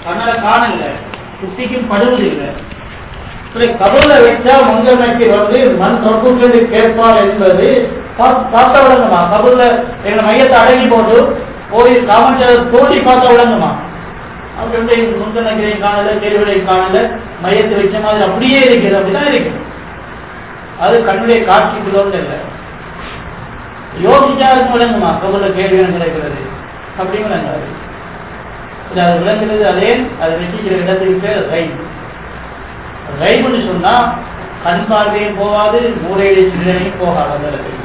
அதனால காணல புத்திக்கும் படுவது இல்லை இப்படி கபூர்ல வச்சா மங்கமைக்கு வந்து மண் தொகுக்கிறது கேட்பார் என்பது பார்த்த விளங்குமா கபூர்ல எங்க மையத்தை அடங்கி போட்டு போய் காமச்சர தோண்டி பார்த்த விளங்குமா அப்படி வந்து முந்தனகிரையும் காணல கேள்விகளையும் காணல மையத்தை வச்ச மாதிரி அப்படியே இருக்குது அப்படிதான் இருக்கு அது கண்ணுடைய காட்சிக்குள்ளோன்னு இல்லை யோசிச்சாருக்கும் விளங்குமா கபூர்ல கேள்வி கிடைக்கிறது அப்படியும் விளங்காது இது அது விளங்குறது அதே அது வச்சுக்கிற இடத்துக்கு பேர் ரைட் ரைவுன்னு சொன்னா கண் பார்வையும் போகாது மூளையுடைய சிந்தனையும் போகாது அந்த இடத்துக்கு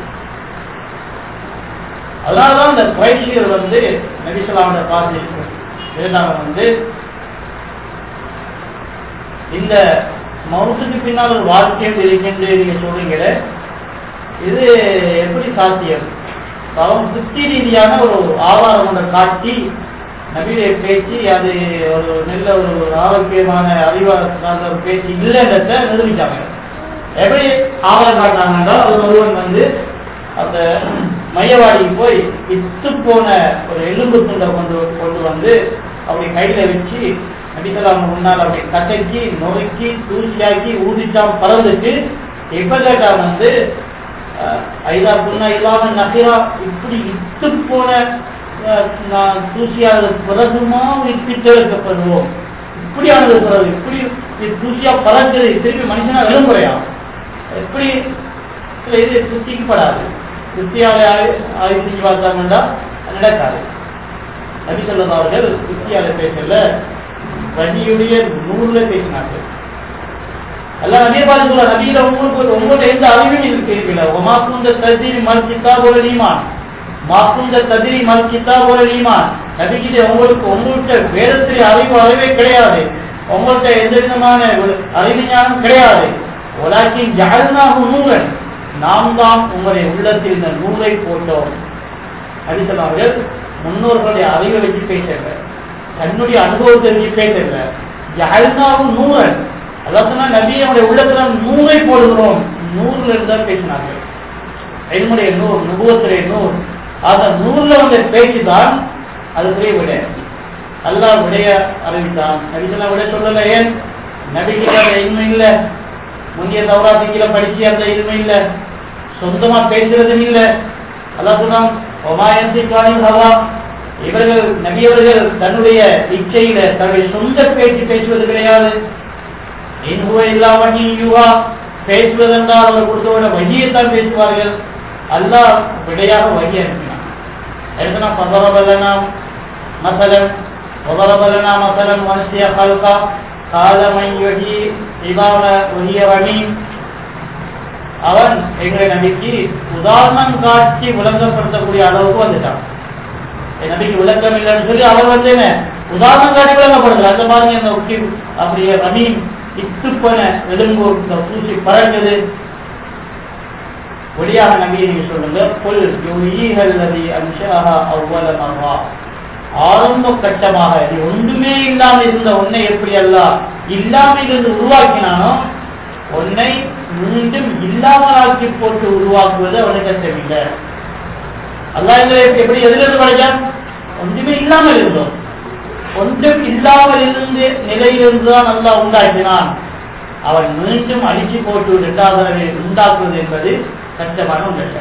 அதனாலதான் இந்த பயிற்சிகள் வந்து நபிசலாமோட பார்த்து இருந்தாங்க வந்து இந்த மவுத்துக்கு பின்னால் ஒரு வாழ்க்கையும் இருக்கின்ற நீங்க சொல்றீங்களே இது எப்படி சாத்தியம் அவன் புத்தி ரீதியான ஒரு ஆதாரம் ஒன்றை காட்டி நபியுடைய பேச்சு அது ஒரு நல்ல ஒரு ஆரோக்கியமான அறிவாளர் சார்ந்த ஒரு பேச்சு இல்லைன்றத நிரூபிச்சாங்க எப்படி ஆவலம் காட்டினாங்கன்னா ஒரு ஒருவன் வந்து அந்த மையவாடிக்கு போய் இத்து போன ஒரு எலும்பு துண்டை கொண்டு கொண்டு வந்து அப்படி கையில வச்சு நபிசலாம் முன்னால் அப்படி கசக்கி நொறுக்கி தூசியாக்கி ஊதிச்சாம் பறந்துட்டு எப்ப கேட்டா வந்து ஐதா புண்ணா இல்லாம நகையா இப்படி இத்து போன நான் தூசியாக பிறகுமா இப்பிட்டு வைக்கப்படுவோம் இப்படியானது பிறகு இப்படி தூசியா பறக்குது திருப்பி மனுஷனா விளம்புறையா எப்படி இது புத்திக்கப்படாது புத்தியால ஆய்வு செஞ்சு பார்த்தாங்கண்டா நடக்காது நபி சொல்லா அவர்கள் புத்தியால பேசல வண்டியுடைய நூறுல பேசினார்கள் எல்லாம் நபியை பார்த்து சொல்ல நபியில உங்களுக்கு உங்கள்கிட்ட எந்த அறிவும் இருக்கல ஒமாக்குந்த தஜீரி மல் கித்தாபோல நீமான் மாக்குந்த ததிரி மல் கித்தாபோல நீமான் நபிக்கிட்ட உங்களுக்கு உங்கள்கிட்ட வேதத்திலே அறிவு அறிவே கிடையாது உங்கள்கிட்ட எந்த விதமான அறிவு ஞானம் கிடையாது உலகின் ஜாழ்நாகும் நூறன் நாம் தான் உங்களுடைய உள்ளத்தில் இந்த நூலை போட்டோம் அடித்தலார்கள் முன்னோர்களுடைய அறிவை வச்சு பேசல தன்னுடைய அனுபவத்தை வச்சு பேசல ஜாழ்நாகும் நூறன் அதாவது நபி நம்முடைய உள்ளத்துல நூலை போடுகிறோம் நூறுல இருந்தா பேசினார்கள் என்னுடைய நூல் நுபுவத்துடைய நூல் அந்த நூல்ல வந்த பேச்சு தான் அதுக்குரிய விட அல்லாஹ் விடைய அறிவித்தான் நபிசெல்லாம் விட சொல்லல ஏன் நபிக்கு அந்த இன்மை இல்லை முந்தைய தவறாத்திக்கில படிச்சு அந்த இன்மை இல்லை சொந்தமா பேசுறதும் இல்லை அல்லாஹ் சொன்னான் ஒமாயந்தி காணில் ஹவா இவர்கள் நபியவர்கள் தன்னுடைய இச்சையில தன்னுடைய சொந்த பேச்சு பேசுவது கிடையாது இன்ஹுவ இல்லா வகி யுவா பேசுவதென்றால் அவர் கொடுத்தவன வகியைத்தான் பேசுவார்கள் அல்லாஹ் விடையாக வகி அனுப்பினான் எடுத்தனா பதரபலனா மசலன் وضربلنا مثلا ونسي خلقا قال من يحيي عظام وهي رميم அவன் எங்களை நபிக்கு உதாரணம் காட்சி விளங்கப்படுத்தக்கூடிய அளவுக்கு வந்துட்டான் என் நபிக்கு விளக்கம் இல்லைன்னு சொல்லி அவர் வந்து என்ன உதாரணம் காட்டி விளங்கப்படுது அந்த மாதிரி அந்த உக்கி அப்படியே ரமீன் இத்து போன எலும்பு இந்த பூச்சி பறக்குது ஒளியாக நம்பியை நீங்க சொல்லுங்க புல் யுஹீஹல்லதி அன்ஷாஹா அவ்வல மர்வா ஆரம்ப கட்டமாக நீ ஒன்றுமே இல்லாமல் இருந்த உன்னை எப்படி அல்ல இல்லாமல் இருந்து உருவாக்கினானோ உன்னை மீண்டும் இல்லாமலாக்கி போட்டு உருவாக்குவது அவனுக்கு கஷ்டமில்லை அல்லாஹ் எங்களை எப்படி எதிலிருந்து படைச்சான் ஒன்றுமே இல்லாமல் இருந்தோம் ஒன்றும் இல்லாமல் இருந்து நிலையிலிருந்து தான் அல்லாஹ் உண்டாக்கினான் அவன் மீண்டும் அழிச்சு போட்டு இரண்டாவது உண்டாக்குவது என்பது கஷ்டமான ஒன்று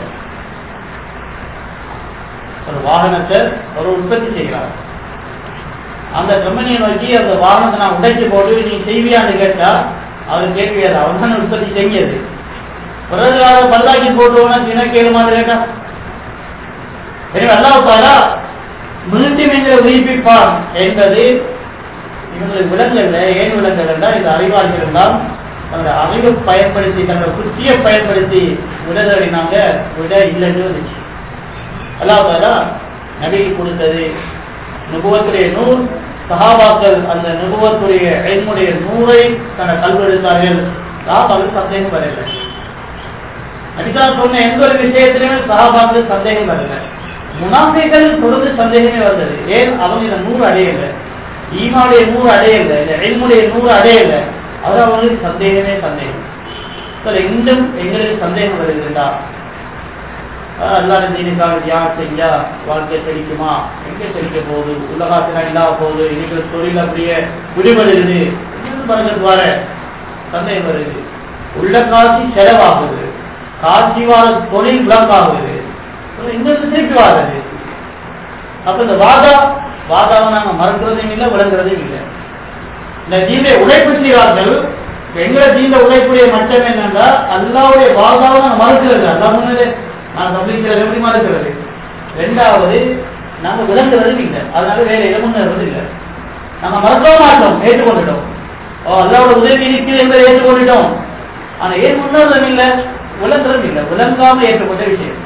ஒரு வாகனத்தை ஒரு உற்பத்தி செய்கிறார் அந்த கம்பெனியை நோக்கி அந்த வாகனத்தை நான் உடைச்சு போட்டு நீ செய்வியான்னு கேட்டா அவர் கேட்கிறார் அவன் தான் உற்பத்தி செஞ்சது பிறகு அதை பல்லாக்கி போட்டுவோம்னா சின்ன கேளுமான்னு கேட்டா எனவே அல்லாவுக்காரா மீண்டும் எங்களை உயிர்ப்பிப்பான் என்பது இவங்களுக்கு விலங்கல்ல ஏன் விலங்கல்னா இந்த அறிவாளிகள் எல்லாம் தன்னோட அறிவை பயன்படுத்தி தன்னோட புத்தியை பயன்படுத்தி விடுதலினாங்க விட இல்லைன்னு வந்துச்சு அல்லாஹாலா நபிக்கு கொடுத்தது நுபுவத்துடைய நூல் சஹாபாக்கள் அந்த நுபுவத்துடைய எண்முடைய நூறை தன்னை கல்வெடுத்தார்கள் சஹாபாக்கள் சந்தேகம் வரல நபிதா சொன்ன எந்த ஒரு விஷயத்திலுமே சஹாபாக்கள் சந்தேகம் வரல முனாஃபிகள் தொடர்ந்து சந்தேகமே வந்தது ஏன் அவங்க இந்த நூறு அடையல ஈமாவுடைய நூறு அடையல இந்த எண்முடைய நூறு அடையல அது அவங்களுக்கு சந்தேகமே சந்தேகம் சார் எங்கும் எங்களுக்கு சந்தேகம் வருகிறதா அஹ் அல்லாத தீனுக்காக தியானம் செஞ்சா வாழ்க்கை செழிக்குமா எங்க செழிக்க போகுது உலகாத்தினா இல்லாத போகுது இன்னைக்கு தொழில் அப்படியே விடுபடுது பறக்கிறது வர சந்தேகம் வருது உள்ள காட்சி செலவாகுது காட்சி வார தொழில் விளக்காகுது இந்த திருப்பி வாருது அப்ப இந்த வாதா வாதாவை நாங்க மறக்கிறதும் இல்லை விளங்குறதும் இல்லை இந்த தீனை உழைப்பு செய்வார்கள் எங்களை தீன உழைப்புடைய மட்டம் என்னன்னா அல்லாவுடைய வாதாவை நாங்க மறுக்கிறது அல்லா முன்னே நான் தம்பிக்கிறது எப்படி மறுக்கிறது ரெண்டாவது நாங்க விளங்குறதும் இல்லை அதனால வேலையில முன்னேறது இல்லை நம்ம மறக்கவும் மாட்டோம் ஏற்றுக்கொண்டுட்டோம் ஓ அல்லாவோட உதவி இருக்கிறது என்பதை ஏற்றுக்கொண்டுட்டோம் ஆனா ஏன் முன்னேறதும் இல்லை விளங்குறதும் இல்லை விளங்காமல் ஏற்றுக்கொண்ட விஷயம்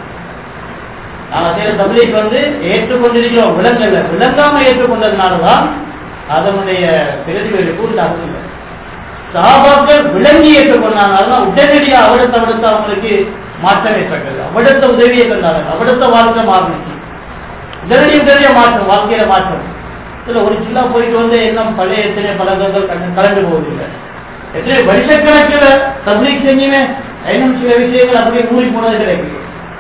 நாம செய்யற தபிலைக்கு வந்து ஏற்றுக்கொண்டிருக்கிறோம் விலங்கல்ல விளங்காம ஏற்றுக்கொண்டதுனாலதான் அதனுடைய பிரதிபலிப்பு உண்டாகவில்லை சகாபாக்கள் விளங்கி ஏற்றுக்கொண்டாங்க உடனடியாக அவடத்த அவடத்த அவங்களுக்கு மாற்றம் ஏற்பட்டது அவடத்த உதவியை தந்தாங்க அவடத்த வாழ்க்கை மாறிச்சு உடனடி உடனடிய மாற்றம் வாழ்க்கையில மாற்றம் இதுல ஒரு சின்ன போயிட்டு வந்து என்ன பழைய எத்தனை பழக்கங்கள் கண்டு கலந்து போவதில்லை எத்தனை வருஷக்கணக்கில் தபிலைக்கு செஞ்சுமே இன்னும் சில விஷயங்கள் அப்படியே மூடி போனது கிடைக்குது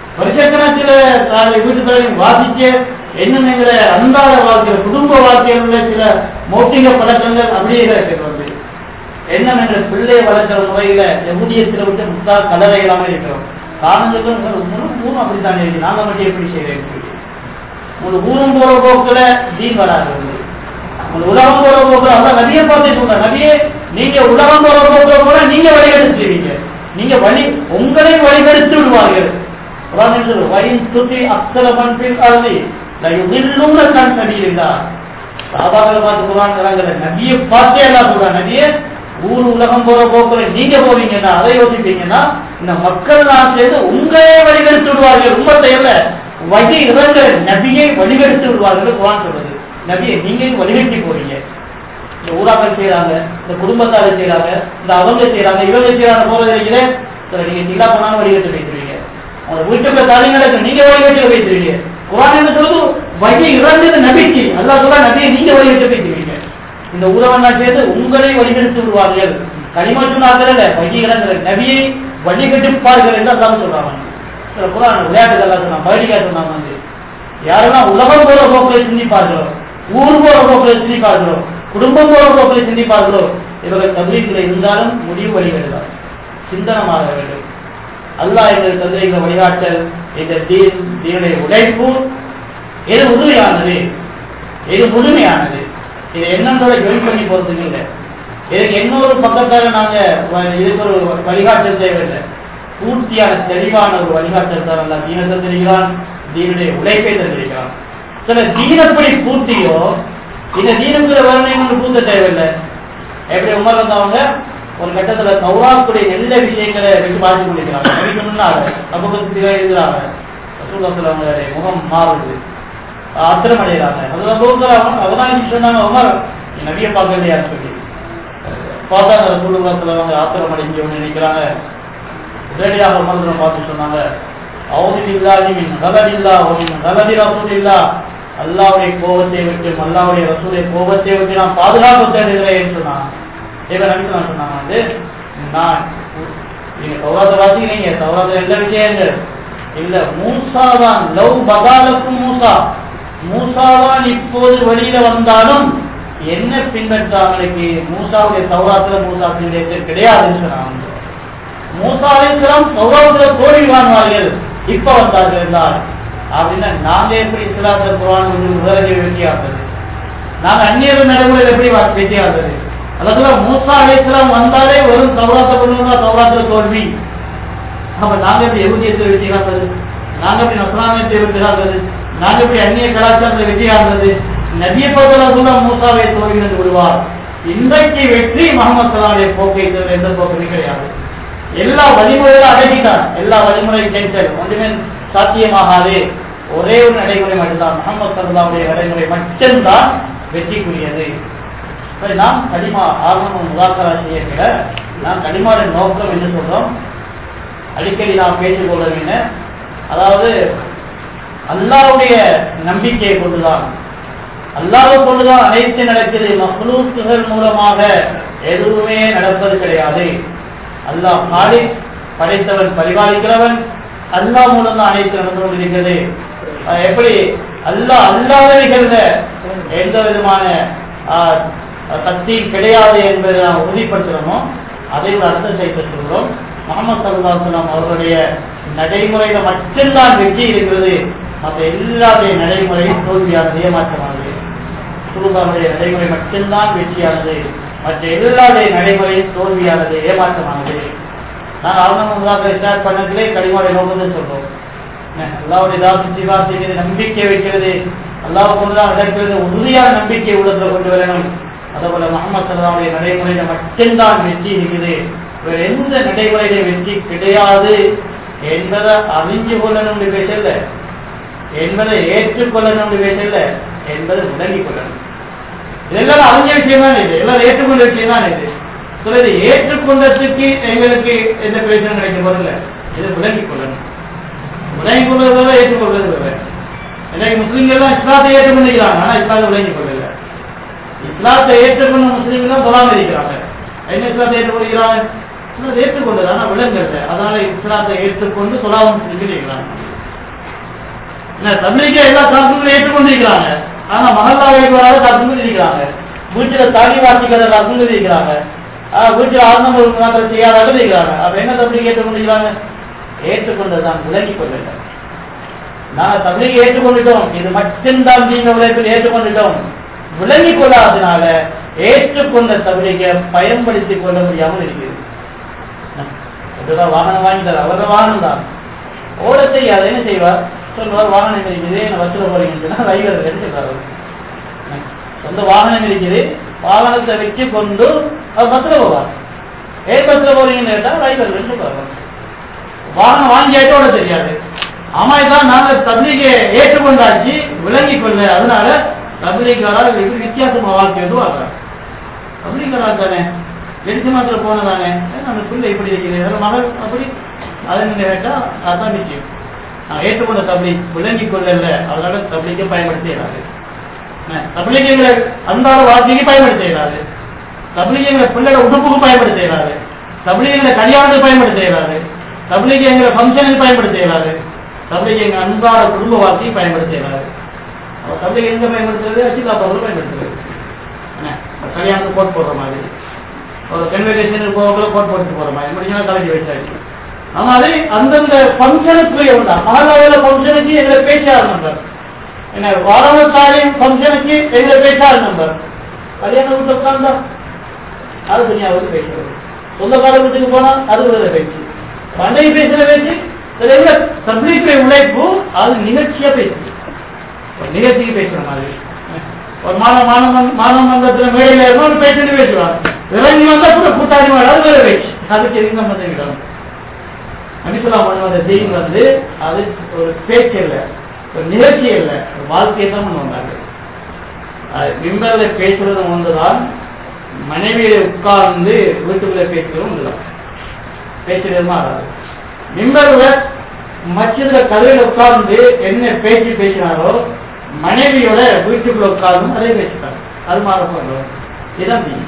வருஷக்கணக்கில் வீட்டுக்களையும் வாசிக்க இன்னும் எங்களை அன்றாட வாழ்க்கையில் குடும்ப வாழ்க்கையில் உள்ள சில மௌட்டிக பழக்கங்கள் அப்படியே இருக்கிறது வந்து என்ன எங்கள் பிள்ளையை வளர்க்கிற முறையில எவ்வளியத்தில் விட்டு முத்தா கலரை இல்லாமல் இருக்கிறோம் காரணத்துக்கு முழு ஊரும் அப்படித்தானே இருக்கு நாங்க மட்டும் எப்படி செய்யறேன் ஒரு ஊரும் போற போக்குல தீன் வராது வந்து ஒரு உலகம் போற போக்குல அதான் நபியை பார்த்து சொல்ற நபியே நீங்க உலகம் போற போக்குல கூட நீங்க வழிகெடுத்து செய்வீங்க நீங்க வழி உங்களை வழிகெடுத்து விடுவார்கள் குரான் சொல்லுது வயின் துதி அக்ஸர மன்பில் அருளி லயுதில்லுன கண் சபீலில்லா சாபாக்களை பார்த்து குரான் சொல்றாங்க நபியை பார்த்தே எல்லாம் சொல்றாங்க நபியே ஊர் உலகம் போற போக்குல நீங்க போவீங்கன்னா அதை யோசிப்பீங்கன்னா இந்த மக்கள் நான் சேர்ந்து உங்களே வழிகெடுத்து விடுவார்கள் உம்மத்தை அல்ல வழி இறந்த நபியை வழிகெடுத்து விடுவார்கள் குரான் சொல்றது நபியை நீங்க வழிகட்டி போறீங்க இந்த ஊராக்கள் செய்யறாங்க இந்த குடும்பத்தாரை செய்யறாங்க இந்த அவங்க செய்யறாங்க இவங்க செய்யறாங்க போறது இல்லைங்களே நீங்க நிலா பண்ணாலும் வழிகட்டு வைக்கிறீங்க உங்க வீட்டுக்குள்ள தாலிங்களுக்கு நீங்க வழிகட்டு வைக்கிறீங்க குரான் என்ன சொல்லுது வழி இறந்தது நபிக்கு அல்லா சொல்ல நபியை நீங்க வழிகட்டு வைக்கிறீங்க இந்த ஊரவன்னா சேர்ந்து உங்களை வழிகெடுத்து விடுவார்கள் களிமா சொன்னார்கள் வழி இறங்குற நபியை வழிகெடுப்பார்கள் என்று அல்லாம சொல்றாங்க சில குரான் விளையாட்டுகள் சொன்னாங்க பயிரிக்கா சொன்னாங்க வந்து யாரெல்லாம் உலகம் போற போக்களை சிந்திப்பார்களோ ஊர் போற போக்களை சிந்திப்பார்களோ குடும்பம் போற போக்களை சிந்திப்பார்களோ இவர்கள் தபிலீக்கில் இருந்தாலும் முடிவு வழிகெடுதான் சிந்தனமாக வேண்டும் அல்லாஹ் எங்கள் தந்தைகளை வழிகாட்டல் இந்த தீன் தீனுடைய உழைப்பு எது உறுதியானது எது முழுமையானது இது எண்ணங்களோட ஜொயின் பண்ணி போறதுக்கு இல்லை இதுக்கு இன்னொரு பக்கத்தால நாங்க வ- இதுக்கு ஒரு வழிகாட்டல் தேவையில்லை பூர்த்தியான தெளிவான ஒரு வழிகாட்டல் தான் அல்ல தீன தந்திருக்கிறான் தீனுடைய உழைப்பை தந்திருக்கிறான் சில தீனப்படி பூர்த்தியோ இந்த தீனத்துல வரணும் பூத்த தேவையில்லை எப்படி உமர் வந்தவங்க ஒரு கட்டத்துல தௌராத்துடைய எல்லா விஷயங்களை வச்சு பார்த்து கொண்டிருக்கிறாங்க அதுக்கு முன்னால அபகத்தில எழுதுறாங்க ரசூலுல்லாஹி அவங்களுடைய முகம் மாறுது ஆத்திரம் அடைகிறாங்க அதுல போக்குறாங்க அவதான் சொன்னாங்க உமர் நீ நபியை பார்க்கலையான்னு சொல்லி பார்த்தாங்க ரசூலுல்லாஹி அவங்க ஆத்திரம் அடைஞ்சவங்க நினைக்கிறாங்க உடனடியாக உமர்களை பார்த்து சொன்னாங்க அவுதில்லாஹி மின் கலதில்லா மின் கலதி ரசூலில்லா அல்லாவுடைய கோபத்தை விட்டு அல்லாவுடைய ரசூலுடைய கோபத்தை விட்டு நான் பாதுகாப்பு தேடுகிறேன் சொன்னாங்க இவன் நம்பி நான் சொன்னாங்க வந்து நான் நீங்க தௌராத வாசிக்கிறீங்க தௌராத எந்த விஷயங்கள் இல்ல மூசாதான் லவ் பகாலக்கும் மூசா மூசாதான் இப்போது வெளியில வந்தாலும் என்ன பின்பற்றாமலுக்கு மூசாவுடைய தௌராத்துல மூசா பின்பற்ற கிடையாதுன்னு சொன்னாங்க மூசா அலிஸ்லாம் சௌராத்துல தோல்வி வாழ்வார்கள் இப்ப வந்தார்கள் என்றால் அப்படின்னா நாங்க எப்படி இஸ்லாத்துல குரான் முதலடி வெற்றியாகிறது நாங்க அந்நியர் நடைமுறையில் எப்படி வா- வெற்றியாகிறது அல்லதுல மூசா அலிஸ்லாம் வந்தாலே வெறும் சௌராத்த பண்ணுவா சௌராத்துல தோல்வி அப்ப நாங்க எப்படி எகுதியத்தில் வெற்றியாகிறது நாங்க எப்படி நஸ்லாமியத்தை வெற்றியாகிறது நாங்க எப்படி அந்நிய கலாச்சாரத்தில் வெற்றியாகிறது நபிய பதல மூசாவை தோல்வி என்று விடுவார் இன்றைக்கு வெற்றி முகமது சலாவுடைய போக்கை தவிர எந்த போக்குமே கிடையாது எல்லா வழிமுறைகளும் அடக்கிட்டார் எல்லா வழிமுறையும் கேன்சல் ஒன்றுமே சாத்தியமாகாது ஒரே ஒரு நடைமுறை மட்டும்தான் முகமது சல்லாவுடைய நடைமுறை மட்டும்தான் வெற்றிக்குரியது இப்ப நாம் கடிமா ஆரம்பம் முதாக்கரா செய்யக்கிற நாம் கடிமாட நோக்கம் என்ன சொல்றோம் அடிக்கடி நாம் பேசிக் கொள்ள வேண்டும் அதாவது அல்லாவுடைய நம்பிக்கையை கொண்டுதான் அல்லாவை கொண்டுதான் அனைத்து நடக்குது மஹ்லூக்குகள் மூலமாக எதுவுமே நடப்பது கிடையாது அல்லாஹ் காலிக் படைத்தவன் பரிபாலிக்கிறவன் அல்லா மூலம் தான் அனைத்து நடந்து கொண்டிருக்கிறது அஹ் எப்படி அல்லா அல்லாதவைகள்ல எந்த விதமான ஆஹ், சக்தி கிடையாது என்பதை நாம் உறுதிப்படுத்துகிறோமோ அதை ஒரு அர்த்தம் செய்து சொல்கிறோம் முகமது சல்லாஹலாம் அவர்களுடைய நடைமுறையில மட்டும்தான் வெற்றி இருக்கிறது மற்ற எல்லாருடைய நடைமுறையும் தோல்வியானது ஏமாற்றமானது சுருதாவுடைய நடைமுறை மட்டும்தான் வெற்றியானது மற்ற எல்லாருடைய நடைமுறையும் தோல்வியானது ஏமாற்றமானது நான் அவங்க ஸ்டார்ட் பண்ணதுலே கடிமாவை நோக்குதுன்னு சொல்றோம் அல்லாவுடைய தாசி சிவா செய்கிறது நம்பிக்கை வைக்கிறது அல்லாஹ் கொண்டுதான் நடக்கிறது உறுதியான நம்பிக்கை உள்ளத்துல கொண்டு வரணும் அதேபோல முகமது சல்லாவுடைய நடைமுறையில மட்டும்தான் வெற்றி இருக்குது வேற எந்த நடைமுறையில வெற்றி கிடையாது என்பதை அறிஞ்சு கொள்ளணும் பேசல என்பதை ஏற்றுக்கொள்ளணும் பேசல என்பதை விளங்கிக் கொள்ளணும் இதெல்லாம் அறிஞ்ச விஷயம் தான் இது எல்லாரும் ஏற்றுக்கொண்ட விஷயம் தான் இது சிலது ஏற்றுக்கொண்டதுக்கு எங்களுக்கு எந்த பிரச்சனை கிடைக்க போதில்லை இதை விளங்கிக் கொள்ளணும் விளங்கிக் கொள்வது வேற ஏற்றுக்கொள்வது வேற இன்னைக்கு முஸ்லீம்கள் எல்லாம் இஸ்லாத்தை ஏற்றுக்கொண்டிருக்கிறாங்க ஆனா இஸ்லாத்தை விளங்கிக் கொள்ளல இஸ்லாத்தை ஏற்றுக்கொண்ட முஸ்லீம்கள் தான் சொல்லாம இருக்கிறாங்க என்ன இஸ்லாத்தை ஏற்றுக்கொள்கிறாங்க இஸ்லாத்தை ஏற்றுக்கொண்டது ஆனா விளங்கல அதனால இஸ்லாத்தை ஏற்றுக்கொண்டு சொல்லாம முஸ்லீம்கள் இருக்கிறாங்க என்ன தபிலிக்க எல்லா காசுகளும் ஏற்றுக்கொண்டிருக்கிறாங்க ஆனா மகல்லா வைக்கிறாங்க காசுகள் இருக்கிறாங்க வீட்டுல தாலி வாசிக்கிற காசுகள் இருக்கிறாங்க ஆஹ் வீட்டுல ஆனந்த மாத்திரம் செய்யாத இருக்கிறாங்க அப்ப என்ன தபிலிக்க ஏற்றுக்கொண்டிருக்கிறாங்க ஏற்றுக்கொண்டதுதான் விளங்கிக் கொள்ளல நாங்க தபிலிக ஏற்றுக்கொண்டுட்டோம் இது மட்டும்தான் நீங்க உழைப்பில் ஏற்றுக்கொண்டுட்டோம் விளங்கிக் கொள்ளாததுனால ஏற்றுக்கொண்ட தபிலிக பயன்படுத்திக் கொள்ள முடியாமல் இருக்கிறது இதுதான் வாகனம் வாங்கி தர அவர வாகனம் தான் ஓட செய்யாது என்ன செய்வார் சொல்வார் வாகனம் இருக்குது என்ன வச்சுல போறீங்கன்னு சொன்னா டிரைவர் எடுத்துக்காரு சொந்த வாகனம் இருக்குது வாகனத்தை வச்சு கொண்டு அவர் பஸ்ல போவார் ஏன் பஸ்ல போறீங்கன்னு கேட்டா டிரைவர் எடுத்துக்காரு வாகனம் வாங்கியாட்டு ஓட தெரியாது ஆமா இதான் நாங்க தபிலிகை ஏற்றுக்கொண்டாச்சு விளங்கிக் கொள்ள அதனால தபிலிகாரால் இது வித்தியாசமா வாழ்க்கை எதுவும் ஆகிறார் தபிலிகாரா தானே வெளிச்ச மாத்திரம் போனதானே நம்ம பிள்ளை இப்படி இருக்கிறது மகள் அப்படி அதை நீங்க கேட்டா அதான் நிச்சயம் நான் ஏற்றுக்கொண்ட தபிலி விளங்கிக் கொள்ளல அதனால தபிலிக்கை பயன்படுத்திடாது தபிலிகைகளை அன்றாட வாழ்க்கைக்கு பயன்படுத்திடாது தபிலிகைகளை பிள்ளையோட உடுப்புக்கு பயன்படுத்திடாது தபிலிகைகளை கல்யாணத்துக்கு பயன்படுத்திடாது தபிலிகைங்களை ஃபங்க்ஷனுக்கு பயன்படுத்திடாது தபிலிகை எங்க அன்றாட குடும்ப வாழ்க்கையை பயன்படுத்திடாது தபிலிகை எங்க பயன்படுத்துறது அச்சிதாபாவில் பயன்படுத்துறது என்ன கல்யாணத்துக்கு கோட் போடுற மாதிரி ஒரு கன்வெகேஷனுக்கு போகக்குள்ள கோட் போட்டு போற மாதிரி முடிஞ்சா தலைக்கு வச்சாச்சு ஆனா அது அந்தந்த ஃபங்க்ஷனுக்குரிய உண்டா மகாநகர ஃபங்க்ஷனுக்கு எங்களை பேச்சாளர் நம்பர் என்ன வாரணசாலையும் ஃபங்க்ஷனுக்கு எங்களை பேச்சாளர் நம்பர் கல்யாண வீட்டு உட்கார்ந்தா அது துணியாவுக்கு பேசுறது சொந்தக்கார வீட்டுக்கு போனா அது வேற பேச்சு பண்டைய பேசுற பேச்சு இதுல எங்க தப்லீக்குடைய உழைப்பு அது நிகழ்ச்சியா பேசுது ஒரு நிகழ்ச்சிக்கு பேசுற மாதிரி ஒரு மாணவ மாணவ மாணவ மன்றத்துல மேடையில இருந்தாலும் பேசிட்டு பேசுவாங்க இறங்கி வந்தா கூட கூட்டாளி மாட அது வேற பேச்சு அதுக்கு எங்க மதிக்கிறோம் அமிசுலாம் பண்ணுவத தீன் வந்து அது ஒரு பேச்சு இல்லை ஒரு நிகழ்ச்சி இல்லை ஒரு வாழ்க்கையை தான் கொண்டு வந்தாங்க மிம்பர்ல பேசுறதும் ஒன்றுதான் மனைவியில உட்கார்ந்து வீட்டுக்குள்ள பேசுறதும் ஒன்றுதான் பேசுறது மாறாது மிம்பர்ல மச்சதுல கதையில உட்கார்ந்து என்ன பேச்சு பேசினாரோ மனைவியோட வீட்டுக்குள்ள உட்கார்ந்து அதே பேசிட்டாங்க அது மாற போகிறோம் இதுதான் தீன்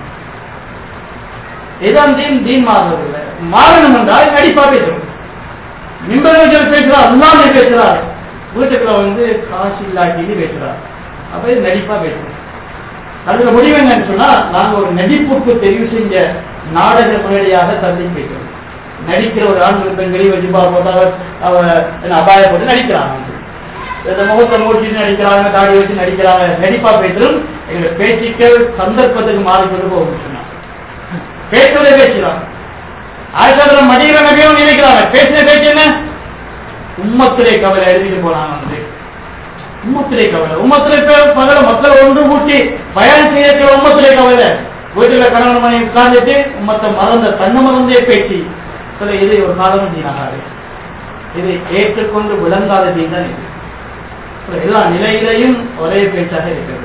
இதுதான் தீன் தீன் மாறுறது இல்லை மாறணும் என்றால் நடிப்பா பேசணும் மிம்பர்கள் பேசுறார் அல்லாமே பேசுறார் வீட்டுக்குள்ள வந்து காசு இல்லாட்டி பேசுறார் அப்ப இது நடிப்பா பேசுறோம் அதுல முடிவு என்னன்னு சொன்னா நாங்க ஒரு நடிப்புக்கு தெரிவு செஞ்ச நாடக முறையாக தள்ளி பேசுறோம் நடிக்கிற ஒரு ஆண்கள் பெண்களை வஜிபா போட்டு அவர் அவ அபாய போட்டு நடிக்கிறாங்க இந்த முகத்தை மூடிட்டு நடிக்கிறாங்க தாடி வச்சு நடிக்கிறாங்க நடிப்பா பேசுறோம் எங்க பேச்சுக்கள் சந்தர்ப்பத்துக்கு மாறிக்கொண்டு போகும் சொன்னா பேசுறதே பேசுறாங்க ஆயிரத்தி மடியில நபியும் நினைக்கிறாங்க பேசின பேச்சு என்ன உம்மத்திலே கவலை எழுதிட்டு போனாங்க வந்து உம்மத்திலே கவலை உம்மத்திலே பகல மக்கள் ஒன்று கூட்டி பயணம் செய்ய உம்மத்திலே கவலை வீட்டுல கணவன் மணி உட்கார்ந்துட்டு உம்மத்தை மறந்த தன்னை மறந்தே பேச்சு சில இது ஒரு காலம் தீனாகாது இதை ஏற்றுக்கொண்டு விளங்காத தீன் தான் இது எல்லா நிலையிலையும் ஒரே பேச்சாக இருக்கிறது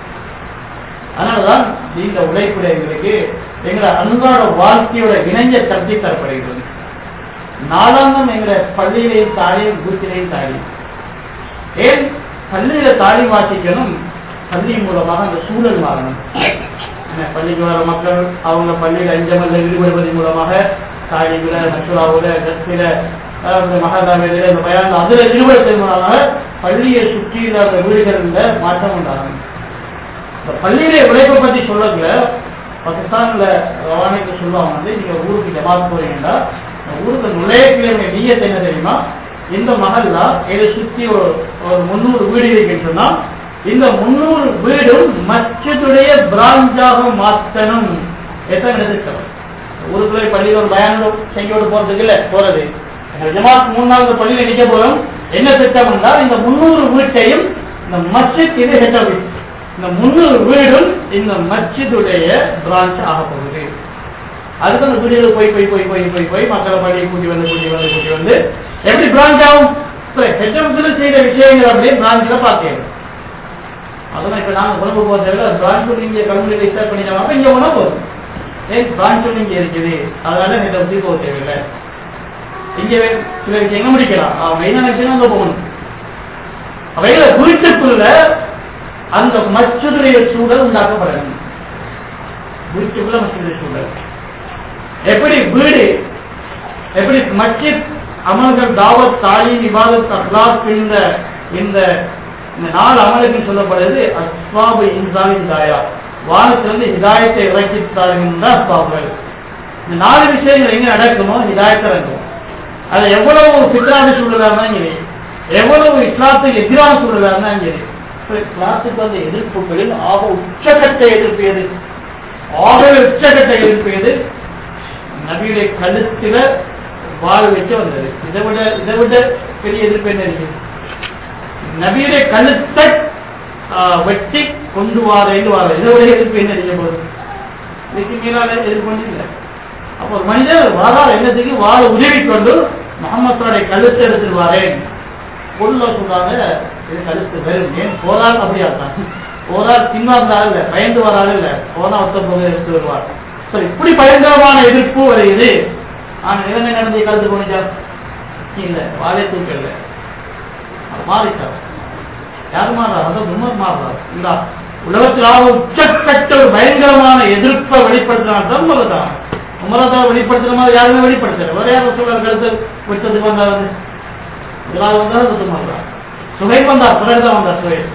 அதனாலதான் இந்த உழைப்புடையவர்களுக்கு எங்களை அன்றாட வாழ்க்கையோட இணைஞ்ச சக்தி தரப்படுகிறது நாளாந்தம் எங்களை பள்ளியிலையும் தாலியும் வீட்டிலையும் தாலி ஏன் பள்ளியில தாலி வாசிக்கணும் பள்ளி மூலமாக அந்த சூழல் மாறணும் பள்ளிக்கு வர மக்கள் அவங்க பள்ளியில் அஞ்சமல்ல ஈடுபடுவதன் மூலமாக தாலிவில மசூராவுல கத்தில அதாவது மகாதாவில இந்த பயான் அதுல ஈடுபடுத்துவதனால பள்ளியை சுற்றியுள்ள அந்த வீடுகள்ல மாற்றம் உண்டாகும் இந்த பள்ளியிலே உழைப்பை பத்தி சொல்லக்குள்ள பாகிஸ்தான்ல ரவானிக்கு சொல்லுவாங்க வந்து நீங்க ஊருக்கு ஜமாத் போறீங்கன்னா இந்த ஊருக்கு நுழையக்கூடிய நீயத்தை என்ன தெரியுமா இந்த மகல்லா இதை சுத்தி ஒரு ஒரு முந்நூறு வீடு இருக்குன்னு சொன்னா இந்த முந்நூறு வீடும் மச்சதுடைய பிராஞ்சாக மாத்தணும் எத்தனை நினைச்சிட்டோம் ஊருக்குள்ளே பள்ளியில் ஒரு பயானம் செய்யோடு போறதுக்கு இல்ல போறது எங்க ஜமாத் மூணு நாள் இந்த பள்ளியில நிக்க போறோம் என்ன திட்டம் என்றால் இந்த முந்நூறு வீட்டையும் இந்த மஸ்ஜித் இது ஹெட் ஆஃபீஸ் இந்த முந்நூறு வீடும் இந்த மஸ்ஜிதுடைய பிரான்ச் ஆக போகுது அதுக்கு அந்த வீடுகளுக்கு போய் போய் போய் போய் போய் போய் மக்களை பள்ளியை கூட்டி வந்து கூட்டி வந்து கூட்டி வந்து எப்படி பிரான்ச் ஆகும் ஹெச்எம்ஸ்ல செய்த விஷயங்கள் அப்படியே பிரான்ச்ல பார்த்தேன் அதெல்லாம் இப்ப நாங்க கொழும்பு போறதை பிரான்ச் நீங்க கம்யூனிட்டி ஸ்டார்ட் பண்ணிக்கலாம் இங்க போனா போதும் ஏன் பிரான்ச் இங்க இருக்குது அதனால ஹெச்எம்சி போக தேவையில்லை இங்க சில விஷயங்கள் முடிக்கலாம் மெயினான விஷயம் அங்க போகணும் அவைகளை வீட்டுக்குள்ள அந்த மச்சுடைய சூழல் உண்டாக்கப்படணும் வீட்டுக்குள்ள மச்சுடைய சூழல் எப்படி வீடு எப்படி மஸ்ஜித் அமல்கள் தாவத் தாலீம் இபாதத் அஹ்லாக் இந்த இந்த இந்த நாலு அமலுக்கு சொல்லப்படுது அஸ்வாபு இன்சானின் தாயா வானத்திலிருந்து ஹிதாயத்தை இறக்கி தருகின்ற அஸ்வாபுகள் இந்த நாலு விஷயங்கள் எங்க நடக்குமோ ஹிதாயத்தை இறங்கும் அது எவ்வளவு சித்ரான சூழலா இருந்தாலும் சரி எவ்வளவு இஸ்லாத்துக்கு எதிரான சூழலா இருந்தாலும் சரி இப்ப இஸ்லாத்துக்கு வந்து எதிர்ப்புகளில் ஆக உச்சகட்ட எதிர்ப்பு எது ஆக உச்சகட்ட எதிர்ப்பு எது நபியுடைய கழுத்துல வாழ் வச்சு வந்தது இதை விட இதை விட பெரிய எதிர்ப்பு என்ன இருக்கு நபியுடைய கழுத்தை ஆஹ், வெட்டி கொண்டு வாரேன்னு வார இதை விட எதிர்ப்பு என்ன இருக்க போகுது இதுக்கு மேலால எதிர்ப்பு ஒண்ணும் இல்லை அப்போ ஒரு மனிதர் வாரால் என்னத்துக்கு வாழ உதவி கொண்டு முகமத்தோடைய கழுத்தை எடுத்துட்டு வாரேன் பொருளை சொல்றாங்க இது கழுத்து வெறும் ஏன் போரால் அப்படியா தான் போரால் பின்வார்ந்தாலும் இல்லை பயந்து வராலும் இல்லை போனா ஒத்த போக எடுத்து வருவார் So, இப்படி பயங்கரமான எதிர்ப்பு வருகிறது ஆனா இவங்க நடந்து கலந்து போனிச்சா இல்ல வாழை தூக்கல மாறிட்டார் யார் மாறா அதான் உமர் மாறுறார் இந்த உலகத்திலாக உச்சக்கட்ட ஒரு பயங்கரமான எதிர்ப்பை வெளிப்படுத்தினால்தான் உமரதான் உமரதான் வெளிப்படுத்துற மாதிரி யாருமே வெளிப்படுத்தல வேற யாரும் சொல்ற கருத்து விட்டதுக்கு வந்தாரு இதெல்லாம் வந்தாலும் சுத்தம் மாறுறார் சுகை வந்தார் பிறகு தான் வந்தார் சுகை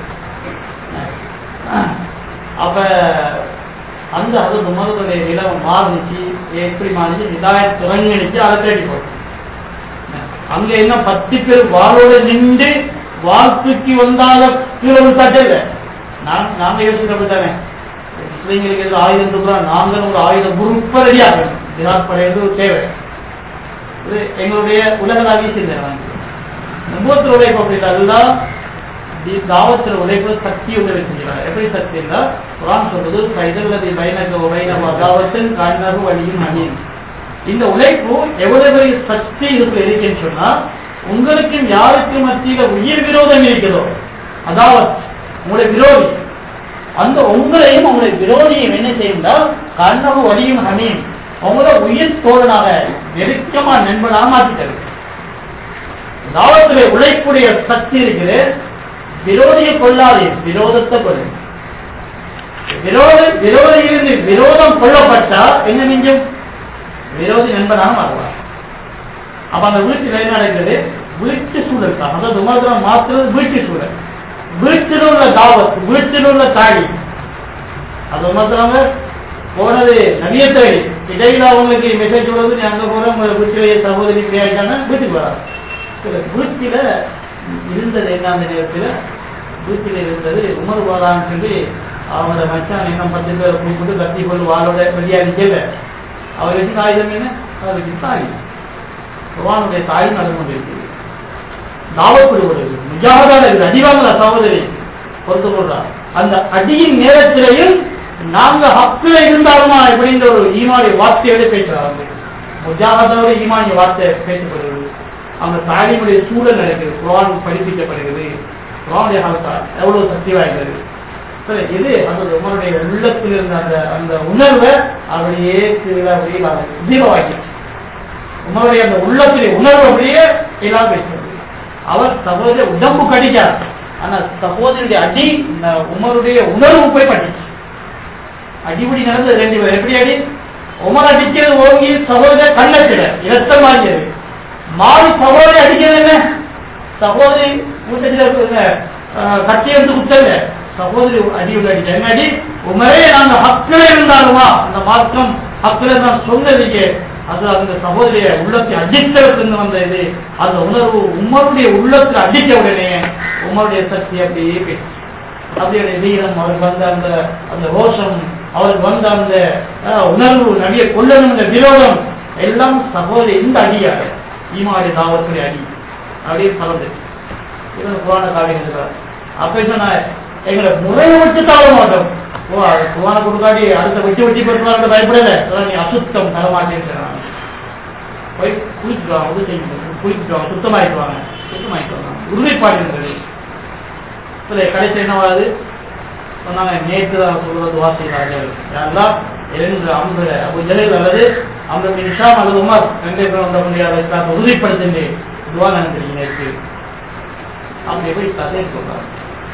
அப்ப அந்த அது உமரதுடைய நிலம் மாறுச்சு எப்படி மாறிச்சு இதாயத் திறங்கடிச்சு அதை தேடி போச்சு அங்க என்ன பத்து பேர் வாளோட நின்று வாழ்த்துக்கு வந்தால கீழே விட்டாட்டே நான் நாங்க யோசிக்கிற தானே முஸ்லீம்களுக்கு எது ஆயுதம் இருக்கிறா நாங்கள் ஒரு ஆயுத குரூப்ப ரெடியாகணும் ஜிஹாத் படையது ஒரு தேவை இது எங்களுடைய உலகளாவிய சிந்தனை நம்பூத்தில் உழைப்பு அப்படி எல்லாம் தாவத்தில் உழைப்பு சக்தி உதவி செஞ்சுக்கிறார் எப்படி சக்தி என்றால் குரான் சொல்றது கைதல்லதி பைனக உபைனவ தாவத்தின் கண்ணகு வழியும் அணியும் இந்த உழைப்பு எவ்வளவு பெரிய சக்தி இதுக்குள்ள இருக்குன்னு சொன்னா உங்களுக்கும் யாருக்கு மத்தியில உயிர் விரோதம் இருக்கிறதோ அதாவது உங்களுடைய விரோதி அந்த உங்களையும் உங்களுடைய விரோதியும் என்ன செய்யும்னா கண்ணகு வழியும் அணியும் உங்களை உயிர் தோழனாக நெருக்கமா நண்பனாக மாற்றித்தரு தாவத்திலே உழைப்புடைய சக்தி இருக்குது விரோதியை கொள்ளாதே விரோதத்தை கொள்ளு விரோத விரோதியிலிருந்து விரோதம் கொள்ளப்பட்டா என்ன மிஞ்சும் விரோதி நண்பனாக மாறுவார் அப்ப அந்த வீட்டில் என்ன நடக்குது வீட்டு சூழல் தான் அதாவது உமர்தான் மாத்துறது வீட்டு சூழல் வீட்டில் உள்ள தாவத் வீட்டில் உள்ள தாடி அது உமர்த்தாங்க போனது நவிய தேடி இடையில அவங்களுக்கு மெசேஜ் விடுறது நீ அங்க போற உங்க வீட்டிலேயே சகோதரி கிடையாட்டான வீட்டுக்கு வராங்க வீட்டில இருந்தது என்ன அந்த நேரத்துல வீட்டில் இருந்தது உமர் வாரான்னு சொல்லி அவங்களோட மச்சான் இன்னும் பத்து பேர் கூப்பிட்டு கத்தி கொண்டு வாழோட வெளியா நிக்கல அவருக்கு ஆயுதம் என்ன அவருக்கு தாய் குர்ஆனுடைய தாய் நடந்து கொண்டிருக்கிறது தாவப்படுவது முஜாவதான இருக்குது அடிவாங்கல சகோதரி பொறுத்து கொள்றார் அந்த அடியின் நேரத்திலையும் நாங்க ஹக்குல இருந்தாலுமா இப்படின்ற ஒரு ஈமானிய வார்த்தையோட பேசுறாங்க முஜாவதோட ஈமானிய வார்த்தை பேசப்படுகிறது அந்த தாலிமுடைய சூழல் நடக்குது குரான் படிப்பிக்கப்படுகிறது குரானுடைய ஹல்கா எவ்வளவு சக்தி வாய்ந்தது சரி இது அந்த உமருடைய உள்ளத்தில் இருந்த அந்த அந்த உணர்வை அப்படியே கீழே அப்படியே தீபமாக்கி உமருடைய அந்த உள்ளத்திலே உணர்வு அப்படியே எல்லாம் பேசுறது அவர் சகோதரிய உடம்பு கடிக்கார் ஆனா சகோதரியுடைய அடி இந்த உமருடைய உணர்வு போய் பட்டுச்சு அடிபடி நடந்தது ரெண்டு பேர் எப்படி அடி உமர் அடிக்கிறது ஓங்கி சகோதர கண்ணத்தில இரத்தம் வாங்கியது மாறி சகோதரி அடிக்கிறது என்ன சகோதரி வீட்டுல கட்டி எடுத்து குத்தல சகோதரி அடி உள்ள அடிச்சா என்ன அடி உமரே நாங்க ஹக்கில இருந்தாலுமா அந்த மார்க்கம் ஹக்கில நான் சொன்னதுக்கு அது அந்த சகோதரிய உள்ளத்தை அடித்தலுக்கு வந்த இது அந்த உணர்வு உமருடைய உள்ளத்தில் அடித்த உடனே உமருடைய சக்தி அப்படியே போயிடுச்சு. அப்படியே வீரம் அவருக்கு வந்த அந்த அந்த ரோஷம் அவருக்கு வந்த அந்த அஹ், உணர்வு நடிகை கொள்ளணும் என்ற விரோதம் எல்லாம் சகோதரி இந்த அடியாக ஈமாடி தாவத்துடைய அடி அப்படியே பறந்து இவன் புராண காவியம் இருக்கிறார் அப்ப சொன்ன எங்களை முறையை வச்சு தாழ மாட்டோம் ஓ அது புராண கொடுக்காடி அடுத்த வெட்டி வெட்டி பெருமாள் பயப்படல அதான் நீ அசுத்தம் தரமாட்டேன்னு சொன்னாங்க போய் குளிச்சுடுவாங்க உதவி செய்யுங்க குளிச்சுடுவாங்க சுத்தமாயிடுவாங்க சுத்தமாயிடுவாங்க உறுதிப்பாடு இருந்தது இதுல கடைசி என்னவாது சொன்னாங்க நேற்று தான் சொல்வது வாசிக்கிறார்கள் யாரெல்லாம் எழுந்து அம்பு அபு ஜலீல் அல்லது அம்பு நிஷாம் அல்லது உமர் ரெண்டே பேரும் வந்த முடியாத இஸ்லாத்தை உறுதிப்படுத்தி துவா நினைக்கிறீங்க நேற்று அப்படி போய் கதை சொல்றாங்க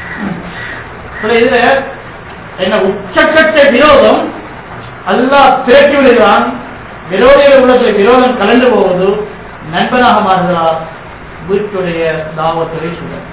சில இதுல என்ன உச்சக்கட்ட விரோதம் அல்லாஹ் திரட்டி விடுகிறான் விரோதிகள் உள்ளத்தில் விரோதம் கலந்து போவது நண்பனாக மாறுகிறார் வீட்டுடைய தாவத்துறை சூழல்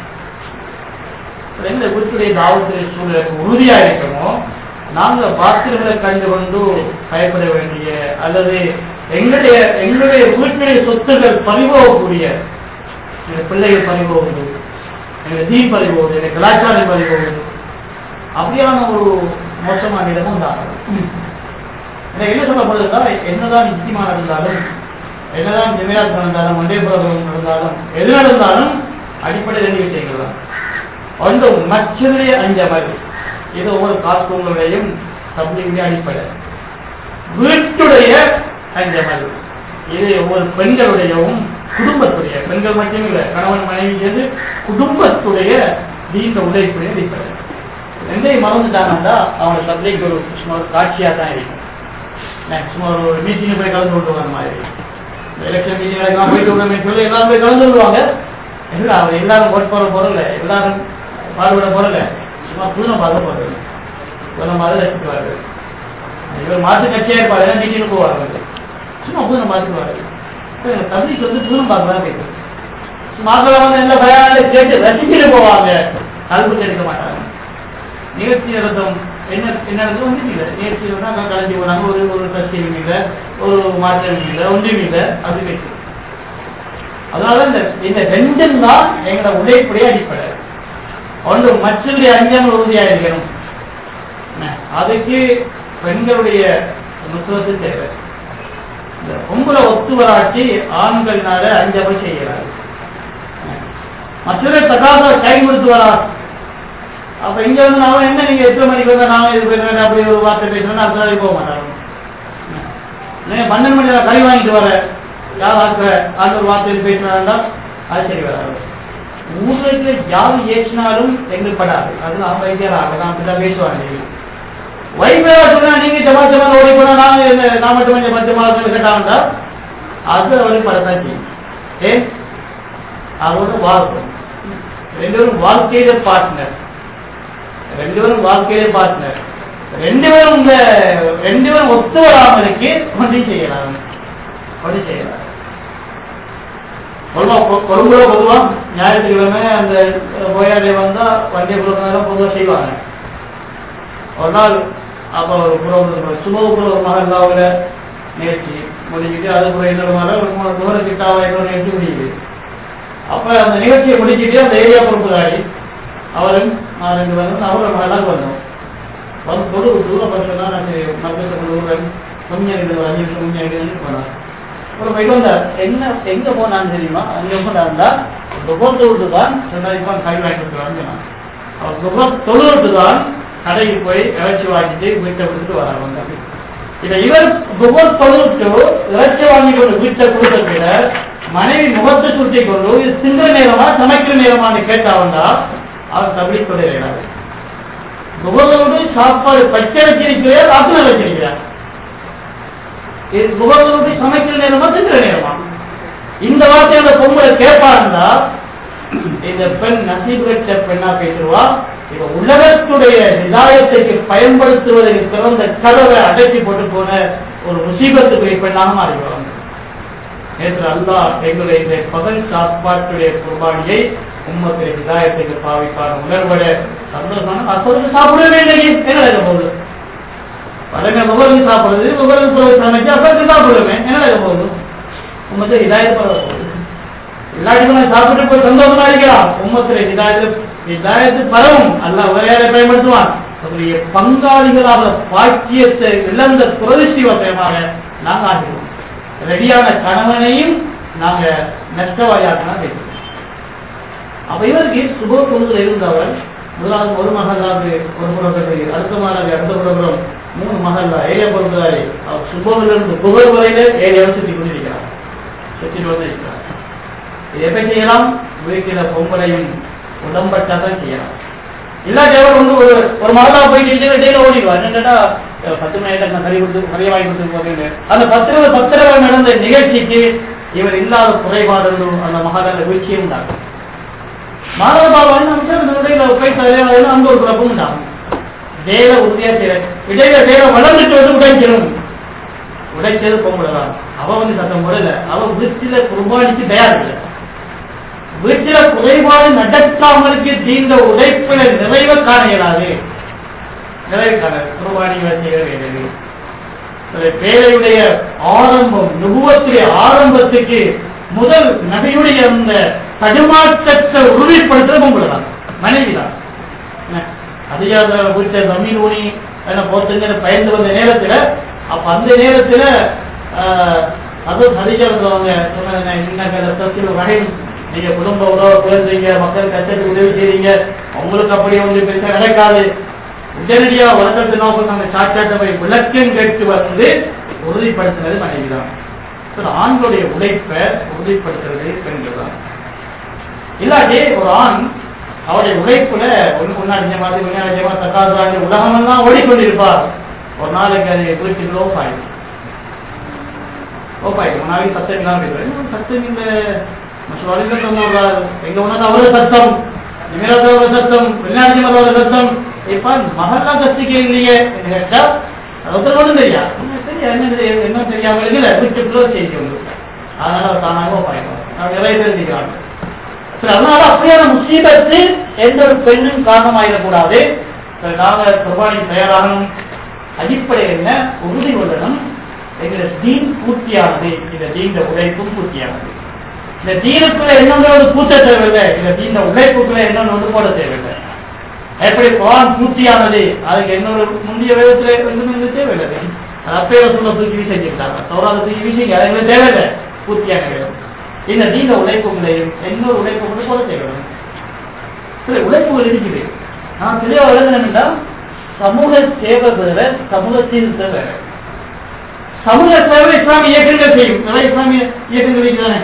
எந்த வீட்டுடைய தாவத்துறை சூழலுக்கு உறுதியா இருக்கமோ நாங்க பாத்திரங்களை கண்டு கொண்டு பயப்பட வேண்டிய அல்லது எங்களுடைய எங்களுடைய வீட்டுடைய சொத்துகள் பறிபோகக்கூடிய எங்க பிள்ளைகள் பறிபோகுது எங்க தீ பறிபோகுது எங்க கலாச்சாரம் பறிபோகுது அப்படியான ஒரு மோசமான இடமும் தான் எனக்கு என்ன சொல்லப்படுதுன்னா என்னதான் நிச்சயமா நடந்தாலும் என்னதான் ஜெமிராத் நடந்தாலும் மண்டேபுரம் நடந்தாலும் எது நடந்தாலும் அடிப்படை ரெண்டு விஷயங்கள் தான் ஒன்று மற்றவருடைய அஞ்சமல் இது ஒவ்வொரு காஸ்கூங்களுடையும் தப்ளியுடைய அடிப்படை வீட்டுடைய அஞ்சமல் இது ஒவ்வொரு பெண்களுடையவும் குடும்பத்துடைய பெண்கள் மட்டும் இல்லை கணவன் மனைவி சேர்ந்து குடும்பத்துடைய நீண்ட உழைப்புடைய அடிப்படை ரெண்டையும் மறந்துட்டாங்கன்னா அவனோட தப்ளிக்கு ஒரு சும்மா ஒரு காட்சியா தான் இருக்கும் நான் சும்மா ஒரு மீட்டிங் போய் கலந்து கொண்டு வர மாதிரி எலெக்ஷன் மீட்டிங் எல்லாம் போயிட்டு விடமே சொல்லி எல்லாரும் போய் கலந்து விடுவாங்க இல்ல அவர் எல்லாரும் ஓட் போற போறல எல்லாரும் பாடுபட போறல சும்மா பூனை பார்க்க போறது பூனை மாதிரி ரசிக்குவாரு இவர் மாற்று கட்சியா இருப்பாரு மீட்டிங் போவாங்க சும்மா பூனை பார்த்துக்குவாரு தம்பிக்கு வந்து பூனை பார்க்கலாம் கேட்குது மாப்பிள்ள வந்து என்ன பயானால கேட்டு ரசிச்சுட்டு போவாங்க கல்வி எடுக்க மாட்டாங்க நிகழ்ச்சி நடத்தும் என்ன என்ன நடத்தும் ஒன்றும் இல்லை நிகழ்ச்சி தான் கலந்து போனாங்க ஒரு ஒரு கட்சியும் இல்லை ஒரு மாற்றம் இல்லை ஒன்றும் இல்லை அப்படி பேச்சு அதனால இந்த இந்த ரெண்டும் தான் எங்களோட உழைப்புடைய அடிப்படை ஒன்று மற்றவருடைய அஞ்சல் உறுதியாக இருக்கணும் என்ன, அதுக்கு பெண்களுடைய நுட்பத்து தேவை இந்த பொம்பளை ஒத்து வராட்டி ஆண்கள்னால அஞ்சபை செய்யறாரு மற்றவரை தகாத கை கொடுத்து வரா அப்ப இங்க வந்து நாம என்ன நீங்க எத்தனை மணிக்கு வந்தா நாம இது பேசுறேன் அப்படி ஒரு வார்த்தை பேசுறேன் அடுத்த நாளைக்கு போக மாட்டாங்க நீங்க பன்னெண்டு மணி நேரம் கறி வாங்கிட்டு வர யார் ஆக்குற அந்த ஒரு வார்த்தை பேசினா அது சரி வராது ஊருக்கு யார் ஏற்றினாலும் எங்களுக்கு படாது அது நான் வைத்தியர் ஆகலாம் அப்படிதான் பேசுவாங்க வைத்தியரா சொன்னா நீங்க ஜமா ஜமா ஓடி போனா நாங்க இந்த நான் மட்டும் கொஞ்சம் பத்து மாதம் கேட்டாங்கடா அது அவருக்கு படத்தான் செய்யும் ஏன் அவரோட வாழ்க்கை ரெண்டு பேரும் வாழ்க்கையில பார்ட்னர் ரெண்டு பேரும் வாழ்க்கையிலே பார்ட்னர் ரெண்டு பேரும் இந்த ரெண்டு பேரும் ஒத்து வராமலுக்கு ஒன்றையும் செய்யலாம் ஒன்றும் செய்யலாம் கொழும்பா கொழும்புல பொதுவா ஞாயிற்றுக்கிழமை அந்த போயாடை வந்தா வண்டியை கொடுக்கறதெல்லாம் பொதுவாக செய்வாங்க ஒரு நாள் அப்போ ஒரு புறம் சுபகுப்புற ஒரு மகல்லாவில் நிகழ்ச்சி முடிஞ்சுட்டு அதுக்கப்புறம் இன்னொரு மகள் ஒரு மூணு தூர கிட்டாவை இன்னொரு நிகழ்ச்சி முடியுது அப்ப அந்த நிகழ்ச்சியை முடிச்சுட்டு அந்த ஏரியா பொறுப்புதாரி அவரும் நான் ரெண்டு பேரும் அவரும் மகளாக வந்தோம் வந்து பொது தூர பட்சம் நான் மத்தியத்தை கொண்டு ஊரன் கொஞ்சம் ரெண்டு ஒரு அஞ்சு நிமிஷம் கொஞ்சம் ரெண்டு போனார் அப்புறம் போயிட்டு வந்தார் என்ன எங்க போனான்னு தெரியுமா அங்க போனாருந்தா துபர் தொழுது தான் ரெண்டாயிரம் ரூபாய் கை வாங்கி கொடுத்துருவான்னு சொன்னான் அவர் துபர் தொழுது தான் கடைக்கு போய் இறைச்சி வாங்கிட்டு வீட்டை கொடுத்துட்டு வராங்க வந்து இதை இவர் துபர் தொழுவிட்டு இறைச்சி வாங்கி கொண்டு வீட்டை கொடுத்த விட மனைவி முகத்தை சுட்டி கொண்டு இது சிந்த நேரமா சமைக்கிற நேரமான்னு கேட்டாவண்டா அவர் தபி கொண்டிருக்கிறார் துபரோடு சாப்பாடு பச்சை வச்சிருக்கிறார் ராத்திரி வச்சிருக்கிறார் இது துபரோடு சமைக்கிற நேரமா சிந்திர நேரமா இந்த வார்த்தையோட பொம்பளை கேட்பாருந்தா இந்த பெண் நசீப் பெற்ற பெண்ணா பேசுவா இப்ப உலகத்துடைய நிதாயத்தைக்கு பயன்படுத்துவதற்கு திறந்த கதவை அடைச்சி போட்டு போன ஒரு முசீபத்துக்குரிய பெண்ணாக மாறிடுவாங்க நேற்று அல்லாஹ் எங்களுடைய இந்த பகல் சாப்பாட்டுடைய குர்பானியை உம்மத்திலே ஹிதாயத்துக்கு பாவிப்பான உணர்வட சந்தோஷமான அப்பொழுது சாப்பிடவே இல்லை என்ன நடக்க போகுது பழங்க முகருக்கு சாப்பிடுறது முகருக்கு சமைச்சு அப்பொழுது சாப்பிடுவேன் என்ன நடக்க போகுது உம்மத்தை ஹிதாயத்து பரவ போகுது எல்லாருக்கும் நான் சாப்பிட்டு போய் சந்தோஷமா இருக்கிறான் உம்மத்திலே ஹிதாயத்து ஹிதாயத்து பரவும் அல்லாஹ் ஒரே பயன்படுத்துவான் அவருடைய பங்காளிகளாக பாக்கியத்தை இழந்த துரதிருஷ்டிவசமாக நாங்கள் ஆகிறோம் ரெடியான கணவனையும் நாங்க நஷ்டவாயாக்கினா வைக்கிறோம் அப்ப இவருக்கு சுப பொழுதுல இருந்தவர் முதலாவது ஒரு மகளாவது ஒரு புறம் கட்டுகிறார் அடுத்த மகளாக அடுத்த புறம் மூணு மகள் ஏழை பொறுத்தாரு அவர் சுபவிலிருந்து புகழ் வரையில ஏழை சுற்றி கொண்டிருக்கிறார் சுற்றிட்டு வந்து இருக்கிறார் இது எப்ப செய்யலாம் வீட்டில பொங்கலையும் உடம்பட்டாதான் செய்யலாம் இல்லாட்டி அவர் வந்து ஒரு ஒரு மகளா போய் செஞ்சு டெய்லி ஓடிடுவார் என்னடா பத்து மணி நேரம் நான் கறி கொடுத்து கறியை வாங்கி கொடுத்து போறேன்னு அந்த பத்து ரூபாய் பத்து ரூபாய் நடந்த நிகழ்ச்சிக்கு இவர் இல்லாத குறைபாடுகளும் அந்த மகாதால வீழ்ச்சியும் உண்டாகும் மாதவ பாபா நம்முடைய போய் தலைவர் அந்த ஒரு குழப்பம் உண்டாகும் வேலை உறுதியா செய்யற இடையில வேலை வளர்ந்துட்டு வந்து உடைக்கணும் உடைச்சது பொங்கலாம் அவ வந்து சத்தம் போடல அவ வீட்டில குர்பானிக்கு தயார் இல்லை வீட்டில குறைபாடு நடக்காமலுக்கு தீர்ந்த உழைப்புல நிறைவை காண இயலாது நிறைவு காண குர்பானி செய்ய வேண்டியது வேலையுடைய ஆரம்பம் நுபுவத்துடைய ஆரம்பத்துக்கு முதல் நபியுடைய அந்த தடுமாற்றத்தை உறுதிப்படுத்துறது பொங்கலாம் மனைவிதான் அதிகார வீட்டை ஜமீன் ஊனி போத்துங்கிற பயந்து வந்த நேரத்துல அப்ப அந்த நேரத்துல அதுவும் ஹரிஜாவுங்க சொன்ன இன்னும் வகை நீங்க குடும்ப உறவு குழந்தைங்க மக்கள் கஷ்டத்துக்கு உதவி செய்றீங்க உங்களுக்கு அப்படியே வந்து பெருசா நடக்காது உடனடியா வழக்கத்தை நோக்கம் நம்ம சாட்சாட்டவை விளக்கம் கேட்டு வந்து உறுதிப்படுத்துறது மனைவிதான் ஆண்களுடைய உழைப்பை உறுதிப்படுத்துறது பெண்கள் தான் இல்லாட்டி ஒரு ஆண் அவருடைய உழைப்புல ஒன்று ஒன்னா அஞ்ச மாதிரி ஒன்னா அஞ்சமா தக்காது உலகமெல்லாம் ஓடிக்கொண்டிருப்பார் ஒரு நாளைக்கு அது வீட்டுக்கு லோப் ஆயிடும் லோப் ஆயிடும் ஒரு நாளைக்கு சத்தம் இல்லாம போயிடுவார் சத்தம் இந்த மற்றவர்கள் சொல்றாரு எங்க உனக்கு அவர சத்தம் நிமிரத்தோட சத்தம் வெளிநாட்டு சத்தம் இப்ப மகல்லா கத்திக்க இல்லையே கேட்டா ஒருத்தர் ஒன்றும் தெரியா தெரியா என்ன தெரியாது என்ன தெரியாம இருக்குல்ல வீட்டுக்குள்ள செய்தி வந்து அதனால தானாக பாய்க்கும் நான் நிறைய தெரிஞ்சுக்கிறாங்க அதனால அப்படியான முசீபத்து எந்த ஒரு பெண்ணும் காரணமாயிடக்கூடாது நாங்க குர்பானி தயாராகணும் அடிப்படை என்ன உறுதி கொள்ளணும் எங்களை தீன் பூர்த்தியானது இந்த தீண்ட உழைப்பும் பூர்த்தியானது இந்த தீனுக்குள்ள என்னொன்று பூத்த தேவையில்லை இந்த தீண்ட உழைப்புக்குள்ள என்னொன்று ஒன்று போட தேவையில்லை எப்படி குரான் பூர்த்தியானது அதுக்கு என்னொரு முந்தைய வேதத்துல இருந்து தேவையில்லை அது அப்பே சொல்ல தூக்கி வீசிட்டாங்க சௌராத தூக்கி வீசிங்க அது எங்களுக்கு தேவையில்லை பூர்த்தியான வேதம் இந்த நீண்ட உழைப்புகளையும் இன்னொரு உழைப்பு கொண்டு போட தேவையில்லை சில உழைப்புகள் இருக்குது நான் தெளிவாக விளங்கினா சமூக சேவை வேற சமூக சீர்திருத்த வேற சமூக சேவை இஸ்லாமிய இயக்கங்கள் செய்யும் நிறைய இஸ்லாமிய இயக்கங்கள் இருக்குதானே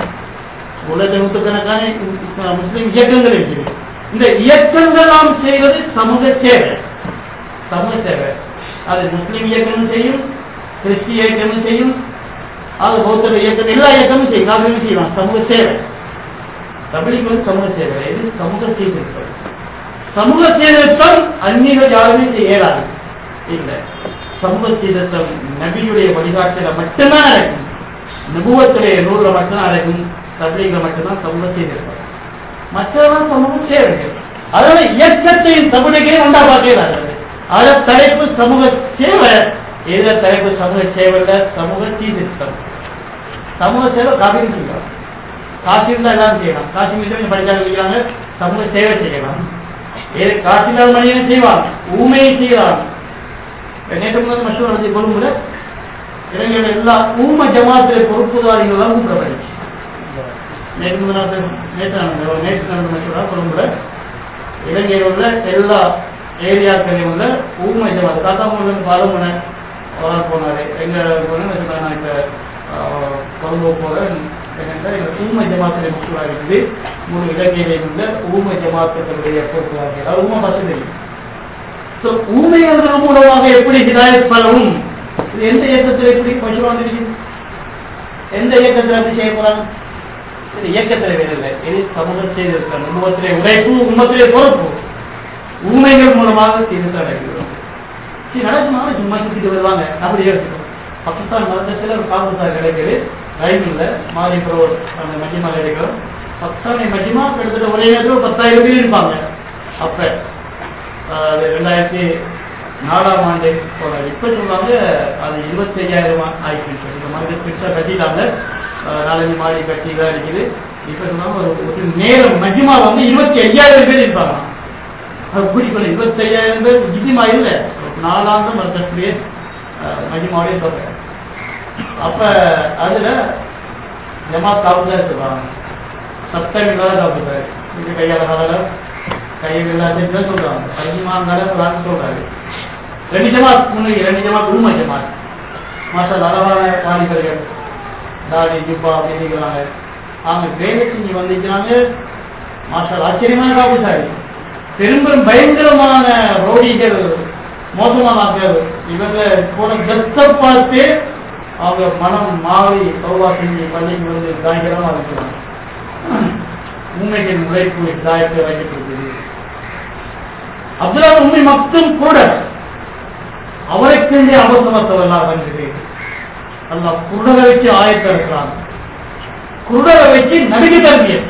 உலக நூற்றுக்கணக்கான முஸ்லிம் இயக்கங்கள் இருக்குது இந்த இயக்கங்கள் நாம் செய்வது சமூக சேவை சமூக சேவை அது முஸ்லிம் இயக்கமும் செய்யும் கிறிஸ்டிய இயக்கமும் செய்யும் அது பௌத்த இயக்கம் எல்லா இயக்கமும் செய்யும் நாங்களும் செய்யலாம் சமூக சேவை தமிழுக்கு வந்து சமூக சேவை இது சமூக சீர்திருத்தம் சமூக சீர்திருத்தம் அந்நியர்கள் யாருமே செய்ய இயலாது இல்லை சமூக சீர்திருத்தம் நபியுடைய வழிகாட்டில மட்டும்தான் நடக்கும் நபுவத்துடைய நூல்ல மட்டும்தான் நடக்கும் தபிலிகளை மட்டும்தான் சமூக சீர்திருத்தம் மற்றவர்கள் சமூக சேவைகள் அதனால இயக்கத்தையும் தமிழையும் ஒன்றா பார்க்கிறார்கள் அத தலைப்பு சமூக சேவை எத தலைப்பு சமூக சேவையில சமூக சீர்திருத்தம் சமூக சேவை காப்பீடு செய்யலாம் காசில் தான் எல்லாம் செய்யலாம் காசிமீர் கொஞ்சம் படிச்சாங்க செய்யறாங்க சமூக சேவை செய்யலாம் ஏது காசிலால் மனிதனை செய்வாங்க ஊமையை செய்யலாம் நேற்று முதல் மஷூர் நடத்தி கொழும்புல இளைஞர்கள் எல்லா ஊம ஜமாத்திலே பொறுப்புதாரிகள் எல்லாம் கூப்பிடப்படுச்சு நேற்று முதல் நேற்று நேற்று நடந்த மஷூரா கொழும்புல இலங்கையில் உள்ள எல்லா ஏரியாக்களையும் உள்ள ஊமை ஜமாத் காத்தாமூலம் பாலமுன போனாரு எங்க நான் இப்ப கொழும்பு போறேன் என்னென்றால் எங்கள் ஊமை ஜமாத்திலே முக்கியமாக இருக்குது மூணு இலங்கையிலே உள்ள ஊமை ஜமாத்துகளுடைய பொறுப்புவார்கள் அது ஊமை பஸ் தெரியும் ஸோ ஊமையர்கள் மூலமாக எப்படி ஹிதாயத் பலவும் இது எந்த இயக்கத்தில் எப்படி பசு வந்திருக்குது எந்த இயக்கத்தில் அப்படி செய்ய போறாங்க இது இயக்கத்தில் வேறு இல்லை இது சமூக செய்திருக்கிற உருவத்திலே உழைப்பு உண்மத்திலே பொறுப்பு ஊமைகள் மூலமாக செய்து நடக்கிறோம் சரி நடக்குமா சும்மா சுத்திட்டு வருவாங்க அப்படி யோசிக்கும் பாகிஸ்தான் மதத்தில் ஒரு காங்கிரஸார் கிடைக்குது டைம் இல்லை மாறி ப்ரோட் அந்த மஜிமா கிடைக்கிறோம் பத்தாணி மஜிமா கிட்டத்தட்ட ஒரே நேரத்தில் பத்தாயிரம் பேர் இருப்பாங்க அப்போ அது ரெண்டாயிரத்தி நாலாம் ஆண்டு போனார் இப்போ சொல்லுவாங்க அது இருபத்தி ஐயாயிரம் ஆயிடுச்சு இந்த மாதிரி பெருசாக கட்டிட்டாங்க அஹ் நாலஞ்சு மாடி கட்டி தான் இருக்குது இப்போ சொன்னாங்க ஒரு ஒரு நேரம் மஜிமா வந்து இருபத்தி ஐயாயிரம் பேர் இருப்பாங்க அது பிடிக்கணும் இருபத்தி ஐயாயிரம் பேர் ஜிதிமா இல்லை நாலாந்தம் வரக்கூடிய மஜிமாவுடைய தொகை அப்ப அதுல ஜமாத் காப்பு தான் சொல்றாங்க சப்தம் இல்லாத காப்பு இது கையால கால கையில் இல்லாத சொல்றாங்க பதிமாங்கால பிளான் சொல்றாரு ரெண்டு ஜமாத் முன்னாடி ரெண்டு ஜமாத் உண்மை ஜமாத் மாசம் அளவான வாலிபர்கள் தாடி ஜிப்பா அப்படின்னு இருக்கிறாங்க அவங்க வேலை செஞ்சு வந்துக்கிறாங்க மாஸ்டர் ஆச்சரியமான காப்புசாரி பெரும் பெரும் பயங்கரமான ரோடிகள் மோசமான ஆட்கள் இவங்க போன கத்த பார்த்து அவங்க மனம் மாறி சௌவா செஞ்சு பள்ளிக்கு வந்து பயங்கரமா இருக்கிறாங்க உண்மைகளின் உழைப்பு தாயத்தை வைக்கப்பட்டிருக்குது அப்துல்லா உண்மை மட்டும் கூட அவருக்கென்றே அவசரத்தவெல்லாம் வந்தது அல்ல குருடரை வச்சு ஆயத்த இருக்கிறாங்க குருடரை வச்சு நடிகை தம்பியர்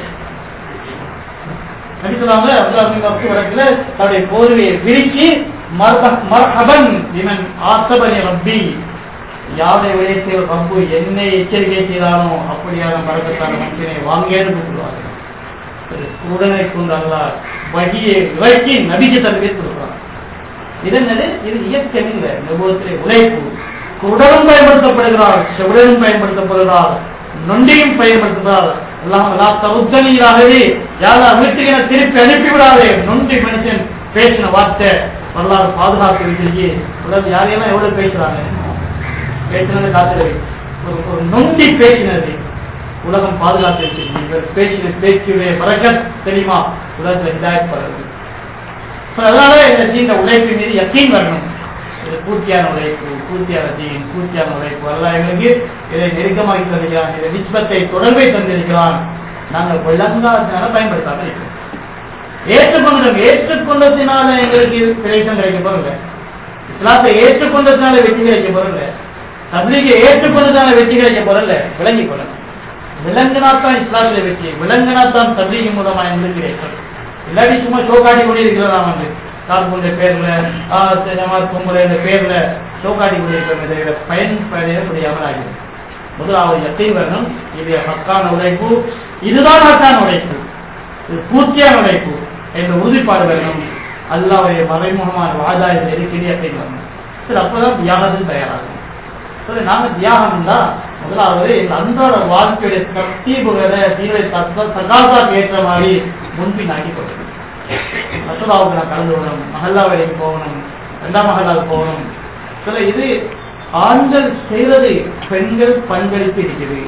நடிக்கிறாங்க அப்துல்லா அப்து வழக்கில் தன்னுடைய போர்வையை விரிச்சு மர்ஹபன் இவன் ஆசபனி ரப்பி யாரை உயர்த்திய ரப்பு என்னை எச்சரிக்கை செய்தானோ அப்படியான பழக்கத்தான மனுஷனை வாங்கேன்னு கூப்பிடுவாங்க குருடனை கொண்டு அல்ல வகியை இறக்கி நபிக்கு தன்மையை கொடுக்குறான் இது என்னது இது இயற்கை இல்லை நிபுணத்திலே உழைப்பு குருடனும் பயன்படுத்தப்படுகிறார் செவிடனும் பயன்படுத்தப்படுகிறார் நொண்டியும் பயன்படுத்துகிறார் எல்லாம் தகுத்தனீராகவே யாரா வீட்டுக்கு என திருப்பி அனுப்பிவிடாதே நொண்டி மனுஷன் பேசின வார்த்தை வரலாறு பாதுகாத்து வச்சிருக்கி உலகம் யாரையெல்லாம் எவ்வளவு பேசுறாங்க பேசினது காத்துறது ஒரு ஒரு நொண்டி பேசினது உலகம் பாதுகாத்து வச்சிருக்கு இவர் பேசின பேச்சுடைய பறக்கத் தெரியுமா உலகத்துல ஹிதாயத் படுறது அதனால இந்த உழைப்பு மீது யக்கீன் வரணும் இது பூர்த்தியான உழைப்பு பூர்த்தியான தீன் பூர்த்தியான உழைப்பு எல்லாம் எங்களுக்கு இதை நெருக்கமாகி தந்திருக்கிறான் இதை நிச்சயத்தை தொடர்பை தந்திருக்கிறான் நாங்கள் விளங்காதனால பயன்படுத்தாமல் இருக்கிறோம் ஏற்றுக்கொண்டோம் ஏற்றுக்கொண்டதினால எங்களுக்கு கிடைக்கும் கிடைக்க போறல இஸ்லாத்தை ஏற்றுக்கொண்டதுனால வெற்றி கிடைக்க போறல தபிலிகை ஏற்றுக்கொண்டதுனால வெற்றி கிடைக்க போறல விளங்கி கொள்ளணும் விலங்கினாத்தான் இஸ்லாத்தில வெற்றி விலங்கினாத்தான் தபிலிகை மூலமா எங்களுக்கு கிடைக்கும் இல்லாட்டி சும்மா ஷோகாட்டி கொண்டு இருக்கிறதா வந்து கார்புடைய பேர்ல ஜமாத் கும்புற இந்த பேர்ல ஷோகாட்டி கொண்டு இருக்கிற பயன்படைய முடியாமல் ஆகிறது முதலாவது எத்தை வரணும் இது ஹக்கான உழைப்பு இதுதான் ஹக்கான உழைப்பு இது பூர்த்தியான உழைப்பு என்ற உறுதிப்பாடு வரணும் அல்லாவுடைய மறைமுகமான வாதாயத்தை இருக்கிறது அப்படின்னு வரணும் சரி அப்பதான் தியாகத்துக்கு தயாராகும் சரி நாங்க தியாகம் தான் முதலாவது இந்த அன்றாட வாழ்க்கையுடைய தர்த்தீபுகளை தீவிர தக்க சகாசாக்கு ஏற்ற மாதிரி முன்பின் ஆக்கி கொடுக்கணும் மசோதாவுக்கு நான் கலந்து விடணும் மஹல்லா வேலைக்கு போகணும் ரெண்டாம் மஹல்லாவுக்கு போகணும் சில இது ஆண்கள் செய்வது பெண்கள் பங்களிப்பு இருக்குது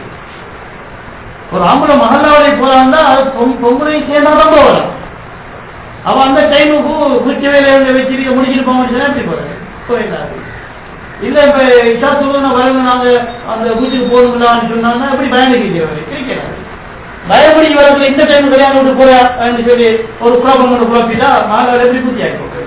ஒரு ஆம்பளை மஹல்லாவுடைய போறான்னா அது பொம்பளை சேர்ந்தாதான் போகலாம் அவன் அந்த டைமுக்கு குச்சி வேலையை வச்சுட்டு முடிச்சுட்டு போக முடிச்சுன்னா எப்படி போறது போயிடாது இல்ல இப்ப இஷா சொல்லுங்க வரங்க நாங்க அந்த வீட்டுக்கு போகணுங்களான்னு சொன்னாங்கன்னா எப்படி பயணிக்க இருக்கிறாரு பயப்படி வரதுல இந்த டைம் கல்யாணம் விட்டு போறான்னு சொல்லி ஒரு ப்ராப்ளம் ஒன்று குழப்பிட்டா மாணவர் எப்படி பூர்த்தி ஆகி போகிறது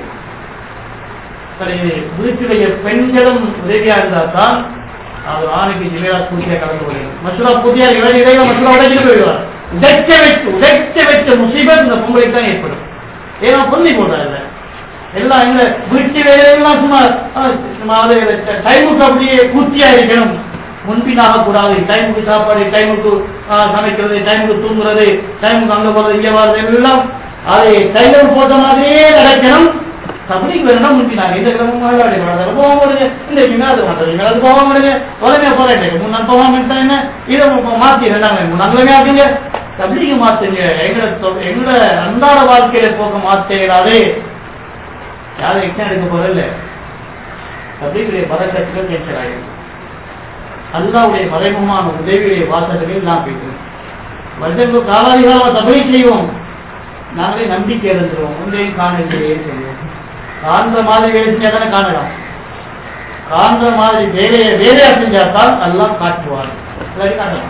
சரி வீட்டுடைய பெண்களும் உதவியா இருந்தா தான் அவர் ஆணைக்கு ஜிவேரா பூர்த்தியா கலந்து கொள்ளும் மசூரா பூர்த்தியா இடையில மசூரா உடைச்சிட்டு போயிடுவார் உடைச்ச வச்சு உடைச்ச வச்ச முசீபத் இந்த பொங்கலுக்கு தான் ஏற்படும் ஏன்னா பொந்தி போடுறாரு எல்லாம் எங்க வீட்டு வேலையெல்லாம் சும்மா சும்மா அது டைமுக்கு அப்படியே பூர்த்தியா இருக்கணும் முன்பினாக கூடாது டைமுக்கு சாப்பாடு டைமுக்கு சமைக்கிறது டைமுக்கு தூங்குறது டைமுக்கு அங்க போறது இங்க வர்றது எல்லாம் அதை டைலர் போட்ட மாதிரியே நடக்கணும் தபிலிக்கு வேணும் முன்பினாங்க இந்த கிழமை மகளிர் வளர்ந்து போக முடியுது இந்த கிழமை அது வந்தது அது போக முடியுது உடனே போறேன் முன்னாள் போகாம இருந்தா என்ன இதை மாத்தி ரெண்டாங்க முன்னாங்களே ஆக்குங்க தபிலிக்கு மாத்துங்க எங்களை எங்களை அன்றாட வாழ்க்கையில போக்க மாத்தேடாதே யாரும் எக்ஸாம் எடுக்க போறதில்ல தபிலிக்குடைய பதக்கத்துக்கு கேன்சல் ஆகிடும் அல்லாவுடைய மறைமுகமான உதவியுடைய வாசல்களில் நாம் பேசுவோம் வருடங்கள் காலாதிகாலமாக தபை செய்வோம் நாங்களே நம்பிக்கை இருந்துருவோம் உங்களையும் காணலையே சொல்லுவோம் காண்ற மாதிரி வேலை செஞ்சா தானே காணலாம் காண்ற மாதிரி வேலையை வேலையா செஞ்சாதான் எல்லாம் காட்டுவார் இல்லாட்டி காட்டலாம்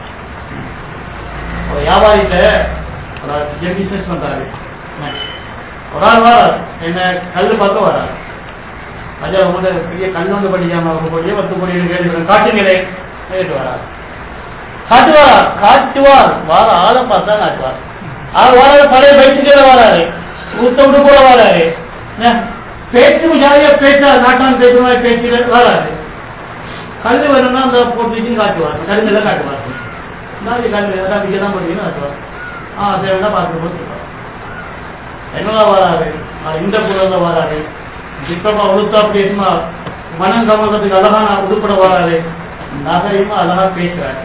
ஒரு வியாபாரிட்ட ஒரு பிசினஸ் பண்றாரு ஒரு ஆள் வரார் என்ன கல் பார்க்க வரார் அஜா உங்களோட பெரிய கண்ணொண்டு படிக்காம அவங்க போய் பத்து கோடி கேள்வி காட்டுங்களே கேட்டு வரார் காட்டுவாரா காட்டுவார் வார ஆளை பார்த்தா காட்டுவார் அவர் வராது பழைய பைக்குகள வராரு ஊத்த விட்டு கூட வராரு என்ன? பேச்சு ஜாலியா பேச்சா நாட்டான் பேசுற மாதிரி பேச்சு வராது கல் வேணும்னா அந்த போட்டு காட்டுவார் கருங்கல்ல காட்டுவார் நாளைக்கு கல் அதான் இங்கே தான் போட்டீங்கன்னு காட்டுவார் ஆ தேவைன்னா பார்த்து போட்டுருப்பார் என்னவா வராரு ஆ, இந்த புறத வராரு இப்பமா உடுத்தா அப்படின்னா மனம் கமலத்துக்கு அழகான உடுப்பட வராரு நகரையுமா அழகா பேசுறாரு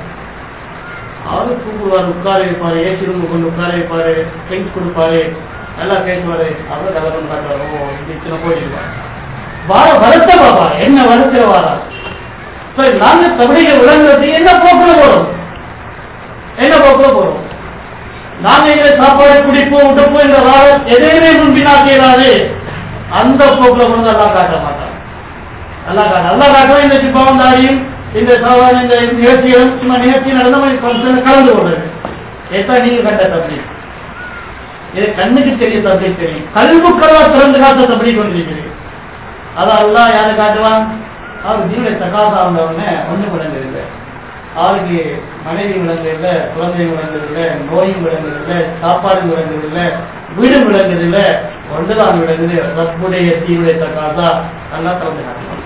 அவரு கூப்பிடுவார் உட்கார வைப்பாரு ஏசி ரூம் கொண்டு உட்கார வைப்பாரு ட்ரிங்க்ஸ் கொடுப்பாரு நல்லா பேசுவாரு அவரு கலகம் காட்டுவாரு ஓ இது இத்தனை போயிருப்பாரு வார வளர்த்த பாபா என்ன வளர்க்கிற வாரா சரி நாங்க தமிழக விளங்குறது என்ன போக்குல போறோம் என்ன போக்குல போறோம் நாங்க எங்களை சாப்பாடு குடிப்போம் உடுப்போம் என்ற வார எதையுமே முன் பின்னாக்கிறாரு அந்த போக்குல கொண்டு நல்லா காட்ட மாட்டாங்க நல்லா காட்ட நல்லா காட்டுவோம் இந்த சிப்பாவந்தாரியும் இந்த சாதாரண இந்த நிகழ்ச்சிகளும் சும்மா நிகழ்ச்சி நடந்த மாதிரி ஃபங்க்ஷன்ல கலந்து கொள்றது ஏதான் நீங்க கண்ட தம்பி இது கண்ணுக்கு தெரிய தம்பி தெரியும் கல்வுக்கெல்லாம் திறந்து காத்த தம்பி கொண்டிருக்கிறீங்க அதான் அல்லாஹ் யாரை காட்டுவான் அவர் ஜீவனை தகாத வந்தவொடனே ஒன்றும் விளங்குதில்லை அவருக்கு மனைவி விளங்குதில்லை குழந்தை விளங்குதில்லை நோயும் விளங்குதில்லை சாப்பாடு விளங்குதில்லை வீடும் விளங்குதில்லை ஒன்றுதான் விளங்குது ரப்புடைய தீவுடைய தகாதா நல்லா திறந்து காட்டுவான்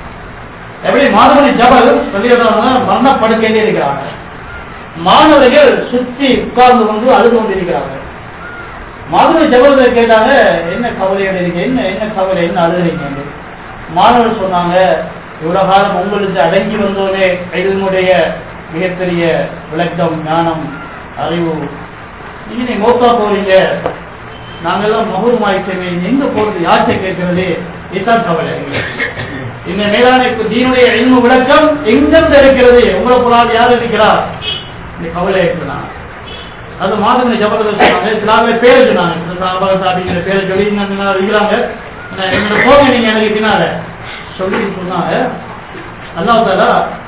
எப்படி மாதவனி ஜபல் சொல்லிடுறாங்க மரணப்படுக்கையிலே இருக்கிறாங்க மாணவர்கள் சுற்றி உட்கார்ந்து கொண்டு அழுது கொண்டிருக்கிறாங்க மாணவ ஜபல் கேட்டாங்க என்ன கவலையோட இருக்கு என்ன என்ன கவலை என்ன அழுகிறீங்க மாணவர் சொன்னாங்க இவ்வளவு காலம் உங்களுக்கு அடங்கி வந்தோமே இதனுடைய மிகப்பெரிய விளக்கம் ஞானம் அறிவு நீங்க நீங்க மோக்கா போறீங்க நாங்கெல்லாம் மகுரமாயிட்டமே எங்க போறது யார்கிட்ட கேட்கறது இதுதான் கவலை எங்களுக்கு இந்த மேலான இப்ப தீனுடைய இல்மு விளக்கம் எங்கிருந்து இருக்கிறது உங்களை போனால் யார் இருக்கிறார் இந்த கவலை இருக்கிறான் அது மாதவனை ஜபரதம் சொன்னாங்க சில பேர் பேரை சொன்னாங்க சாபாக அப்படிங்கிற பேரை சொல்லி இன்னும் இருக்கிறாங்க நான் என்னோட போங்க நீங்க எனக்கு பின்னால சொல்லி சொன்னாங்க அல்லாஹ் தாலா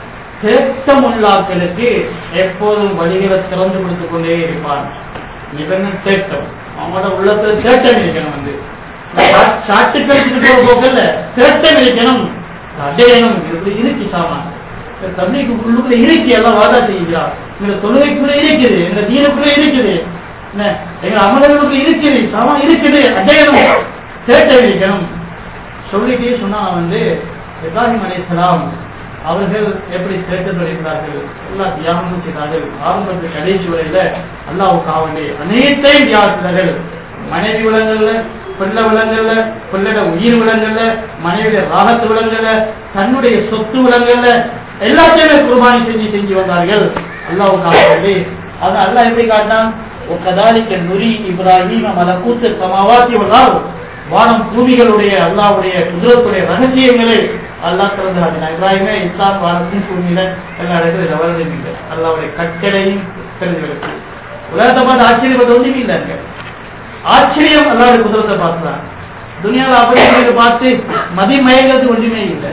தேட்டமுள்ளாக்களுக்கு எப்போதும் வழிகளை திறந்து கொடுத்து கொண்டே இருப்பான் நிபந்தனை தேட்டம் அவங்களோட உள்ளத்துல தேட்டம் இருக்கணும் வந்து சாட்டு கழிச்சுட்டு போற போக்கல்ல தேட்டம் இருக்கணும் அடையணும் இப்படி இருக்கு சாமான் தம்பிக்கு உள்ளுக்குள்ள இருக்கு எல்லாம் வாதா செய்கிறார் எங்க தொழுகைக்குள்ள இருக்குது எங்க தீனுக்குள்ள இருக்குது என்ன எங்க அமலர்களுக்கு இருக்குது சாமான் இருக்குது அடையணும் தேட்டம் இருக்கணும் சொல்லிட்டே சொன்னா வந்து இப்ராஹிம் அலைஹிஸ்ஸலாம் அவர்கள் எப்படி சேர்த்து இருக்கிறார்கள் எல்லா தியாகமும் செய்தார்கள் ஆரம்பத்தில் கடைசி வரையில அல்லாஹ் காவலே அனைத்தையும் தியாகித்தார்கள் மனைவி விலங்கல்ல பிள்ளை விலங்கல்ல பிள்ளைட உயிர் விலங்கல்ல மனைவிய ராகத்து விலங்கல்ல தன்னுடைய சொத்து விலங்கல்ல எல்லாத்தையுமே குர்பானி செஞ்சு செஞ்சு வந்தார்கள் அல்லாஹ் காவலே அது அல்லாஹ் எப்படி காட்டான் கதாலிக்க நுரி இப்ராஹிம் மலக்கூத்து சமாவாத்தி வந்தால் வானம் பூமிகளுடைய அல்லாவுடைய குதிரத்துடைய ரகசியங்களை அல்லாஹ் திறந்து காட்டினார் இப்ராஹிமே இஸ்லாம் வானத்தின் பூமியில எல்லா இடத்துல வளர்ந்து அல்லாவுடைய கட்டளையும் தெரிஞ்சுக்கிறது உலகத்தை பார்த்து ஆச்சரியப்பட்ட ஒன்றுமே இல்லைங்க ஆச்சரியம் அல்லாவுடைய குதிரத்தை பார்த்துதான் துனியாவில் அப்படி பார்த்து மதிமயங்கிறது ஒன்றுமே இல்லை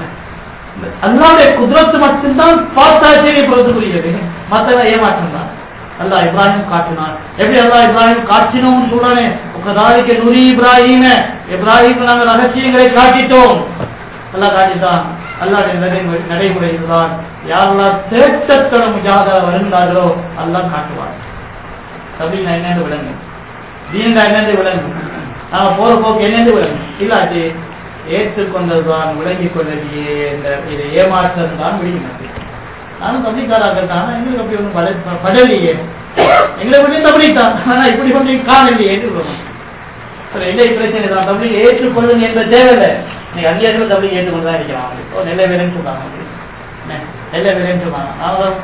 அல்லாவுடைய குதிரத்து மட்டும்தான் பார்த்து ஆச்சரியப்படுறதுக்குரியது மற்றவன் ஏமாற்றம் தான் அல்லாஹ் இப்ராஹிம் காட்டினான் எப்படி அல்லாஹ் இப்ராஹிம் காட்டினோம்னு சொல்றானே உக்கதாலிக்க நுரி இப்ராஹிம இப்ராஹிம் நாங்கள் ரகசியங்களை காட்டிட்டோம் அல்லாஹ் காட்டிட்டான் அல்லாஹ் நடைமுறை இதுதான் யாரெல்லாம் தேட்டத்தோட முஜாத வருகிறார்களோ அல்லாஹ் காட்டுவார் தம்பி நான் என்னென்று விளங்கு தீண்டா என்னென்று விளங்கு நாம போற போக்கு என்னென்று விளங்கு இல்லாட்டி ஏற்றுக்கொண்டதுதான் விளங்கிக் கொண்டதையே இந்த இதை ஏமாற்றம் தான் விடுகிறது நானும் தம்பிக்காராக்கள் தான் எங்களுக்கு அப்படி ஒன்றும் பட படலையே எங்களை பற்றி தம்பி தான் ஆனா இப்படி ஒன்றும் காணலையே ஏற்றுக்கணும் இல்லை பிரச்சனை தான் தம்பி ஏற்றுக்கொள்ளுங்க என்ற தேவையில்லை நீ அங்கேயாச்சும் தம்பி ஏற்றுக்கொண்டு தான் இருக்கிறான் ஓ நெல்லை வேலைன்னு சொல்றாங்க நெல்லை வேலைன்னு சொன்னாங்க நாங்களும்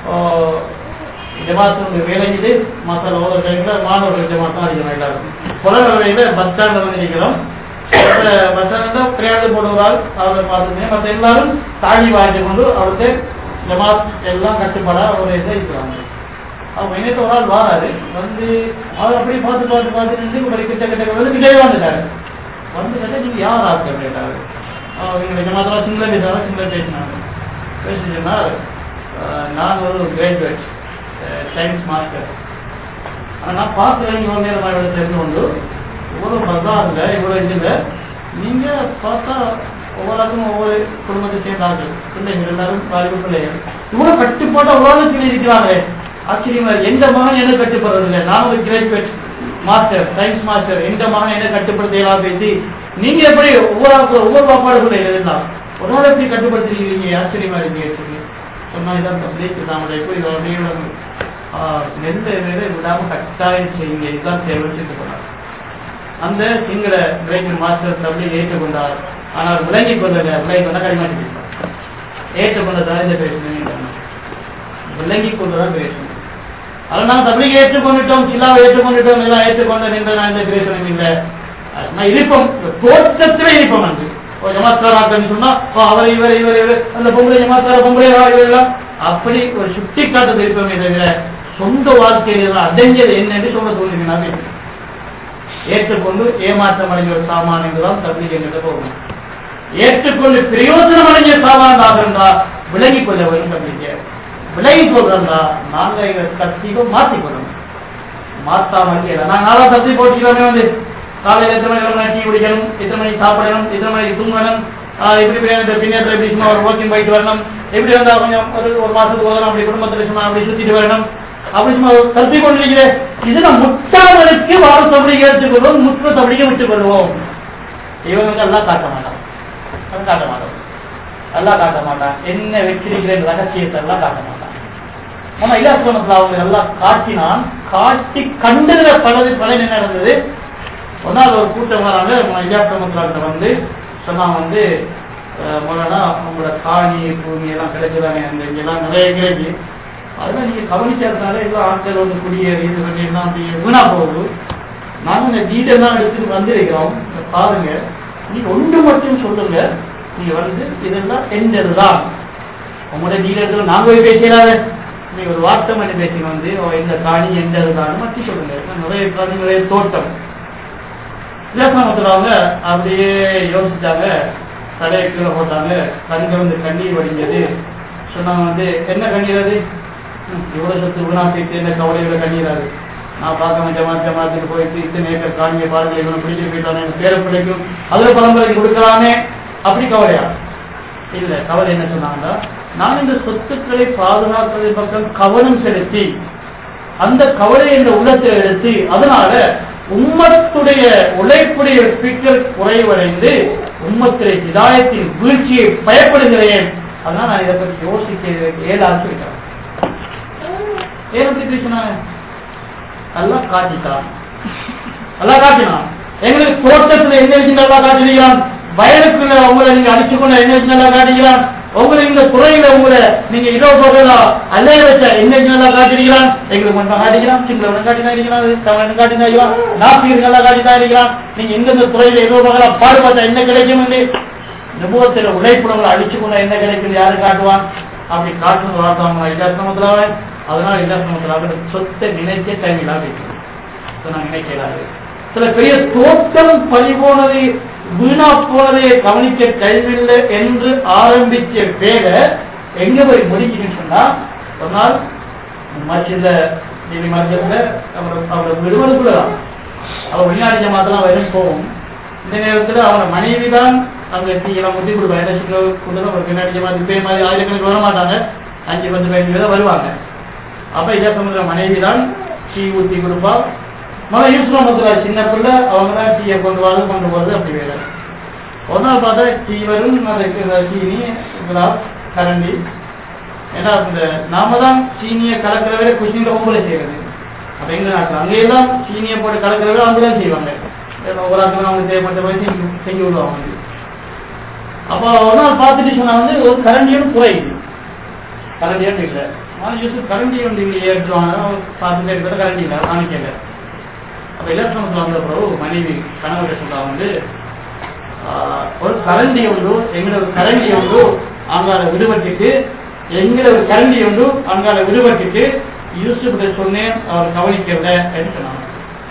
ஜமாத்து வேலைஞ்சிட்டு மற்ற ஒவ்வொரு டைம்ல மாணவர்கள் ஜமாத்தான் அடிக்கணும் எல்லாரும் புலநிலையில பஸ் ஸ்டாண்ட்ல வந்து நிற்கிறோம் பஸ் ஸ்டாண்ட்ல பிரயாணம் போடுவதால் அவரை பார்த்துட்டு மற்ற எல்லாரும் தாழி வாங்கி கொண்டு அவருக்கு ஜமாத் எல்லாம் கட்டுப்பாடா ஒரு இதை இருக்கிறாங்க அவங்க இணையத்த ஒரு ஆள் வாராரு வந்து அவர் அப்படியே பார்த்து பார்த்து பார்த்து நின்று ஒரு கிட்ட கிட்ட வந்து கிட்டே வந்துட்டாரு வந்து கேட்டா நீங்க யார் ஆட்கள் கேட்டாரு எங்களை ஜமாத்தெல்லாம் சிங்கள பேசுறாங்க சிங்கள பேசினாங்க பேசி சொன்னார் நான் ஒரு கிராஜுவேட் சயின்ஸ் மாஸ்டர் ஆனால் நான் பார்க்குறேன் இவ்வளோ நேரம் இவ்வளோ தெரிஞ்சு கொண்டு இவ்வளோ பஜாரில் இவ்வளோ இதில் நீங்கள் பார்த்தா ஒவ்வொருக்கும் ஒவ்வொரு குடும்பத்தை சேர்ந்தார்கள் பிள்ளைகள் எல்லாரும் வாலிப பிள்ளைகள் இவ்வளவு கட்டுப்பாட்டா உலகத்தில் இருக்கிறாங்க ஆச்சரியமா இருக்கு. எந்த மகன் என்ன கட்டுப்படுறது இல்லை நான் ஒரு கிராஜுவேட் மாஸ்டர் சயின்ஸ் மாஸ்டர் எந்த மகன் என்ன கட்டுப்படுத்த இயலாம பேசி நீங்க எப்படி ஒவ்வொரு ஆளுக்கும் ஒவ்வொரு பாப்பாடுகளை இருந்தால் ஒரு நாள் எப்படி கட்டுப்படுத்திருக்கீங்க ஆச்சரியமா இருக்கு சொல்லி சொன்னா இதான் தப்பிக்கு தாமரை போய் இதை அப்படியே நெல் வேறு விடாம கட்டாயம் செய்யுங்க இதுதான் தேவைன்னு சொல்லி போனார் அந்த சிங்கள கிரேக்கர் மாஸ்டர் தம்பி ஏற்றுக்கொண்டார் ஆனால் விளங்கி கொண்டது விளங்கி கொண்ட களிமாட்டி ஏற்றுக்கொண்டதான் இந்த பேசணும் விளங்கி கொண்டுதான் பேசணும் அதனால நான் தபிலிகை ஏற்றுக்கொண்டுட்டோம் சில்லாவை ஏற்றுக்கொண்டுட்டோம் எல்லாம் ஏற்றுக்கொண்ட நின்ற நான் இந்த பேசணும் இல்லை நான் இருப்போம் தோற்றத்திலே இருப்போம் அன்று ஒரு ஜமாத்தாராக்கன்னு சொன்னா ஓ, அவர் இவர் இவர் இவர் அந்த பொம்பளை ஜமாத்தார பொம்பளை இவர் எல்லாம் அப்படி ஒரு சுட்டி காட்டுறது இருப்போமே தவிர சொந்த வாழ்க்கையில அடைஞ்சது என்னன்னு சொல்ல தோணுகிறாங்க ஏற்றுக்கொண்டு ஏமாற்றம் அடைஞ்ச ஒரு சாமான் என்றுதான் தபிலிகை என்கிட்ட போகணும் ஏற்றுக்கொண்டு பிரயோஜனம் அடைஞ்ச சாமானாக இருந்தா விலகிக் கொள்ள வேண்டும் தம்பிக்க விலகி கொள்றா நாங்க இதை கத்திக்கும் மாத்திக்கொள்ளணும் மாத்தாமல் இல்லை நான் நாளா தத்தி போட்டுக்கிறோமே வந்து காலையில் எத்தனை மணி வரணும் டீ குடிக்கணும் எத்தனை மணிக்கு சாப்பிடணும் எத்தனை மணிக்கு தூங்கணும் ஆஹ் இப்படி போய் பின்னேற்ற எப்படி சும்மா ஒரு வாக்கிங் போயிட்டு வரணும் எப்படி வந்தா கொஞ்சம் ஒரு ஒரு மாசத்துக்கு வரணும் அப்படி குடும்பத்துல சும்மா அப்படி சுத்திட்டு வரணும் அப்படி சும்மா கருத்தி கொண்டிருக்கிறேன் இதுல முட்டாளருக்கு வார தபடிக்கை எடுத்துக்கொள்வோம் முற்ற தபடிக்கை விட்டுக் கொள்வோம் இவங்களுக்கு எல்லாம் காட்ட மாட்டான் அவன் காட்ட மாட்டான் எல்லாம் காட்ட மாட்டான் என்ன வச்சிருக்கிறேன் ரகசியத்தை எல்லாம் காட்ட மாட்டான் ஆனா இலாசனத்துல அவங்க எல்லாம் காட்டினான் காட்டி கண்டுகிற பலது பலன் என்ன நடந்தது ஒரு நாள் ஒரு கூட்டம் வராங்க இலாசனத்துல வந்து சொன்னாங்க வந்து அஹ், மொழனா உங்களோட காணி பூமி எல்லாம் கிடைக்குதானே அந்த இங்கெல்லாம் நிறைய கிடைக்கு அதெல்லாம் நீங்க கவனிச்சதுனால எல்லாம் ஆட்கள் வந்து குடியேறி இது பண்ணி எல்லாம் அப்படி வீணா போகுது நாங்க இந்த வீடெல்லாம் எடுத்துட்டு வந்திருக்கிறோம் இத பாருங்க நீங்க ஒன்று மட்டும் சொல்லுங்க நீங்க வந்து இதெல்லாம் எந்ததுதான் உங்களோட டீலர்கள் நாங்க போய் பேசிடாத நீங்க ஒரு வார்த்தை மட்டும் பேசிங்க வந்து ஓ, இந்த காணி எந்ததுதான் மட்டும் சொல்லுங்க இப்ப நிறைய காணி நிறைய தோட்டம் இலக்கணத்துல அப்படியே யோசிச்சாங்க தலையை கீழே போட்டாங்க கண்கள் வந்து கண்ணீர் வடிஞ்சது சொன்னாங்க வந்து என்ன கண்ணீர் அது ம், இவ்வளவு சொத்து வீணா போயிட்டு என்ன கவலையோட கண்ணீராது நான் பார்க்க ஜமாத் ஜமாத்துக்கு போயிட்டு இத்தனை ஏக்கர் காணியை பாருங்க இவனை பிடிச்சிட்டு போயிட்டானே எனக்கு பேர பிள்ளைக்கும் அதுல பரம்பரைக்கு கொடுக்கலாமே அப்படி கவலையா இல்ல கவலை என்ன சொன்னாங்கன்னா நான் இந்த சொத்துக்களை பாதுகாப்பதை பக்கம் கவனம் செலுத்தி அந்த கவலை என்ற உள்ளத்தில் எடுத்து அதனால உம்மத்துடைய உழைப்புடைய பிக்கல் குறைவடைந்து உம்மத்துடைய இதாயத்தின் வீழ்ச்சியை பயப்படுகிறேன் அதனால நான் இதை பற்றி யோசிக்க ஏழாச்சு இருக்கிறேன் ஏன் அப்படி பேசினாங்க எல்லாம் காட்டிட்டான் எல்லாம் காட்டினான் எங்களுக்கு தோட்டத்துல என்ன வச்சு நல்லா காட்டினான் வயலுக்குள்ள உங்களை நீங்க அடிச்சு கொண்டு என்ன வச்சு நல்லா காட்டிக்கிறான் உங்களை இந்த துறையில உங்களை நீங்க இதோ போகிறதா அல்லைய வச்ச என்ன வச்சு நல்லா காட்டிருக்கிறான் எங்களுக்கு மட்டும் காட்டிக்கிறான் சிங்களவன் காட்டினா இருக்கிறான் தமிழன் காட்டினா இருக்கிறான் நாசிகர் நல்லா காட்டினா இருக்கிறான் நீங்க எந்தெந்த துறையில ஏதோ போகலாம் பாடுபட்ட என்ன கிடைக்கும் என்று நிபுணத்தில் உழைப்புணர்களை அடிச்சு கொண்டு என்ன கிடைக்கும் யாரு காட்டுவான் அப்படி காட்டுறது வார்த்தாங்க இல்லாசமத்துல அதனால இல்லாசமத்துல சொத்தை நினைச்சே டைம் இல்லாம இருக்கு. இதை நான் நினைக்கிறாரு சில பெரிய தோட்டம் பறி போனது வீணா போனதை கவனிக்க டைமில்லை என்று ஆரம்பிச்ச வேலை எங்க போய் முடிக்குதுன்னு சொன்னா ஒரு நாள் மச்சில தேவி மர்ஜத்துல அவர் அவரை விடுவதுக்குள்ள தான் அவர் வெளிநாடு ஜமாத்தெல்லாம் வரும் போகும் இந்த நேரத்துல அவன மனைவி தான் அங்க டீயெல்லாம் முட்டி கொடுப்பாங்க என்ன சின்ன கொடுத்தா ஒரு பின்னாடி ஜமாத்து இப்பே மாதிரி ஆயிரக்கணக்கில் வர மாட்டாங்க அஞ்சு பத்து பதினஞ்சு பேர் தான் வருவாங்க அப்ப இதே சமுதிர மனைவி தான் டீ ஊத்தி கொடுப்பா மழை யூஸ்வலா மதுரா சின்ன பிள்ளை அவங்க தான் டீயை கொண்டு வரது கொண்டு போறது அப்படி வேலை ஒரு நாள் பார்த்தா டீ வரும் அதுக்கு இந்த சீனி கிளாஸ் கரண்டி ஏன்னா இந்த நாம தான் சீனியை கலக்கிற வேலை குஷிங்க பொம்பளை செய்யறது அப்ப எங்க நாட்டில் அங்கெல்லாம் சீனியை போட்டு கலக்கிற வேலை அவங்க தான் செய்வாங்க ஏன்னா ஒரு ஆட்கள் அவங்க தேவைப்பட்ட மாதிரி செஞ்சு செஞ்சு விடுவாங்க வந்து. அப்போ ஒரு நாள் பார்த்துட்டு சொன்னா வந்து ஒரு கரண்டியும் குறையுது கரண்டியும் இல்லை நான் யூஸ் கரண்டி வந்து இங்கே ஏற்றுவாங்க பார்த்துட்டே இருக்கிற கரண்டி இல்லை காணிக்கல அப்ப இலக்கணத்துல வந்த பிறகு மனைவி கணவர் சொல்றா வந்து ஆஹ், ஒரு கரண்டி உண்டு எங்களோட ஒரு கரண்டி உண்டு அங்கால விடுபட்டுட்டு எங்களோட ஒரு கரண்டி உண்டு அங்கால விடுபட்டுட்டு யூசுப் சொன்னேன் அவர் கவனிக்கல என்று சொன்னாங்க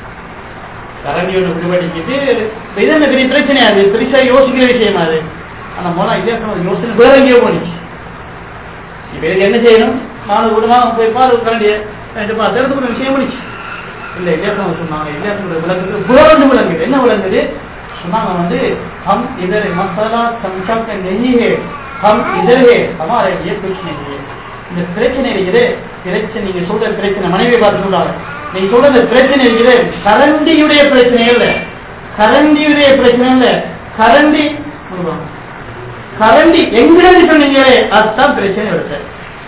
கரண்டி ஒன்று விடுபட்டுக்கிட்டு இப்ப இது என்ன பெரிய பிரச்சனை அது பெருசா யோசிக்கிற விஷயம் அது ஆனா போனா இதே சமயம் யோசனை வேற எங்கேயோ போனிச்சு இப்ப இதுக்கு என்ன செய்யணும் நாலு விடுமா போய் பாரு கரண்டிய திறந்து கூட விஷயம் முடிச்சு இல்ல இலக்கணம் சொன்னாங்க இலக்கணோட விளங்குது புலந்து விளங்குது என்ன விளங்குது சொன்னாங்க வந்து हम इधर मसाला संख्या का नहीं है हम इधर है हमारे लिए कुछ नहीं है இந்த பிரச்சனை இருக்குது பிரச்சனை நீங்க சொல்ற பிரச்சனை மனைவி பார்த்து சொல்றாங்க நீங்க சொல்ற இந்த பிரச்சனை இருக்குது கரண்டியுடைய பிரச்சனை இல்ல கரண்டியுடைய பிரச்சனை இல்ல கரண்டி கரண்டி எங்கிருந்து சொன்னீங்களே அதுதான் பிரச்சனை வருது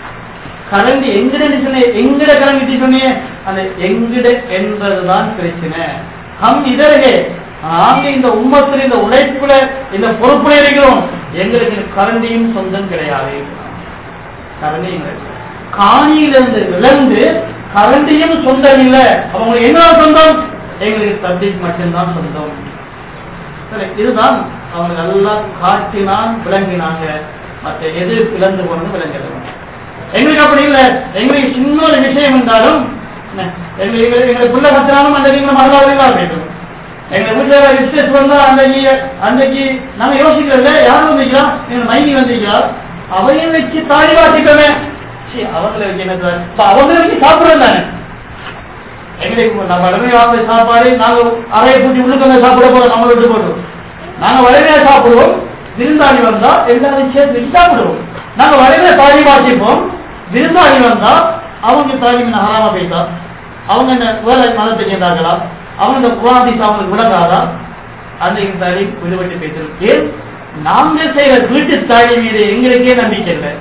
கரண்டி எங்கிட சொன்ன எங்கிட கரண்டி சொன்னீங்க அந்த எங்கிட என்பதுதான் பிரச்சனை ஹம் இதழே நாங்க இந்த உம்மத்துல இந்த உழைப்புல இந்த பொறுப்புல இருக்கிறோம் எங்களுக்கு இந்த கரண்டியும் சொந்தம் கிடையாது கரண்டியும் கிடையாது. காணியிலிருந்து விளந்து கரண்டியும் சொந்தம் இல்லை அவங்க என்ன சொந்தம் எங்களுக்கு தப்லீக் மட்டும்தான் சொந்தம் சரி, இதுதான் அவங்க நல்லா காட்டினான் விளங்கினாங்க மற்ற எது இழந்து போனது விளங்கல எங்களுக்கு அப்படி இல்லை எங்களுக்கு சின்ன ஒரு விஷயம் இருந்தாலும் என்ன, எங்களுக்கு எங்களுக்கு- எங்களுக்கு பிள்ளை கத்தினாலும் அந்த நீங்க மறந்தாலும் அப்படின்னு எங்க வீட்டுல விசேஷம் வந்தா அன்றைக்கு அன்றைக்கு நாங்க யோசிக்கிறோம்ல யார் வந்திருக்கிறா எங்க மைனி வந்திருக்கிறா அவையும் வச்சு தாடி வாசிக்கவே சரி அவங்களை வச்சு என்ன சார்? இப்ப அவங்களை வச்சு சாப்பிடுறோம் தானே எங்களுக்கு நம்ம வலிமையா வாங்க சாப்பாடு நாங்க அறையை பூட்டி உள்ளுக்கு வந்து சாப்பிட போறோம் நம்ம விட்டு போடுவோம் நாங்க வலிமையா சாப்பிடுவோம் விருந்தாளி வந்தா எல்லாரும் சேர்த்து வச்சு சாப்பிடுவோம் நாங்க வலிமையா தாலி வாசிப்போம் விருந்தாளி வந்தா அவங்க தாலி மீன் ஹராமா போயிட்டா அவங்க இந்த வேலை மதத்தை சேர்ந்தாங்களா அவங்க இந்த குரானிஸ் அவங்களுக்கு விளக்காதா அன்றைக்கு தாலி விடுபட்டு பேசுறோம் ஏன் நாங்க செய்யற வீட்டு தாலி மீது எங்களுக்கே நம்பிக்கை இல்லை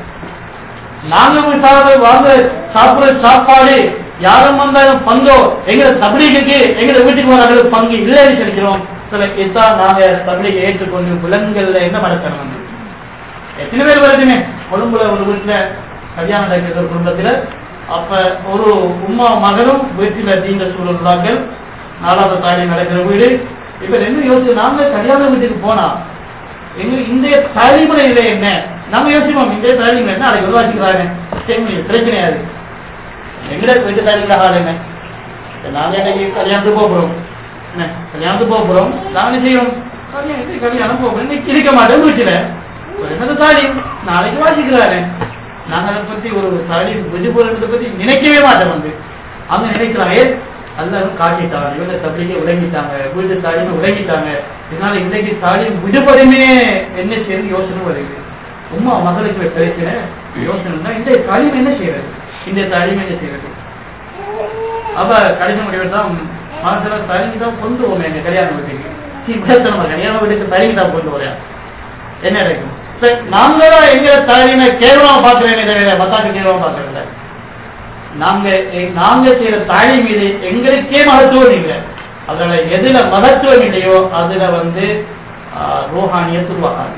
நாங்க போய் சாப்பிட வாங்க சாப்பிடுற சாப்பாடு யாரும் வந்தாலும் பங்கோ எங்க தபிலிக்கு எங்க வீட்டுக்கு வராங்க பங்கு இல்லைன்னு சொல்லிக்கிறோம் சில இதான் நாங்க தபிலிகை ஏற்றுக்கொண்டு விலங்குகள்ல என்ன மடத்தனம் வந்து எத்தனை பேர் வருதுமே கொழும்புல ஒரு வீட்டுல கல்யாணம் நடக்கிற ஒரு குடும்பத்துல அப்ப ஒரு உமா மகனும் வீட்டுல தீண்ட சூழல் நாலாவது தாலி நடக்கிற வீடு இப்ப ரெண்டு யோசிச்சு நாங்க கல்யாண வீட்டுக்கு போனா எங்க இந்திய தலைமுறையில என்ன நம்ம யோசிப்போம் இந்திய தலைமுறை என்ன அதை உருவாக்கிக்கிறாங்க சரி, பிரச்சனையாது எங்கட வீட்டு தலைமுறை ஆள் என்ன இப்ப நாங்க இன்னைக்கு கல்யாணத்துக்கு போக போறோம் என்ன கல்யாணத்துக்கு போக போறோம் நாங்க என்ன செய்யறோம் கல்யாணத்துக்கு கல்யாணம் போக போறோம் இன்னைக்கு இருக்க மாட்டோம் வீட்டுல ஒரு என்னது தாலி நாளைக்கு வாசிக்கிறாரு நாங்க அதை பத்தி ஒரு தாலி விதி போறதை பத்தி நினைக்கவே மாட்டோம் வந்து அங்க நினைக்கிறாங்க எல்லாரும் காட்டிட்டாங்க இவங்க தப்பிக்க உலகிட்டாங்க வீட்டு தாலியும் உலகிட்டாங்க இதனால இன்னைக்கு தாலி விடுபடுமே என்ன செய்யறது யோசனை வருது உமா மகளுக்கு பிரச்சனை யோசனை இந்த தாலியும் என்ன செய்யறது இந்த தாலியும் என்ன செய்யறது அப்ப கடைசி முடிவு தான் மனசுல தலிக்கு தான் கொண்டு போவோம் எங்க கல்யாண வீட்டுக்கு சீ, பேச நம்ம கல்யாண வீட்டுக்கு தலிக்கு தான் கொண்டு வரேன் என்ன நடக்கும் சரி, நாங்கதான் எங்க தலைமை கேவலமா பாக்குறேன் தவிர மத்தாக்கு கேவலமா பாக்குறதில்ல நாங்க எ- நாங்க செய்யற தாலி மீது எங்களுக்கே மகத்துவம் இல்லை அதுல எதுல மகத்துவம் இல்லையோ அதுல வந்து ரோஹானிய உருவாக்காது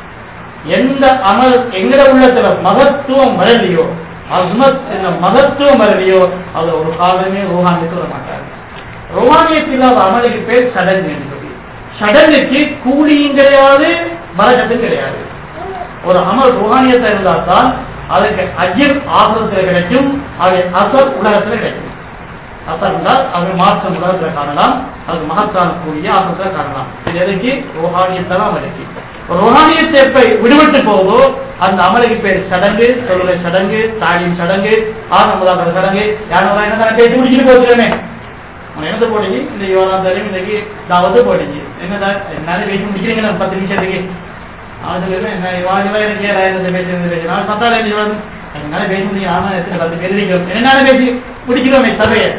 எந்த அமல் எங்கட உள்ளத்துல மகத்துவம் வரலையோ அஸ்மத் என்ற மகத்துவம் வரலையோ அது ஒரு காலமே ரோஹானியத்து வர மாட்டாங்க ரோஹானியத்தில் இல்லாத அமலுக்கு பேர் சடங்கு என்று சொல்லி சடங்குக்கு கூலியும் கிடையாது பலகத்தும் கிடையாது ஒரு அமல் ரோஹானியத்தை இருந்தால் தான் அதுக்கு அஜிர் ஆசிரத்தில் கிடைக்கும் அது அசர் உலகத்துல கிடைக்கும் அசர் என்றால் அது மாற்றம் உலகத்துல காணலாம் அது மகத்தான கூடிய ஆசிரத்தில் காணலாம் இது எதுக்கு ரோஹானியத்தை தான் அவருக்கு ரோஹானியத்தை எப்ப விடுபட்டு போகுதோ அந்த அமலுக்கு பேர் சடங்கு தொழுகை சடங்கு தாலிம் சடங்கு ஆரம்பதாக்கிற சடங்கு யாரும் என்ன பேசி முடிச்சுட்டு போச்சுமே உனக்கு என்னது போடுங்க இந்த யோகா தெரியும் இன்னைக்கு நான் வந்து போடுங்க என்னடா என்னால பேசி முடிக்கிறீங்க பத்து நிமிஷத்துக்கு அதுல என்ன இவாஜெல்லாம் எனக்கு ஏழாயிரத்து பேசுறது பேசி நான் பத்தாயிரம் இவாது என்னால பேச முடியும் ஆமா எத்தனை பத்து பேர் இருக்கிறோம் என்னால பேசி முடிக்கிறோமே சபையை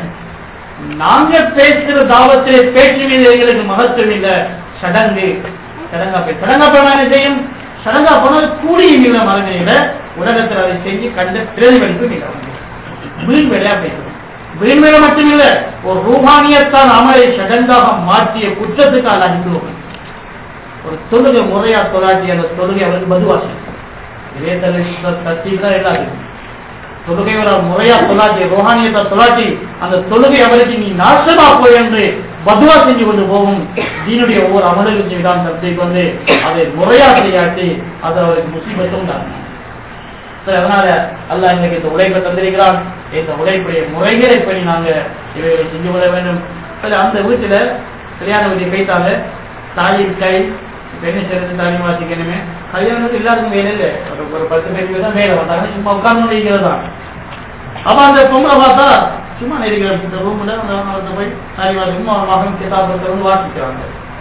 நாங்க பேசுற தாவத்திலே பேச்சு மீது எங்களுக்கு மகத்துவம் இல்ல சடங்கு சடங்கா போய் சடங்கா போனா என்ன செய்யும் சடங்கா போனால் கூலியும் இல்ல மரணியில உலகத்தில் அதை செஞ்சு கண்ட பிரதிபலிப்பும் இல்லை வீண் வேலையா பேசுறோம் வீண் வேலை மட்டுமில்ல ஒரு ரூபானியத்தான் அமலை சடங்காக மாற்றிய குற்றத்துக்கு ஆளாகிட்டு ஒரு தொழுகை முறையா தொலாட்டி அந்த தொழுகை அவருக்கு பதுவாசி இதே தலை தத்தி தான் எல்லாத்துக்கும் தொழுகை ஒரு முறையா தொலாட்டி ரோஹானியத்தை தொலாட்டி அந்த தொழுகை அவருக்கு நீ நாசமா போய் என்று பதுவா செஞ்சு கொண்டு போகும் தீனுடைய ஒவ்வொரு அமலுக்கும் செய்தான் தத்தைக்கு வந்து அதை முறையா செய்யாட்டி அது அவருக்கு முசீபத்தும் தான் சரி, அதனால அல்லாஹ் இன்னைக்கு இந்த உழைப்பை தந்திருக்கிறான் இந்த உழைப்புடைய முறைகளை படி நாங்க இவைகளை செஞ்சு கொள்ள வேண்டும் சரி, அந்த வீட்டுல கல்யாண வீட்டுக்கு போயிட்டாங்க தாலி கை பெண்ணு சேர்ந்து தாலி வாசிக்கணுமே கல்யாணத்துக்கு எல்லாருக்கும் வேலை இல்லை ஒரு ஒரு பத்து பேருக்கு தான் வேலை வந்தாங்க சும்மா உட்கார்ந்து இருக்கிறது தான் அப்ப அந்த பொம்பளை பார்த்தா சும்மா இருக்கிற இந்த ரூம்ல அந்த அவனத்தை போய் தாலி வாசிக்கும் அவன் மகன் கிதாபத்தை வந்து வாசிக்கிறாங்க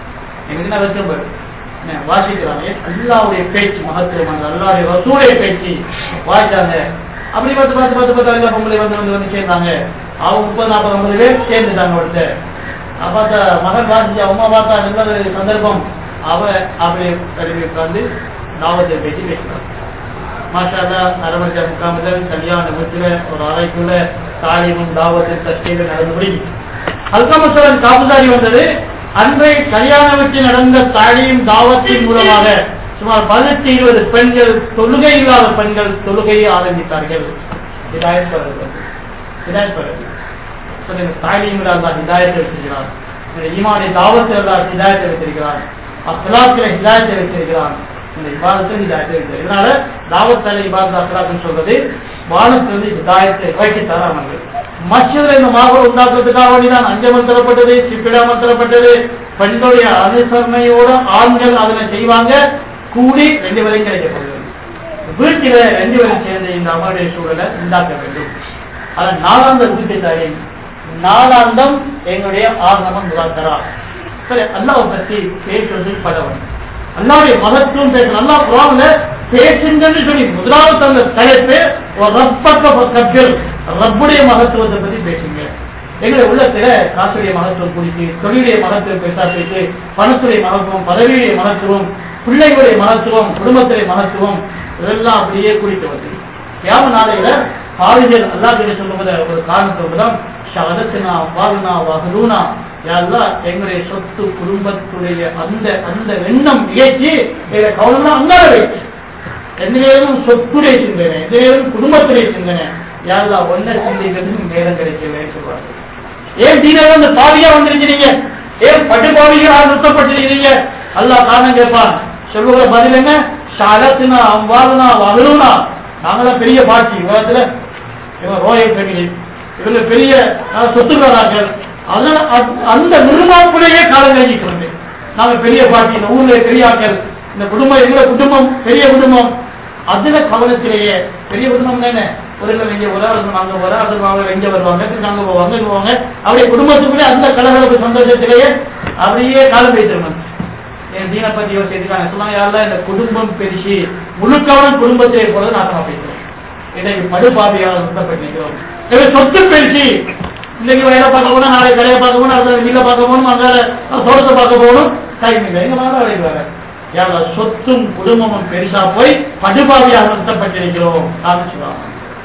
எங்களுக்கு என்ன வெக்கம் வரும் என்ன, வாசிக்கிறாங்க அல்லாவுடைய பேச்சு மகத்துவமானது அல்லாவுடைய ரசூடைய பேச்சு வாசிச்சாங்க அப்படி பார்த்து பார்த்து பார்த்து பார்த்து அங்க பொம்பளை வந்து வந்து வந்து சேர்ந்தாங்க அவங்க முப்பது நாற்பது ஐம்பது பேர் சேர்ந்துட்டாங்க ஒருத்தர் அப்ப பார்த்தா மகன் வாசிச்சு அம்மா பார்த்தா நல்ல ஒரு சந்தர்ப்பம் அவ அப்படியே கருவி உட்கார்ந்து தாவத்தை பேசி பேசுறாங்க மாஷால்லா அரவணைச்ச முக்காமதல் கல்யாண வீட்டுல ஒரு அறைக்குள்ள தாலிமும் தாவத்து தஸ்கீல நடந்து முடியும் அல்கமசலன் காபுதாரி வந்தது அன்றைய கல்யாண வீட்டில் நடந்த தாலியும் தாவத்தின் மூலமாக சுமார் பதினெட்டு இருபது பெண்கள் தொழுகை இல்லாத பெண்கள் தொழுகையை ஆரம்பித்தார்கள் இதாயத் பரவு இதாயத் பரவு சொல்லுங்க தாலியும் இல்லாத ஹிதாயத்தை வச்சிருக்கிறார் இந்த ஈமானை தாவத்தை இல்லாத ஹிதாயத்தை வச்சிருக்கிறார் அஸ்லாத்துல ஹிதாயத்தை வச்சிருக்கிறான் இந்த இபாதத்தில் ஹிதாயத்தை வச்சிருக்கிறார் இதனால தாவத்தால இபாதத் அஸ்லாத்துன்னு சொல்றது வானத்திலிருந்து ஹிதாயத்தை வைக்க தராமல் மற்றதுல இந்த மாபம் உண்டாக்குறதுக்காக வேண்டிதான் அஞ்சமம் தரப்பட்டது சிப்பிடாமல் தரப்பட்டது பெண்களுடைய அனுசரணையோட ஆண்கள் அதனை செய்வாங்க கூடி ரெண்டு பேரையும் கிடைக்கப்படுகிறது வீட்டில ரெண்டு பேரும் சேர்ந்து இந்த அமருடைய சூழலை உண்டாக்க வேண்டும் அதன் நாலாந்த வீட்டை தாயின் நாலாந்தம் எங்களுடைய ஆகமம் முதாக்கரா சரி அல்லாவை பத்தி பேசுவது பலவன் அல்லாவுடைய மகத்துவம் பேசணும் அல்லா குரான்ல பேசுங்கன்னு சொல்லி முதலாவது அந்த தலைப்பு ஒரு ரப்பக்க கப்பில் ரப்புடைய மகத்துவத்தை பத்தி பேசுங்க எங்களுடைய உள்ளத்துல காசுடைய மகத்துவம் குறித்து தொழிலுடைய மகத்துவம் பேசா பேசு பணத்துடைய மகத்துவம் பதவியுடைய மகத்துவம் பிள்ளைகளுடைய மகத்துவம் குடும்பத்துடைய மகத்துவம் இதெல்லாம் அப்படியே குறித்து வந்து யாம நாளையில பாரிஜல் அல்லா கிட்ட சொல்லும்போது ஒரு காரணத்தோடு தான் ஷாதத்தினா வாகுனா வகலூனா யாரெல்லாம் எங்களுடைய சொத்து குடும்பத்துடைய அந்த அந்த எண்ணம் நிகழ்ச்சி எங்களை கவனம் அங்கால வைச்சு எந்த நேரமும் சொத்துடைய சிந்தனை எந்த நேரமும் குடும்பத்துடைய சிந்தனை யாரெல்லாம் ஒன்ன சிந்திக்கிறதுக்கு நேரம் கிடைக்கலன்னு சொல்றாங்க ஏன் தீனால அந்த பாவியா வந்திருக்கிறீங்க ஏன் பட்டு பாவிகளாக நிறுத்தப்பட்டிருக்கிறீங்க அல்லாஹ் காரணம் கேட்பான் சொல்லுகிற பதில் என்ன ஷாலத்தினா அம்பாலுனா வகலுனா நாங்களாம் பெரிய பாட்சி உலகத்துல இவன் ரோயல் ஃபேமிலி இவங்க பெரிய அஹ், சொத்துக்காரர்கள் அதனால அத்- அந்த நிர்மாப்புலேயே காலம் கழிச்சிட்டு வந்து நாங்க பெரிய பாட்டி இந்த ஊர்ல பெரிய ஆட்கள் இந்த குடும்பம் எங்க குடும்பம் பெரிய குடும்பம் அதுல கவனத்திலேயே பெரிய குடும்பம் தானே ஒரு இல்லை இங்க ஒரு ஆள் நாங்க ஒரு ஆள் வருவாங்க இங்க வருவாங்க திரும்ப அங்க போவாங்க இங்க போவாங்க அப்படியே குடும்பத்துக்குள்ளே அந்த கலகலப்பு சந்தோஷத்திலேயே அப்படியே காலம் வைத்திருந்தோம் என் தீன பத்தி யோசிச்சிருக்காங்க சொன்னாங்க யாரெல்லாம் இந்த குடும்பம் பெருசி முழுக்கவனம் குடும்பத்தை போல நாசமா பேசுறோம் இன்னைக்கு படுபாவியால் சுத்தப்பட்டிருக்கிறோம் எனவே சொத்து பெருசி இன்னைக்கு வயலை பார்க்க போகணும் நாளை கடையை பார்க்க போகணும் அடுத்த வீட்டில் பார்க்க போகணும் அங்கே தோட்டத்தை பார்க்க போகணும் டைம் இல்லை எங்க மேல வேலைக்கு வர யாரா சொத்தும் குடும்பமும் பெருசா போய் படுபாவியாக சுத்தப்பட்டிருக்கிறோம் அப்படின்னு சொல்லுவாங்க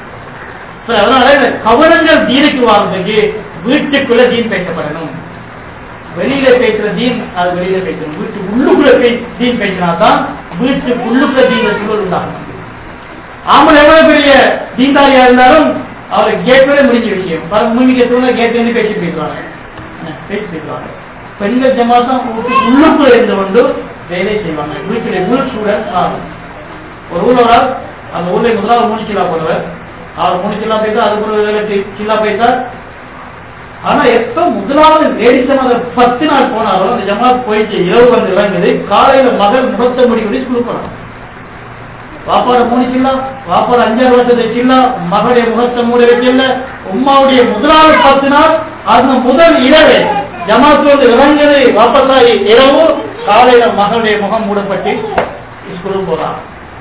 சரி, அதனால இந்த கவனங்கள் தீனுக்கு வாழ்றதுக்கு வீட்டுக்குள்ள தீன் பேசப்படணும் வெளியில பேசுற தீன் அது வெளியில பேசணும் வீட்டு உள்ளுக்குள்ள பே- தீன் பேசினா தான் வீட்டு உள்ளுக்குள்ள தீன சூழல் உண்டாகும் ஆம்பளை எவ்வளவு பெரிய தீன்தாரியா இருந்தாலும் அவர் கேட்கவே முடிஞ்ச விஷயம் பல மூமிக்க சூழ்நிலை கேட்டு வந்து பேசி பேசுவாங்க என்ன, பேசி பேசுவாங்க பெண்கள் ஜமாத்தம் வீட்டு உள்ளுக்குள்ள இருந்து கொண்டு வேலை செய்வாங்க வீட்டுடைய உள் சூழல் மாறும் ஒரு ஊர்ல ஒரு ஆள் அந்த ஊர்ல முதலாவது மூணு கிலோ போடுவார் அவர் மூணு கிலோ போயிட்டா அதுக்கு ஒரு வேலை கிலோ போயிட்டார் ஆனா எப்ப முதலாவது லேடிஸ் அதை பத்து நாள் போனாலும் அந்த ஜமாத் போயிட்டு இரவு வந்து இறங்குது காலையில மகள் முகத்த முடி ஸ்கூல் போனாங்க வாப்பாட மூணு கில்லா வாப்பாட அஞ்சாறு வருஷத்தை கில்லா மகளுடைய முகத்தை மூட வைக்கல உம்மாவுடைய முதலாவது பத்து நாள் அந்த முதல் இரவு ஜமாத்தோடு இறங்குது வாப்பத்தாயி இரவு காலையில மகளுடைய முகம் மூடப்பட்டு ஸ்கூலுக்கு போறான்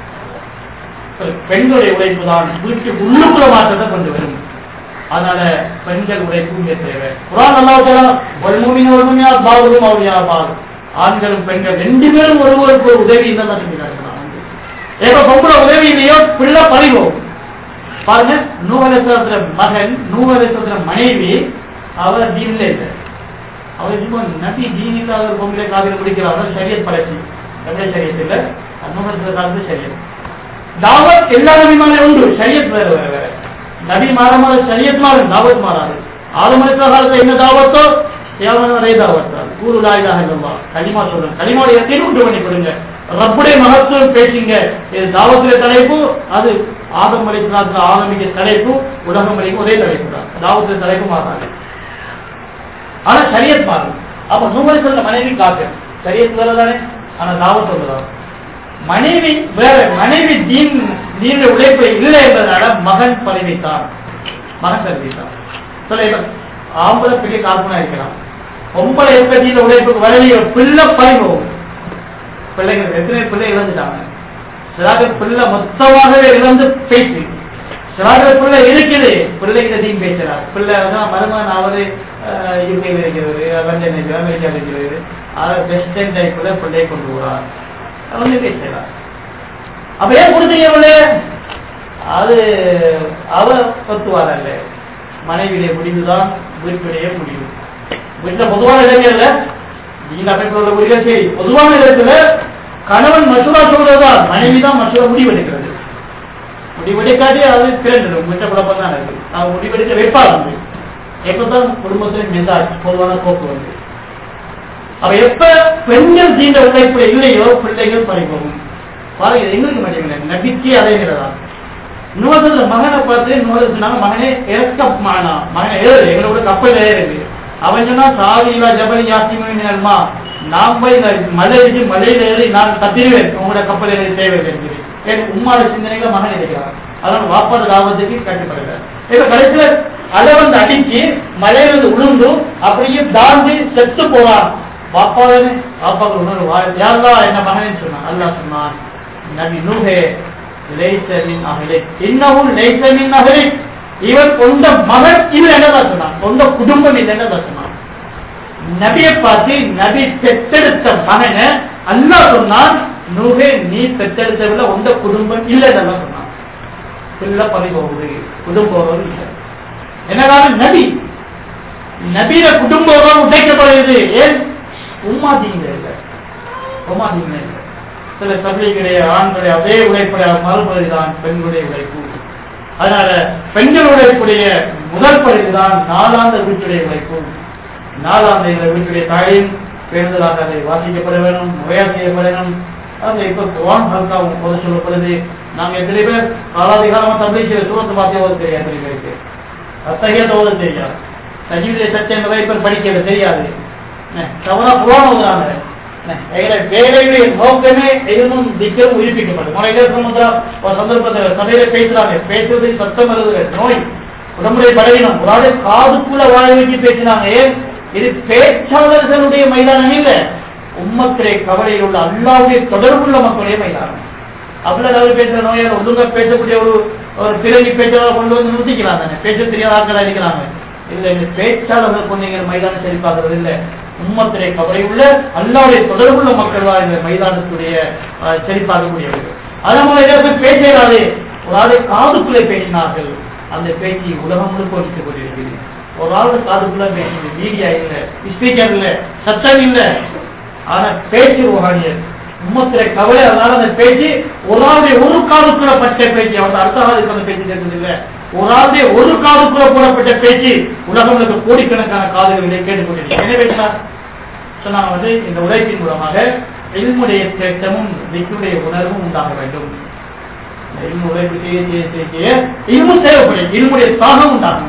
பெண்களுடைய உழைப்பு தான் வீட்டு உள்ளுக்குள்ள மாற்றத்தை கொண்டு வரும் அதனால பெண்கள் உழைப்பு இங்கே தேவை குரான் அல்லாஹ் ஒரு மூமின் ஒரு மூமியா பாவரும் அவரியா பாவம் ஆண்களும் பெண்கள் ரெண்டு பேரும் ஒருவருக்கு ஒரு உதவி இந்த தான் செஞ்சுக்கிறாங்க எப்ப பொம்பளை உதவி இல்லையோ பிள்ளை பறிவோம் பாருங்க நூவரசத்துல மகன் நூவரசத்துல மனைவி அவர் தீன்ல இல்லை அவர் சும்மா நபி தீன் இல்லாத ஒரு பொம்பளை காவிரி பிடிக்கிறார் சரியத் பழச்சி எப்படி சரியத் இல்லை நூவரசத்துல காலத்து சரியத் தாவத் எல்லா நபிமாரே உண்டு ஷரியத் வேற வேற வேற நபி மாற மாற ஷரியத் மாறும் தாவத் மாறாது ஆளுமலைத்த காலத்துல என்ன தாவத்தோ தேவன வரை தாவத்தா கூறு லாயிலாக இல்லவா களிமா சொல்லுங்க களிமாவுடைய இடத்தையும் உண்டு பண்ணி கொடுங்க ரப்புடைய மகத்துவம் பேசுங்க இது தாவத்துடைய தலைப்பு அது ஆதம் அலிஸ்லாத்துல ஆரம்பிக்க தலைப்பு உலகம் வரைக்கும் ஒரே தலைப்பு தான் தாவத்துடைய தலைப்பு மாறாது ஆனா ஷரியத் மாறும் அப்ப நூறு சொல்ல மனைவி காக்கு ஷரியத் வேற தானே ஆனா தாவத் ஒன்றுதான் மனைவி வேற மனைவி தீன் தீன உழைப்பு இல்லை என்பதனால மகன் பதவித்தான் மகன் பதவித்தான் சொல்ல ஆம்பளை பெரிய கார்பனா இருக்கலாம் பொம்பளை எப்படியில் உழைப்புக்கு வரலையோ பிள்ளை பறிவோம் பிள்ளைகள் எத்தனை பிள்ளை இழந்துட்டாங்க சிலாக்கள் பிள்ளை மொத்தமாகவே இழந்து பேச்சு சிலாக்கள் பிள்ளை இருக்குது பிள்ளைக்கு எதையும் பேசுறார் பிள்ளை தான் மருமகன் அவரு யூகேல இருக்கிறது லண்டன் இருக்கிறது அமெரிக்காவில் இருக்கிறது அவர் வெஸ்டர்ன் டைப்ல பிள்ளையை கொண்டு போறார் வந்து பேசுறார் அப்ப ஏன் கொடுத்தீங்க பிள்ளை அது அவ பத்துவார் அல்ல மனைவியுடைய முடிவுதான் வீட்டுடைய முடிவு வீட்டுல பொதுவான இடங்கள்ல நீங்க அமைப்புள்ள முடிவுகள் சரி பொதுவான இடத்துல கணவன் மசூரா சொல்றதுதான் மனைவி தான் மசூரா முடிவெடுக்கிறது முடிவெடுக்காட்டி அது திரண்டுடும் வீட்டை குழப்பம் தான் இருக்கு அவங்க முடிவெடுக்க வைப்பாங்க எப்பதான் குடும்பத்துல மெசாஜ் பொதுவான போக்கு வந்து அவ எப்ப பெண்கள் தீண்ட உழைப்புல இல்லையோ பிள்ளைகள் பறிப்போம் பாருங்க இது எங்களுக்கு மட்டும் நம்பிக்கை அடைகிறதா இன்னொருத்தர் மகனை பார்த்து இன்னொரு சொன்னாங்க மகனே இறக்கமானா மகனை ஏறு எங்களோட கப்பல் ஏறுது அவன் சொன்னா சாவிலா ஜபலி யாசிமா நான் போய் இந்த மலை இருக்கு மலையில ஏறி நான் கத்திருவேன் உங்களோட கப்பல் ஏறி தேவையில்லை என்று என் உம்மாட சிந்தனைகளை மகன் இருக்கிறான் அதனால வாப்பாடு லாபத்துக்கு கட்டுப்படுகிறார் இப்ப கடைசியில அலை வந்து அடிச்சு மலையிலிருந்து உளுந்து அப்படியே தாண்டி செத்து போவான் வாப்பாவே வாப்பாக்கு உணர்வு யாரா என்ன மகனே சொன்னான் அல்லா சொன்னான் நபி நூஹே லைசமின் அகலே இன்னமும் லைசமின் அகலே இவன் கொண்ட மகன் இவன் என்னதான் சொன்னான் கொண்ட குடும்பம் இல்லைன்னு சொன்னான் நபியை பார்த்து நபி பெற்றெடுத்த மகனை அல்லா சொன்னான் நூகே நீ பெற்றெடுத்தவில்லை உண்ட குடும்பம் இல்லைன்னு சொன்னான் பிள்ளை பறி போகுது குடும்பம் இல்லை என்னதான் நபி நபியில குடும்பம் உடைக்கப்படுகிறது ஏன் உம்மா தீங்க இல்லை உம்மா தீங்க இல்லை சில தபிகளுடைய ஆண்களுடைய அதே உழைப்புடைய மறுபடி தான் பெண்களுடைய உழைப்பு அதனால பெண்கள் உழைப்புடைய முதல் பகுதி தான் நாலாந்த வீட்டுடைய உழைப்பு நாலாந்த இந்த வீட்டுடைய தாயின் பேருந்தலாக அதை வாசிக்கப்பட வேணும் முறையா செய்யப்பட வேணும் அது இப்ப குவான் ஹல்காவும் போது சொல்லப்படுது நாங்க எத்தனை பேர் காலாதிகாரமா தபிலை செய்ய சூரத்து வாத்தியாவது தெரியாது எத்தனை பேருக்கு அத்தகைய தோது தெரியாது சஜீவிதை சத்தியம் நிறைய பேர் படிக்கிறது தெரியாது தவறா புறான் ஓதுறாங்க வேலையுடைய நோக்கமே எதுவும் திக்கரும் உயிர்ப்பிக்கப்படும் முறையில சமுதிரா ஒரு சந்தர்ப்பத்தில் சபையில பேசுறாங்க பேசுறது சத்தம் வருது நோய் உடம்புடைய பலவீனம் ஒரு ஆளு காதுக்குள்ள வாழ வச்சு பேசினாங்க ஏன் இது பேச்சாளர்களுடைய மைதானம் இல்ல உம்மத்திரை கவலையில் உள்ள அல்லாவுடைய தொடர்புள்ள மக்களுடைய மைதானம் அவ்வளவு அவர் பேசுற நோயால் ஒழுங்கா பேசக்கூடிய ஒரு ஒரு பிறவி பேச்சாளர் கொண்டு வந்து நிறுத்திக்கலாம் தானே பேச தெரியாத ஆட்களா இருக்கிறாங்க இல்ல இந்த பேச்சாளர்கள் கொண்டு இங்க மைதானம் சரிபார்க்கறது இல்லை உம்மத்திரை கவலை உள்ள அல்லாவுடைய தொடர்புள்ள மக்கள் தான் இந்த மைதானத்துடைய செழிப்பாகக்கூடியவர்கள் அதனால எல்லாருமே பேசலாது ஒரு ஆளை காதுக்குள்ளே பேசினார்கள் அந்த பேச்சு உலகம் முழுக்க ஒழித்துக் கொண்டிருக்கிறது ஒரு ஆள் காதுக்குள்ள பேசுது மீடியா இல்ல ஸ்பீக்கர் இல்ல சத்தம் இல்ல ஆனா பேச்சு ரோஹானியர் உம்மத்திரை கவலை அதனால அந்த பேச்சு ஒரு ஆளுடைய ஒரு காதுக்குள்ள பட்ட பேச்சு அவன் அர்த்தகாலுக்கு அந்த பேச்சு கேட்கறது இல்ல ஒரு ஆளுடைய ஒரு காதுக்குள்ள போடப்பட்ட பேச்சு உலகம் இருக்க கோடிக்கணக்கான காதுகளை கேட்டுக்கொண்டிருக்கிறது என்ன பேசினார் சொன்னாங்க வந்து இந்த உழைப்பின் மூலமாக எல்முடைய தேட்டமும் விக்குடைய உணர்வும் உண்டாக வேண்டும் இல்மு உழைப்பு செய்ய செய்ய செய்ய செய்ய இல்மும் தேவைப்படும் இல்முடைய தாகம் உண்டாகும்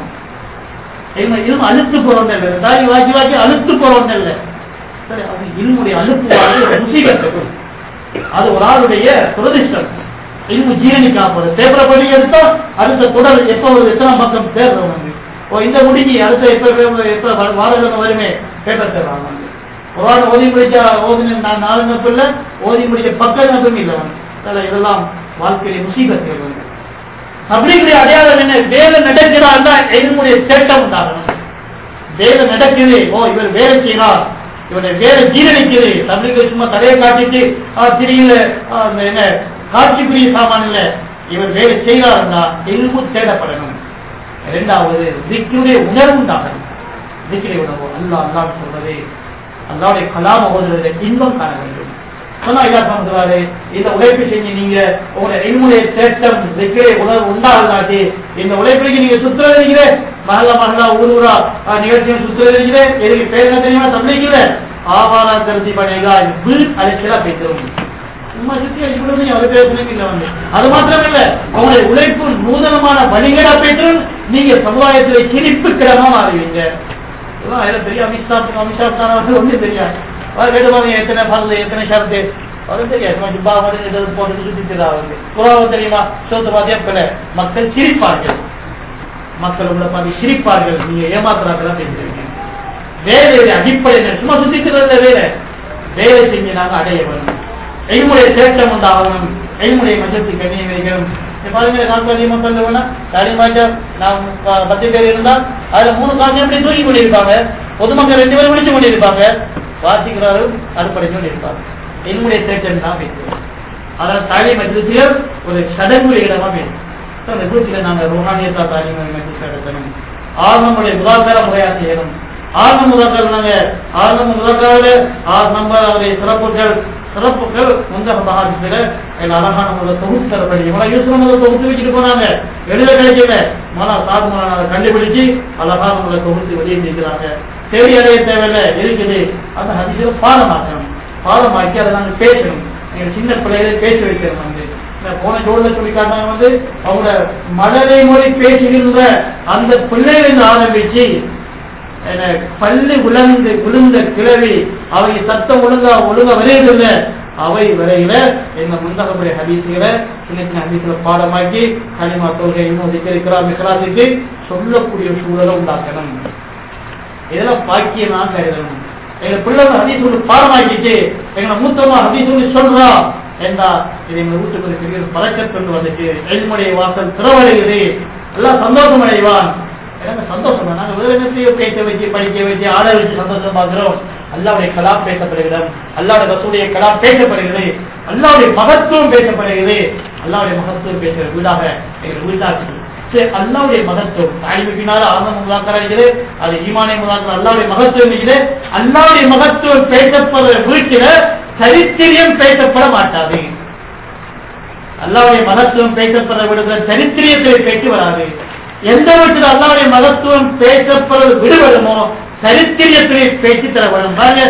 இல்மு இல்மு அழுத்து போறோம் இல்லை தாய் வாக்கி வாக்கி அழுத்து போறோம் இல்லை சரி அது இல்முடைய அழுத்து முசீகத்து அது ஒரு ஆளுடைய துரதிஷ்டம் இல்மு ஜீரணிக்காம பேப்பரை பண்ணி எடுத்தா அடுத்த தொடர் எப்ப ஒரு எத்தனை பக்கம் தேர்றோம் வந்து ஓ இந்த முடிஞ்சு அடுத்த எப்ப எப்ப வாரங்கள் வருமே பேப்பர் தேர்றாங்க வந்து ஒரு ஆள் ஓதி முடிச்சா ஓதின நான் நாலு நப்பு இல்லை ஓதி முடிச்ச பக்க நப்பும் இல்லை வந்து இதெல்லாம் வாழ்க்கையில முசீபத்துகள் வந்து அப்படிங்கிற அடையாளம் என்ன வேலை நடக்கிறார் தான் என்னுடைய தேட்டம் உண்டாகணும் வேலை நடக்குது ஓ இவர் வேலை செய்யறார் இவருடைய வேலை ஜீரணிக்குது தமிழுக்கு சும்மா தலையை காட்டிட்டு திடீர்னு என்ன காட்சிக்குரிய சாமான் இல்ல இவர் வேலை செய்கிறார்னா எங்கும் தேடப்படணும் இரண்டாவது திக்குடைய உணர்வு உண்டாகணும் திக்கிரை உணர்வு அல்லா அல்லான்னு சொல்றது அல்லாவுடைய கலாம ஓதுறதுல இன்பம் காண வேண்டும் சொன்னா இல்லா சொல்றாரு இந்த உழைப்பு செஞ்சு நீங்க உங்களுடைய எண்முடைய தேட்டம் திக்கிரை உணர்வு உண்டாகலாட்டி இந்த உழைப்புக்கு நீங்க சுத்துறதுங்கிற மகளா மகளா ஊர் ஊரா நிகழ்ச்சியை சுத்துறதுங்கிற எதுக்கு பேருங்க தெரியுமா தம்பிக்கிற ஆவாரா கருதி பணிகா வீண் அழைச்சலா பேசுறோம் சும்மா சுத்தி அடிக்கணும் அவர் பேசணும் இல்ல வந்து அது மாத்திரம் இல்ல உங்களுடைய உழைப்பு நூதனமான வழிகடா பேசணும் நீங்க சமுதாயத்துல சிரிப்புக்கிடமா மாறுவீங்க இதெல்லாம் பெரிய அமித்ஷா அமித்ஷா தான் ஒன்றும் தெரியாது அவர் கேட்டு பாருங்க எத்தனை பல்லு எத்தனை ஷர்ட்டு அவரும் தெரியாது சும்மா ஜிப்பா மாதிரி ஏதாவது போட்டு சுத்திட்டு அவருக்கு புறாவும் தெரியுமா சோத்து பாத்தியா மக்கள் சிரிப்பார்கள் மக்கள் உங்களை பார்த்து சிரிப்பார்கள் நீங்க ஏமாத்துறாங்களா பேசுறீங்க வேலையுடைய அடிப்படை என்ன? சும்மா சுத்திக்கிறதுல வேலை வேலை செஞ்சு நாங்க அடைய வேணும் எங்களுடைய தேட்டம் உண்டாகணும் எங்களுடைய மஞ்சத்து கண்ணியை வைக்கணும் இப்ப பாருங்க நாற்பது அதிகமாக சொல்ல வேணாம் தாலிமாச்சா நான் ப- பத்து பேர் இருந்தால் அதுல மூணு காசு எப்படி தூக்கி கொண்டிருப்பாங்க பொதுமக்கள் ரெண்டு பேரும் விழிச்சு கொண்டிருப்பாங்க வாசிக்கிறாரும் அறுப்படைஞ்சு கொண்டிருப்பாங்க என்னுடைய தேட்டம் தான் வைக்கிறோம் அதாவது தாலி மஜ்லிசில் ஒரு சடங்கு இடமா வேணும் So, அந்த குரூப்பில் நாங்கள் ருஹானியத்தா தாலி மஜ்லிஸ் நடத்தணும் ஆர்வமுடைய முதாக்கர முறையா செய்யணும் ஆர்வ முதாக்கர் நாங்க ஆர்வ முதாக்கரில் ஆறு நம்பர் அவருடைய சிறப்புகள் சிறப்புகள் முந்தக மகாதிசில என் அழகான முதல் தொகுத்து தரப்படி இவனை யூஸ் முதல் தொகுத்து வச்சுட்டு போனாங்க எழுத கிடைக்கல மன சாது மன கண்டுபிடிச்சு அழகான முதல் தொகுத்து வெளியே இருக்கிறாங்க தேவை அடைய தேவையில்லை இருக்குது அந்த ஹதீஸில் பாடமாக்கணும் பாடமாக்கி அதை நாங்கள் பேசணும் நீங்க சின்ன பிள்ளைகளை பேச வைக்கிறோம் வந்து இந்த போன ஜோடுல சொல்லி காட்டாங்க வந்து அவங்க மழலை மொழி பேசுகின்ற அந்த பிள்ளைகளில் ஆரம்பிச்சு என்ன, பல்லு விழுந்து விழுந்த கிழவி அவை சத்தம் ஒழுங்கா ஒழுங்கா விளையதில்லை அவை வரையில எங்க முந்தகப்படி ஹதீசுகளை சின்ன சின்ன ஹதீசுல பாடமாக்கி களிமா தொகை இன்னும் இருக்கிறா மிகராசிக்கு சொல்லக்கூடிய சூழலை உண்டாக்கணும் இதெல்லாம் பாக்கியமா கருதணும் எங்க பிள்ளைங்க ஹதீஸ் ஒன்று பாடமாக்கிட்டு எங்களை மூத்தமா ஹதீஸ் ஒன்று சொல்றா என்றா இது எங்க வீட்டுக்கு ஒரு பெரிய பழக்கத்தொண்டு வந்துட்டு எல்முடைய வாசல் திறவடையுது எல்லாம் சந்தோஷம் அடைவான் எனக்கு சந்தோஷம் தான். நாங்க வேற என்னத்தையோ பேச வச்சு படிக்க வச்சு ஆட வச்சு சந்தோஷம் பார்க்கிறோம் அல்லாவுடைய கலாம் பேசப்படுகிறது அல்லாவுடைய ரசூடைய கலாம் பேசப்படுகிறது அல்லாவுடைய மகத்துவம் பேசப்படுகிறது அல்லாவுடைய மகத்துவம் பேசுகிற வீடாக எங்கள் வீட்டாக்கு சரி, அல்லாவுடைய மகத்துவம் தாய்மை பின்னால ஆனந்த முதாக்கரா இருக்குது அது ஈமானை முதாக்கர் அல்லாவுடைய மகத்துவம் இருக்குது அல்லாவுடைய மகத்துவம் பேசப்படுற வீட்டில சரித்திரியம் பேசப்பட மாட்டாது அல்லாவுடைய மகத்துவம் பேசப்படுற விடுதலை சரித்திரியத்தை பேச்சு வராது எந்த வீட்டில் அல்லாவுடைய மகத்துவம் பேசப்படுறது விடுபடுமோ சரித்திரியத்திலே பேச்சு தரப்படும் பாருங்க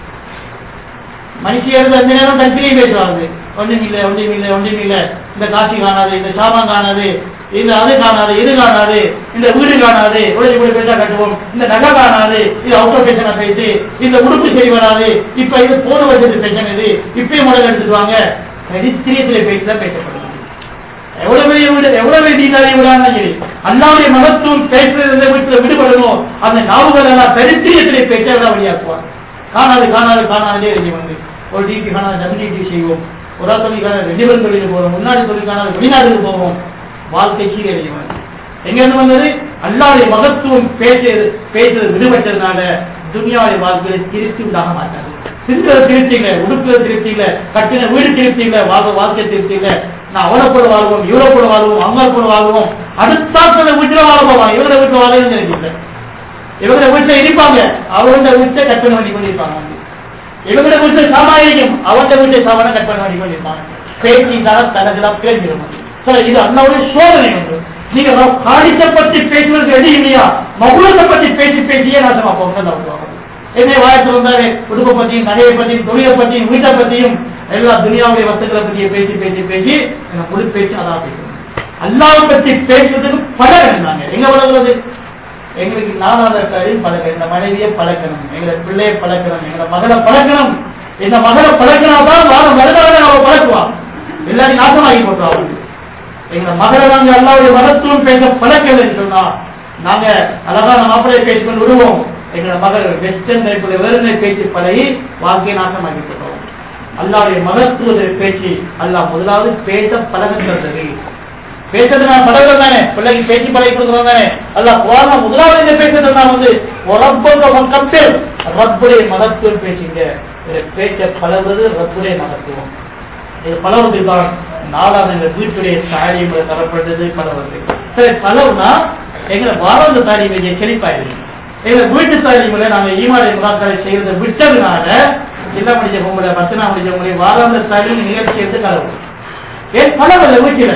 மனுஷியர்கள் அந்த நேரம் தனித்திலையும் பேசுவாங்க ஒன்றும் இல்லை ஒன்றும் இல்லை ஒன்றும் இல்லை இந்த காட்சி காணாது இந்த சாமான் காணாது இந்த அது காணாது இது காணாது இந்த வீடு காணாது உடனே இப்படி பேசா கட்டுவோம் இந்த நகை காணாது இது அவுட்டர் பேஷனா பேசி இந்த உடுப்பு சரி வராது இப்ப இது போன வருஷத்து பேஷன் இது இப்பயும் முடங்க எடுத்துக்குவாங்க சரித்திரியத்திலே பேசி தான் பேசப்படுது எவ்வளவு பெரிய வீடு எவ்வளவு பெரிய தீனாரி விடாங்க சரி அல்லாவுடைய மகத்துவம் பேசுறது வீட்டுல விடுபடணுமோ அந்த நாவுகள் எல்லாம் சரித்திரியத்திலே பேச்செல்லாம் வழியாக்குவாங்க காணாது காணாது காணாதே இருக்கு வந்து ஒரு டிபி காணாது டபுள் டிபி செய்வோம் ஒரு தொழில் காணாது வெளிவன் தொழில் போவோம் முன்னாடி தொழில் காணாது வெளிநாட்டுக்கு போவோம் வாழ்க்கை சீரழியும் வந்து. எங்க இருந்து வந்தது அல்லாவுடைய மகத்துவம் பேசுறது பேசுறது விடுபட்டதுனால துனியாவுடைய வாழ்க்கையில திருப்தி உண்டாக மாட்டாது சிந்தனை திருப்தி இல்லை உடுப்புல திருப்தி இல்லை கட்டின வீடு திருப்தி இல்லை வாழ்க்கை வாழ்க்கை திருப்தி இல்லை நான் அவனை போல வாழ்வோம் இவரை போல வாழ்வோம் அவங்க போல வாழ்வோம் அடுத்த வீட்டுல வாழ போவான் இவரை வீட்டுல வாழ இல்லை இவங்க வீட்டுல இருப்பாங்க அவங்க வீட்டை கற்பனை பண்ணி கொண்டிருப்பாங்க இவங்க வீட்டுல சாமானியம் அவங்க வீட்டை சாமான கற்பனை பண்ணி கொண்டிருப்பாங்க பேச்சு தான் தனக்குதான் பேசிடும் இது அண்ணாவுடைய சோதனை ஒன்று நீங்க காடித்தை பற்றி பேசுவதற்கு ரெடி இல்லையா மகுளத்தை பற்றி பேசி பேசியே நாசமா போங்க என்னை வாயத்தில் வந்தாரு உடுப்பை பற்றியும் நகையை பற்றியும் தொழிலை பற்றியும் வீட்டை பற்றியும் எல்லா துனியாவுடைய வசதிகளை பற்றிய பேசி பேசி பேசி எனக்கு முழு பேச்சு அதான் பேசணும் அல்லாவை பற்றி பேசுறதுக்கு பழகம் இருந்தாங்க எங்க பழகுறது எங்களுக்கு நானாளர்களையும் பழக்கம் இந்த மனைவியை பழக்கணும் எங்களை பிள்ளையை பழக்கணும் எங்களை மகளை பழக்கணும் இந்த மகளை பழக்கினாதான் வார மருமகளை அவ பழக்குவான் எல்லாரும் நாசமாகி போட்டுருவாங்க எங்க மகளை நாங்க அல்லாவுடைய மகத்துவம் பேச பழக்கலைன்னு சொன்னா நாங்க அழகான மாப்பிளையை பேசிக்கொண்டு விடுவோம் எங்களோட மகள் வெஸ்டர்ன் டைப்ல வேறுமை பேச்சு பழகி வாழ்க்கையை நாசமாக்கி போட்டோம் அல்லாவுடைய மகத்துவ பேச்சு அல்லாஹ் முதலாவது பேச பழகுகிறது பேசுறது நான் பழகிறோம் தானே பிள்ளைக்கு பேச்சு பழகி கொடுக்குறோம் தானே அல்ல குரான முதலாவது இந்த பேசுறது நான் வந்து ரப்பக கப்பேல் ரப்புடைய மகத்துவம் பேசுங்க இது பேச்ச பழகுறது ரப்புடைய மகத்துவம் இது பலவதுக்கு தான் நாலாவது எங்க வீட்டுடைய சாரியம் தரப்பட்டது பலவது சரி பலவுனா எங்களை வாழ்ந்த சாரியம் இங்கே செழிப்பாயிருங்க எங்க வீட்டு சாரியங்களை நாங்க ஈமாடைய முகாக்களை செய்யறதை விட்டதுனால இல்ல முடிச்ச பொம்பளை பத்தனா முடிச்ச பொம்பளை வாராந்த சாரியம் நிகழ்ச்சி எடுத்து கலவு ஏன் பலவல்ல வீட்டில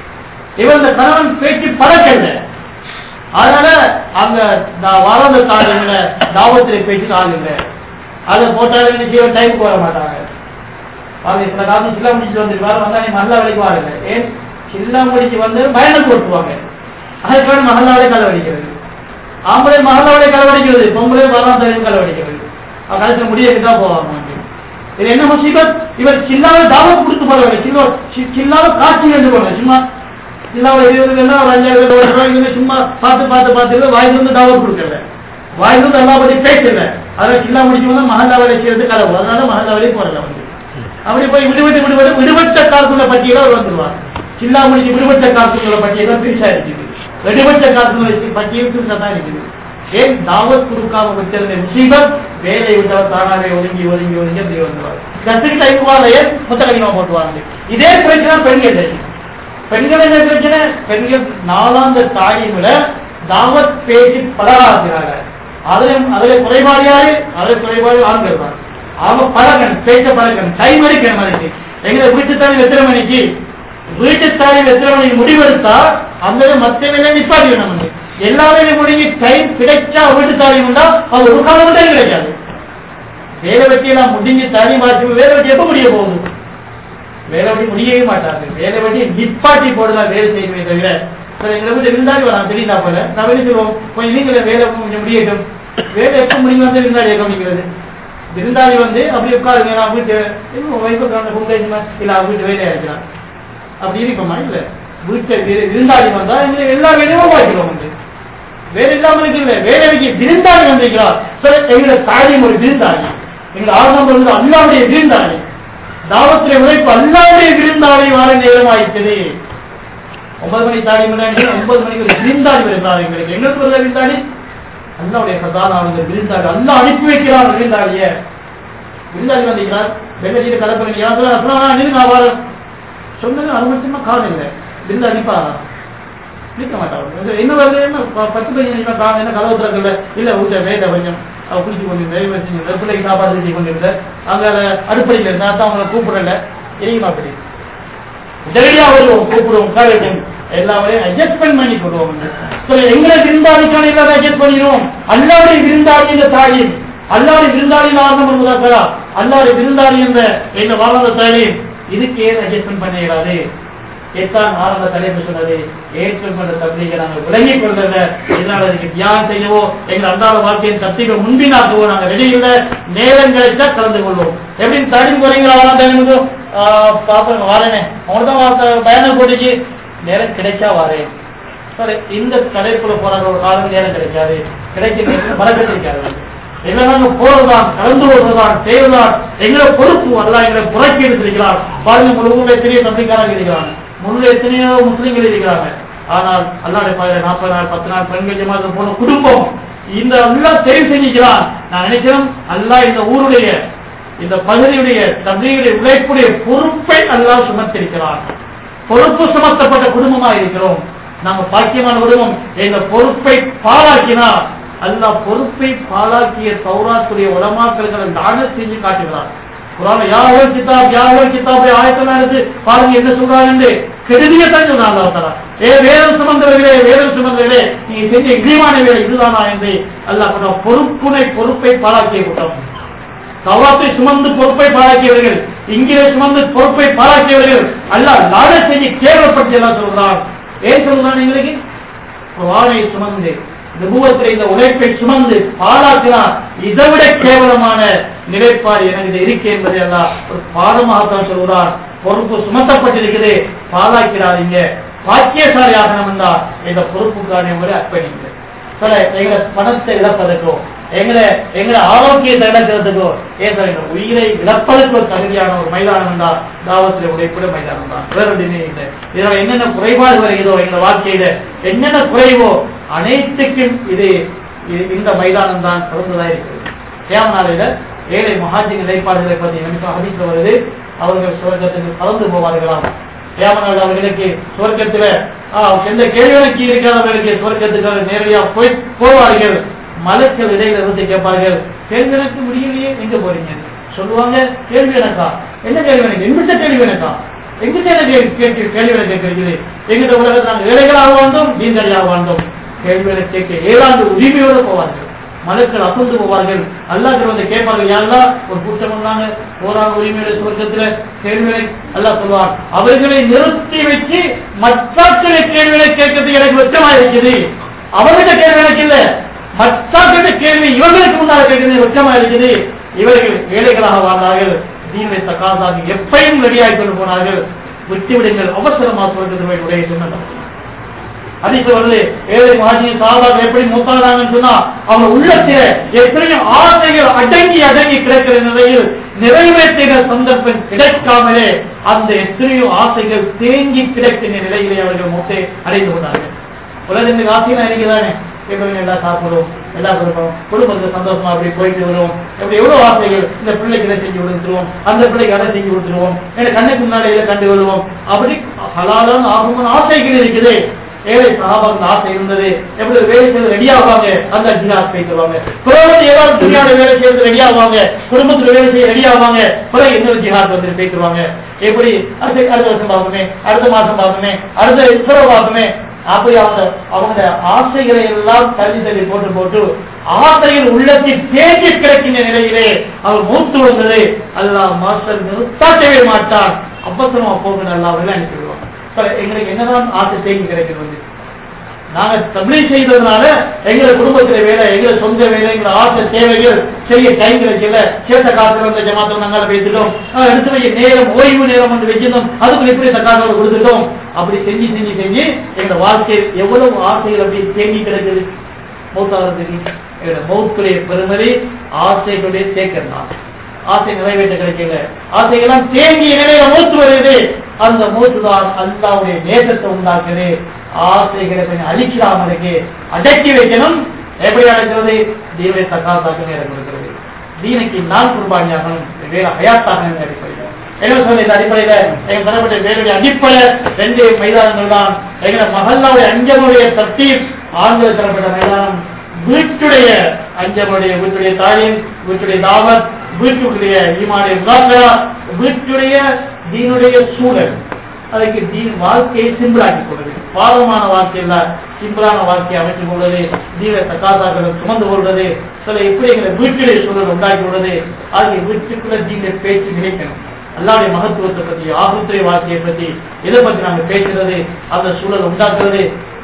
இவன் இந்த கணவன் பேச்சு பழக்கல அதனால அங்க வளர்ந்த தாளுங்கள தாவத்திலே பேச்சு ஆளுங்க அதை போட்டாலும் நிச்சயம் டைம் போட மாட்டாங்க அது சில காலம் சில்லா முடிச்சு வந்துருவாரு வந்தா நீ மல்லா வேலைக்கு வாருங்க ஏன் சில்லா முடிச்சு வந்து பயணம் போட்டுவாங்க அதுக்கு வேணும் மகளாவே கலவடிக்கிறது ஆம்பளை மகளாவே கலவடிக்கிறது பொம்பளை வரலாம் தெரியும் கலவடிக்கிறது கடைசியில் முடியக்கு தான் போவாங்க இது என்ன முசீபத் இவர் சில்லாவை தாவத் கொடுத்து போறவங்க சில்லோ சில்லாவை காட்சி வேண்டு போங்க சும்மா சில்லாவை இருபது வேணா ஒரு அஞ்சாயிரம் ரூபாய் சும்மா பார்த்து பார்த்து பார்த்து வாய்க்கு வந்து தாவத் கொடுக்கல வாய்ந்து எல்லா பத்தி பேசல அதனால சில்லா முடிச்சு வந்தா மஹல்லா வேலை செய்யறது கலவு அதனால மஹல்லா வேலைக்கு போறல வந்து அப்படி போய் விடுபட்டு விடுபட்டு விடுபட்ட காலத்துல பட்டியல அவர் வந்துருவார் சில்லா முடிச்சு விடுபட்ட காலத்துல பட்டியல பெருசா இருக்குது விடுபட்ட காலத்துல பட்டியல் பெருசா தான் இருக்குது ஏன் தாவத் கொடுக்காம வச்சிருந்த முசீபத் வேலையை விட்டவர் தானாவே ஒதுங்கி ஒதுங்கி ஒதுங்கி அப்படி வந்துருவார் கத்துக்கிட்ட ஐக்குவாதைய முத்தகடிமா போட்டுவாங்க இதே பிரச்சனை பெண்கள் பெண்கள் என்ன பிரச்சனை பெண்கள் நாலாந்த தாயில தாவத் பேசி பலராகிறாங்க அதுல அதுல குறைபாடு யாரு அதுல குறைபாடு ஆண்கள் தான் அவங்க பழகன் பேச்ச பழகன் டைம் அடிக்கிற மாதிரி எங்க வீட்டு தாலி எத்தனை மணிக்கு வீட்டு தாலி எத்தனை மணிக்கு முடிவெடுத்தா அந்த மத்த வேலையை நிப்பாட்டி நம்ம எல்லா வேலையும் முடிஞ்சு டைம் கிடைச்சா வீட்டு தாலி உண்டா அது ஒரு காலம் கூட கிடைக்காது வேலை வெட்டி எல்லாம் முடிஞ்சு தாலி மாற்றி வேலை வெட்டி எப்ப முடிய போகுது வேலை வெட்டி முடியவே மாட்டாங்க வேலை வெட்டி நிப்பாட்டி போடுதான் வேலை செய்யவே தவிர சார் எங்களை வீட்டு விருந்தாளி வரலாம் தெரியுதா போல நான் வெளியே சொல்லுவோம் கொஞ்சம் நீங்களே வேலை கொஞ்சம் முடியட்டும் வேலை எப்ப முடியும் வந்து விருந்தாளியை கவனிக்கிறது விருந்தாளி வந்து அப்படி உட்காருங்க நான் வீட்டு வைப்பு கும்பிட்டு இல்ல அவங்க வீட்டு வேலையா இருக்கிறான் அப்படி இருப்போமா இல்ல வீட்டை விரு- விருந்தாளி வந்தா எங்களுக்கு எல்லா வேலையும் பார்க்கிறோம் வந்து வேலை இல்லாம இருக்குல்ல வேலைக்கு விருந்தாளி வந்திருக்கிறார் சார் எங்களை தாலியும் ஒரு விருந்தாளி எங்க ஆரம்பம் வந்து அல்லாவுடைய விருந்தாளி தாவத்திலே உழைப்பு அல்லாவுடைய விருந்தாளி வார நேரம் ஆயிட்டது ஒன்பது மணி தாலி முன்னாடி ஒன்பது மணிக்கு ஒரு விருந்தாளி வருகிறார் எங்களுக்கு எங்களுக்கு ஒரு விருந்தாளி அல்லாவுடைய கதான அவங்க விருந்தாளி அல்லா அனுப்பி வைக்கிறார் விருந்தாளிய விருந்தாளி வந்திருக்கிறார் வெள்ளச்சிட்டு கலப்பறீங்க யாரும் நின்று நான் வரேன் சொன்னது அது மட்டுமா காரணம் இல்லை விருந்து அனுப்பாரா நிற்க மாட்டாங்க என்ன வருது என்ன ப- பத்து பையன் என்ன காரணம் என்ன கதவு திறக்கல இல்ல ஊட்ட வேலை கொஞ்சம் அவ குளிச்சு கொண்டு வேலை வச்சு பிள்ளைக்கு சாப்பாடு செஞ்சு கொண்டு இருந்த அங்க அடுப்படையில் இருந்தா தான் அவங்களை கூப்பிடல எரியுமா அப்படி உடனடியா வருவோம் கூப்பிடுவோம் உட்காரட்டும் எல்லா வரையும் அட்ஜஸ்ட்மெண்ட் பண்ணி கொடுவோம் சரி எங்களை விருந்தாளிக்கான எல்லாரும் அட்ஜஸ்ட் பண்ணிடுவோம் அல்லாவுடைய விருந்தாளி என்ற தாயின் அல்லாவுடைய விருந்தாளியின் ஆரம்பம் என்பதா அல்லாவுடைய விருந்தாளி என்ற எங்க வாழ்ந்த தாயின் இதுக்கு ஏன் அட்ஜஸ்ட்மெண்ட் பண்ண இயலாது எத்தான் ஆரம்ப தலைப்பு சொன்னது ஏற்றுக்கொண்ட தப்லீகை நாங்கள் விளங்கிக் கொள்றத இதனால அதுக்கு தியானம் செய்யவோ எங்கள் அன்றாட வாழ்க்கையின் தத்திக முன்பினாக்கவோ நாங்கள் ரெடி இல்லை நேரம் கிடைச்சா கலந்து கொள்வோம் எப்படின்னு தடி போறீங்களா டைமுக்கு பாப்பா வரேனே அவனதான் பயணம் போட்டுச்சு நேரம் கிடைச்சா வரேன் சரி இந்த தலைப்புல போற ஒரு காலம் நேரம் கிடைக்காது கிடைக்கிற நேரத்துல பறக்கத்து இருக்காது எங்களை நாங்க போறதுதான் கலந்து வருவதுதான் செய்வதுதான் எங்களை பொறுப்பு அல்ல எங்களை புறக்கி எடுத்திருக்கிறார் பாருங்க முழுவதும் எத்தனையோ தம்பிக்காரங்க இருக்கிறாங்க முழு எத்தனையோ முஸ்லீம்கள் இருக்கிறாங்க ஆனால் அல்லாடைய பாதையில நாற்பது நாள் பத்து நாள் பெண்கள் ஜமாத்து போன குடும்பம் இந்த அல்லாஹ் தெரிவு செஞ்சுக்கிறான் நான் நினைக்கிறேன் அல்லாஹ் இந்த ஊருடைய இந்த பகுதியுடைய தந்தையுடைய உழைப்புடைய பொறுப்பை அல்லாஹ் சுமத்திருக்கிறான் பொறுப்பு சுமத்தப்பட்ட குடும்பமா இருக்கிறோம் நாங்க பாக்கியமான குடும்பம் இந்த பொறுப்பை பாழாக்கினா அல்லாஹ் பொறுப்பை பாழாக்கிய சௌராத்துடைய உலமாக்களை தான செஞ்சு காட்டுகிறார் குரான் யாவல் கிதாப் யாவல் கிதாபை ஆயத்தெல்லாம் எடுத்து பாருங்க என்ன சொல்றாங்க கெடுதியை தான் சொல்றாங்க அல்லாஹ் தஆலா. ஏ வேதம் சுமந்தவர்களே வேதம் சுமந்தவர்களே நீங்க செஞ்ச இழிவான வேலை இதுதானா என்று அல்லாஹ் சொன்ன பொறுப்புனை பொறுப்பை பாழாக்கிய கூட்டம் தவாத்தை சுமந்து பொறுப்பை பாழாக்கியவர்கள் இங்கே சுமந்து பொறுப்பை பாழாக்கியவர்கள் அல்லாஹ் லாட செய்ய கேவலப்படுத்தி எல்லாம் சொல்றான் ஏன் சொல்றான் எங்களுக்கு வாழை சுமந்து நுபுவத்தில் இந்த உழைப்பை சுமந்து பாழாக்கினார் இதை விட கேவலமான நிலைப்பாடு எனக்கு இருக்கு என்பதை எல்லாம் ஒரு பாடமாகத்தான் சொல்கிறார் பொறுப்பு சுமத்தப்பட்டிருக்குது பாழாக்கிறாதீங்க பாக்கியசாலி ஆகணும் என்றால் இந்த பொறுப்புக்கான முறை அர்ப்பணிங்க சில எங்களை பணத்தை இழப்பதற்கோ எங்களை எங்களை ஆரோக்கியத்தை இழக்கிறதுக்கோ ஏன் சார் எங்க உயிரை இழப்பதற்கு ஒரு தகுதியான ஒரு மைதானம் என்றால் தாவத்தில் உடைப்புட மைதானம் தான் வேற ஒன்றுமே இல்லை இதனால என்னென்ன குறைபாடு வருகிறதோ எங்க வாழ்க்கையில என்னென்ன குறைவோ அனைத்துக்கும் இது இது- இந்த மைதானம் தான் சிறந்ததா இருக்கிறது கேமனாலையில ஏழை மகாஜி நிலைப்பாடுகளை பற்றி நிமிஷம் ஹதீஸ்ல வருது அவர்கள் சுவர்க்கத்துக்கு கலந்து போவார்களாம் ஏமனால் அவர்களுக்கு சுவர்க்கத்துல ஆ, எந்த கேள்விகளுக்கு இருக்கிறவர்களுக்கு சுவர்க்கத்துக்கு அவர் நேரடியாக போய் போவார்கள் மலக்கள் இடையில இருந்து கேட்பார்கள் கேள்வி எனக்கு முடியலையே எங்க போறீங்க சொல்லுவாங்க கேள்வி எனக்கா என்ன கேள்வி எனக்கு எங்கிட்ட கேள்வி எனக்கா எங்கிட்ட என்ன கேள்வி கேட்க கேள்விகளை கேட்கிறது எங்கிட்ட உலகத்தில் நாங்கள் ஏழைகளாக வாழ்ந்தோம் நீந்தடியாக வாழ்ந்தோம் கேள்விகளை கேட்க ஏழாண்டு உரிமையோடு போவார்கள் மலக்கள் அசந்து போவார்கள் அல்லாஹ் வந்து கேட்பார்கள் யாரா ஒரு கூட்டம் வந்தாங்க போராக உரிமையோட சுவர்க்கத்துல கேள்விகளை அல்லாஹ் சொல்வார் அவர்களை நிறுத்தி வச்சு மற்றாக்களை கேள்விகளை கேட்கறது எனக்கு வெச்சமா இருக்குது அவர்கிட்ட கேள்வி எனக்கு இல்ல மற்றாக்கிட்ட கேள்வி இவர்களுக்கு முன்னால் கேட்கிறது வெச்சமா இருக்குது இவர்கள் ஏழைகளாக வாழ்ந்தார்கள் தீனை தக்காதாக எப்பையும் ரெடியாகி கொண்டு போனார்கள் விட்டுவிடுங்கள் அவசரமாக சுவர்க்கத்தில் உடைய சொன்னதான் அதிக வருது ஏழை மாஜி சாபாக எப்படி மூத்தாதாங்கன்னு சொன்னா அவங்க உள்ளத்தில எத்தனையோ ஆசைகள் அடங்கி அடங்கி கிடக்கிற நிலையில் நிறைவேற்றின சந்தர்ப்பம் கிடைக்காமலே அந்த எத்தனையோ ஆசைகள் தேங்கி கிடக்கிற நிலையிலே அவர்கள் மூட்டை அடைந்து கொண்டார்கள் உலகத்துக்கு ஆசையா நினைக்கிறானே எப்படியும் எல்லாம் சாப்பிடுவோம் எல்லாம் கொடுப்போம் குடும்பத்துல சந்தோஷமா அப்படி போயிட்டு வருவோம் இப்படி எவ்வளவு ஆசைகள் இந்த பிள்ளைக்கு இதை செஞ்சு கொடுத்துருவோம் அந்த பிள்ளைக்கு அதை செஞ்சு கொடுத்துருவோம் எனக்கு கண்ணுக்கு முன்னாடி இதை கண்டு வருவோம் அப்படி ஹலாலான ஆகுமான ஆசைகள் இருக்குது ஏழை சகாபாக்கு ஆசை இருந்தது எப்படி வேலை செய்து ரெடி ஆவாங்க அந்த ஜிஹாத் போயிட்டுருவாங்க குடும்பத்தில் ஏதாவது துணியாட வேலை செய்யறது ரெடி ஆவாங்க குடும்பத்துல வேலை செய்ய ரெடி ஆவாங்க பிறகு இன்னொரு ஜிஹாத் வந்து போயிட்டுருவாங்க எப்படி அடுத்த அடுத்த வருஷம் பார்ப்போமே அடுத்த மாசம் பார்ப்போமே அடுத்த இஸ்ரோ பார்ப்போமே அப்படி அவங்க அவங்க ஆசைகளை எல்லாம் தள்ளி தள்ளி போட்டு போட்டு ஆசைகள் உள்ளத்தில் தேங்கி கிடக்கின்ற நிலையிலே அவர் மூத்து வந்தது அல்லாஹ் மாஸ்டர் நிறுத்தாட்டவே மாட்டான் அப்பசனமா போக நல்லா அவர்கள் அனுப்பிடுவாங்க சரி, எங்களுக்கு என்னதான் ஆசை தேங்கி கிடைக்கிறது நாங்க தபிலி செய்ததுனால எங்க குடும்பத்துல வேலை எங்க சொந்த வேலை எங்க ஆசை தேவைகள் செய்ய டைம் கிடைக்கல சேர்த்த காசுல இருந்த ஜமாத்துல நாங்க பேசிட்டோம் ஆஹ் எடுத்து வைக்க நேரம் ஓய்வு நேரம் வந்து வச்சிருந்தோம் அதுக்கு எப்படி தக்காக கொடுத்துட்டோம் அப்படி செஞ்சு செஞ்சு செஞ்சு எங்க வாழ்க்கையில் எவ்வளவு ஆசைகள் அப்படி தேங்கி கிடக்குது மௌத்தாகிறதுக்கு எங்களோட மௌத்துடைய பெருமதி ஆசைகளுடைய தேக்கம் தான் ஆசை நிறைவேற்ற கிடைக்கல ஆசைகள்லாம் தேங்கிய நிலையில மூத்து வருது அந்த மூத்து தான் அல்லாவுடைய நேசத்தை உண்டாக்குது ஆசைகளை கொஞ்சம் அழிச்சிடாம இருக்கு அடக்கி வைக்கணும் எப்படி அடைக்கிறது தீவை தக்காத்தாக்க நேரம் கொடுக்கிறது தீனுக்கு நான் குர்பானியாகணும் வேற ஹயாத்தாகணும் அடிப்படையில் என்ன சொல்ல இந்த அடிப்படையில எங்க தரப்பட்ட வேலையுடைய அடிப்படை ரெண்டு மைதானங்கள் தான் எங்க மகல்லாவுடைய அஞ்சமுடைய தத்தீர் ஆண்கள் தரப்பட்ட மைதானம் வீட்டுடைய அஞ்சமுடைய வீட்டுடைய தாயின் வீட்டுடைய தாவத் வீட்டுடைய ஈமானுடைய முதாக்கரா வீட்டுடைய தீனுடைய சூழல் அதுக்கு தீன் வாழ்க்கையை சிம்பிளாக்கி கொள்வது பாவமான வாழ்க்கையில சிம்பிளான வாழ்க்கையை அமைத்துக் கொள்வது தீன தக்காதாக்களை சுமந்து கொள்வது சில எப்படி எங்களை வீட்டுடைய சூழல் உண்டாக்கி கொள்வது ஆகிய வீட்டுக்குள்ள தீன பேச்சு நினைக்கணும் அல்லாவுடைய மகத்துவத்தை பத்தி ஆபத்துடைய வாழ்க்கையை பத்தி இதை பத்தி நாங்க பேசுறது அந்த சூழல் உண்டாக்குறது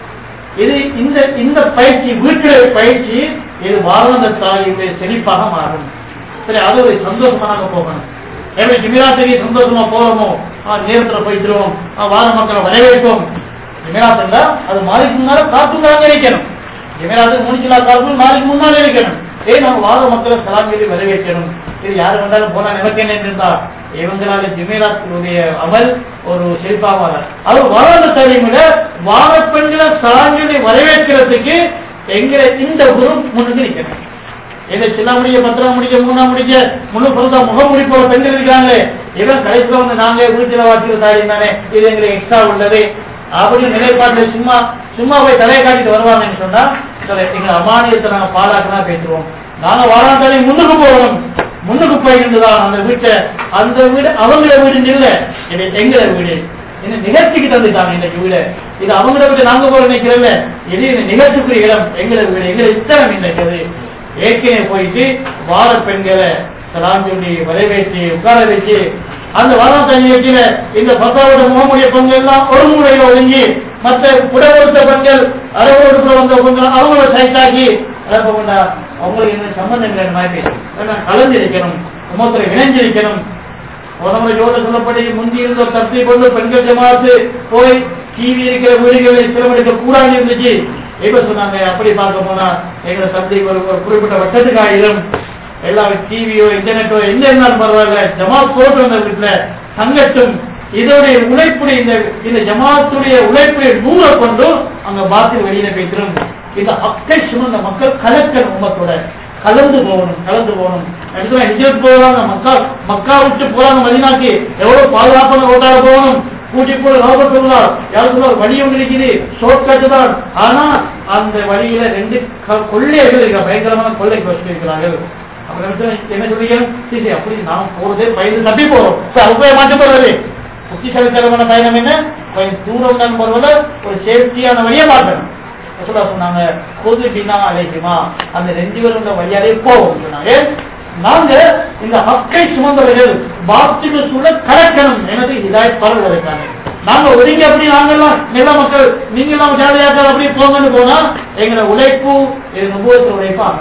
இது இந்த இந்த பயிற்சி வீட்டுடைய பயிற்சி இது வாழ்ந்த தாயுடைய செழிப்பாக மாறும் சரி அது ஒரு சந்தோஷமா நாங்க போகணும் எப்படி ஜிமிராத்துக்கு சந்தோஷமா போறோமோ ஆ, நேரத்துல போயிட்டுருவோம் ஆ, வார மக்களை வரவேற்போம் ஜிமிராத்துண்டா அது மாறிக்கு முன்னால காத்துக்காக இருக்கணும் ஜிமிராத்துக்கு முடிச்சலா காத்து நாளைக்கு முன்னாலே இருக்கணும் ஏன் நம்ம வார மக்களை சலாம் சொல்லி வரவேற்கணும் இது யாரு வந்தாலும் போனா எனக்கு என்ன இருந்தா இவங்களால ஜிமேராத்தினுடைய அமல் ஒரு செழிப்பாக அது வளர்ந்த தலைமுறை வார பெண்களை சலாஞ்சலி வரவேற்கிறதுக்கு எங்க இந்த குரு முன்னுக்கு நிற்கணும் எங்க சின்ன முடிய பத்திரம் முடிக்க மூணா முடிக்க முழு பொருத்தா முகம் முடிப்போட பெண்கள் இருக்காங்க இவன் கடைசியில வந்து நாங்க வீட்டுல வாசிக்கிற தாடி தானே இது எங்களுக்கு எக்ஸ்ட்ரா உள்ளது அப்படின்னு நிலைப்பாட்டுல சும்மா சும்மா போய் தலையை காட்டிட்டு வருவாங்கன்னு சொன்னா சரி, எங்க அமானியத்தை நாங்க பாலாக்கினா பேசுவோம் நாங்க வாராட்டாலே முன்னுக்கு போகணும் முன்னுக்கு போயிருந்துதான் அந்த வீட்டை அந்த வீடு அவங்கள வீடு இல்ல இது எங்கள வீடு இந்த நிகழ்ச்சிக்கு தந்துட்டாங்க இந்த வீடு இது அவங்கள வீடு நாங்க போற நினைக்கிறல்ல இது இந்த நிகழ்ச்சிக்குரிய இடம் எங்கள வீடு எங்களை இத்தனம் நினைக்கிறது ஏற்கனவே போயிட்டு வார பெண்களை சலாம் சொல்லி வரவேற்று உட்கார வச்சு அந்த வாரம் நிகழ்ச்சியில இந்த பத்தாவோட முகமுடைய பெண்கள் எல்லாம் ஒரு முறையில ஒதுங்கி மற்ற புடவொடுத்த பெண்கள் அறவோடு வந்த பெண்கள் அவங்கள சைட்டாக்கி அழப்பா அவங்களுக்கு என்ன சம்பந்தம் இல்லை மாதிரி எல்லாம் கலந்திருக்கணும் முகத்துல இணைஞ்சிருக்கணும் உடம்புல ஜோட சொல்லப்படி முந்தி இருந்த தப்பி கொண்டு பெண்கள் ஜமாத்து போய் டிவி இருக்கிற வீடுகளை சிலமடிக்க கூடாது இருந்துச்சு இப்ப சொன்னாங்க அப்படி பார்க்க போனா எங்களை தந்தை ஒரு ஒரு குறிப்பிட்ட வட்டத்துக்கு ஆயிரம் எல்லாம் டிவியோ இன்டர்நெட்டோ எங்க இருந்தாலும் பரவாயில்ல ஜமாத் போட்டு வந்த வீட்டுல தங்கட்டும் இதோடைய உழைப்புடைய இந்த இந்த ஜமாத்துடைய உழைப்பை நூற கொண்டு அங்க பாத்தில் வெளியில போய்த்திரும் இந்த அக்கை சுமந்த மக்கள் கலக்கணும் உமத்தோட கலந்து போகணும் கலந்து போகணும் அடுத்து ஹிஜரத் போறாங்க மக்கா மக்கா விட்டு போறாங்க மதினாக்கு எவ்வளவு பாதுகாப்பான ரோட்டால போகணும் கூட்டி போல ரோபட் சொல்றார் யாரும் சொல்றார் வழி ஒன்று இருக்குது ஷார்ட் கட் தான் ஆனா அந்த வழியில ரெண்டு க- கொள்ளையர்கள் இருக்க பயங்கரமான கொள்ளைக்கு வச்சிருக்கிறார்கள் அப்புறம் வந்து என்ன சொல்றீங்க சரி சரி, அப்படி நாம் போறதே பயந்து தப்பி போறோம் சரி, அது போய் மாற்ற போறது புத்திசாலித்தனமான பயணம் என்ன கொஞ்சம் தூரம் தான் போறதுல ஒரு சேஃப்டியான வழியை மாற்றணும் ரசூலா சொன்னாங்க பொது பின்னா அழைக்குமா அந்த ரெண்டு பேரும் வழியாலே போவோம் சொன்னாங்க நாங்க இந்த ஹக்கை சுமந்தவர்கள் பாத்திக சூழ கலக்கணும் எனது இதாய் பரவுவதற்கான நாங்க ஒதுங்கி அப்படி நாங்கெல்லாம் நில மக்கள் நீங்க எல்லாம் ஜாலியாக அப்படி போங்கன்னு போனா எங்களை உழைப்பு இது நுபுவத்து உழைப்பு ஆகாது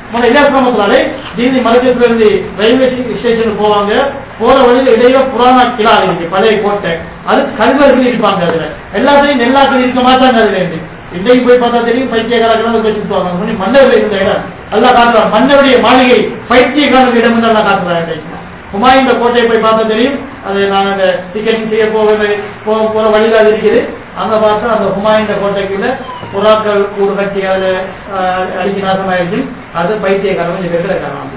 முதல்ல இலாசிரமத்தினாலே தீனி மரக்கத்துல இருந்து ரயில்வே ஸ்டேஷனுக்கு போவாங்க போற வழியில இடையில புராண கிலா இருக்கு பழைய கோட்டை அது கல்வர்கள் இருப்பாங்க அதுல எல்லாத்தையும் நெல்லாக்கள் இருக்க மாட்டாங்க அதுல இருந்து இன்றைக்கு போய் பார்த்தா தெரியும் பைத்தியக்காரர்கள் போய் சுற்றுவாங்க சொல்லி மன்னர்கள் இருந்த இடம் எல்லாம் காட்டுறாங்க மன்னருடைய மாளிகை பைத்தியக்காரர்கள் இடம் என்று எல்லாம் காட்டுறாங்க இன்றைக்கு ஹுமாயூன் கோட்டையை போய் பார்த்தா தெரியும் அது நான் அந்த டிக்கெட்டிங் செய்ய போக போக போற வழியில அது இருக்குது அங்க பார்த்தா அந்த ஹுமாயூன் கோட்டைக்குள்ள புறாக்கள் கூடு கட்டி அதுல அஹ், அடிக்கி நாசமாயிருச்சு அது பைத்தியக்காரன் கொஞ்சம் வெற்றிடக்காரன்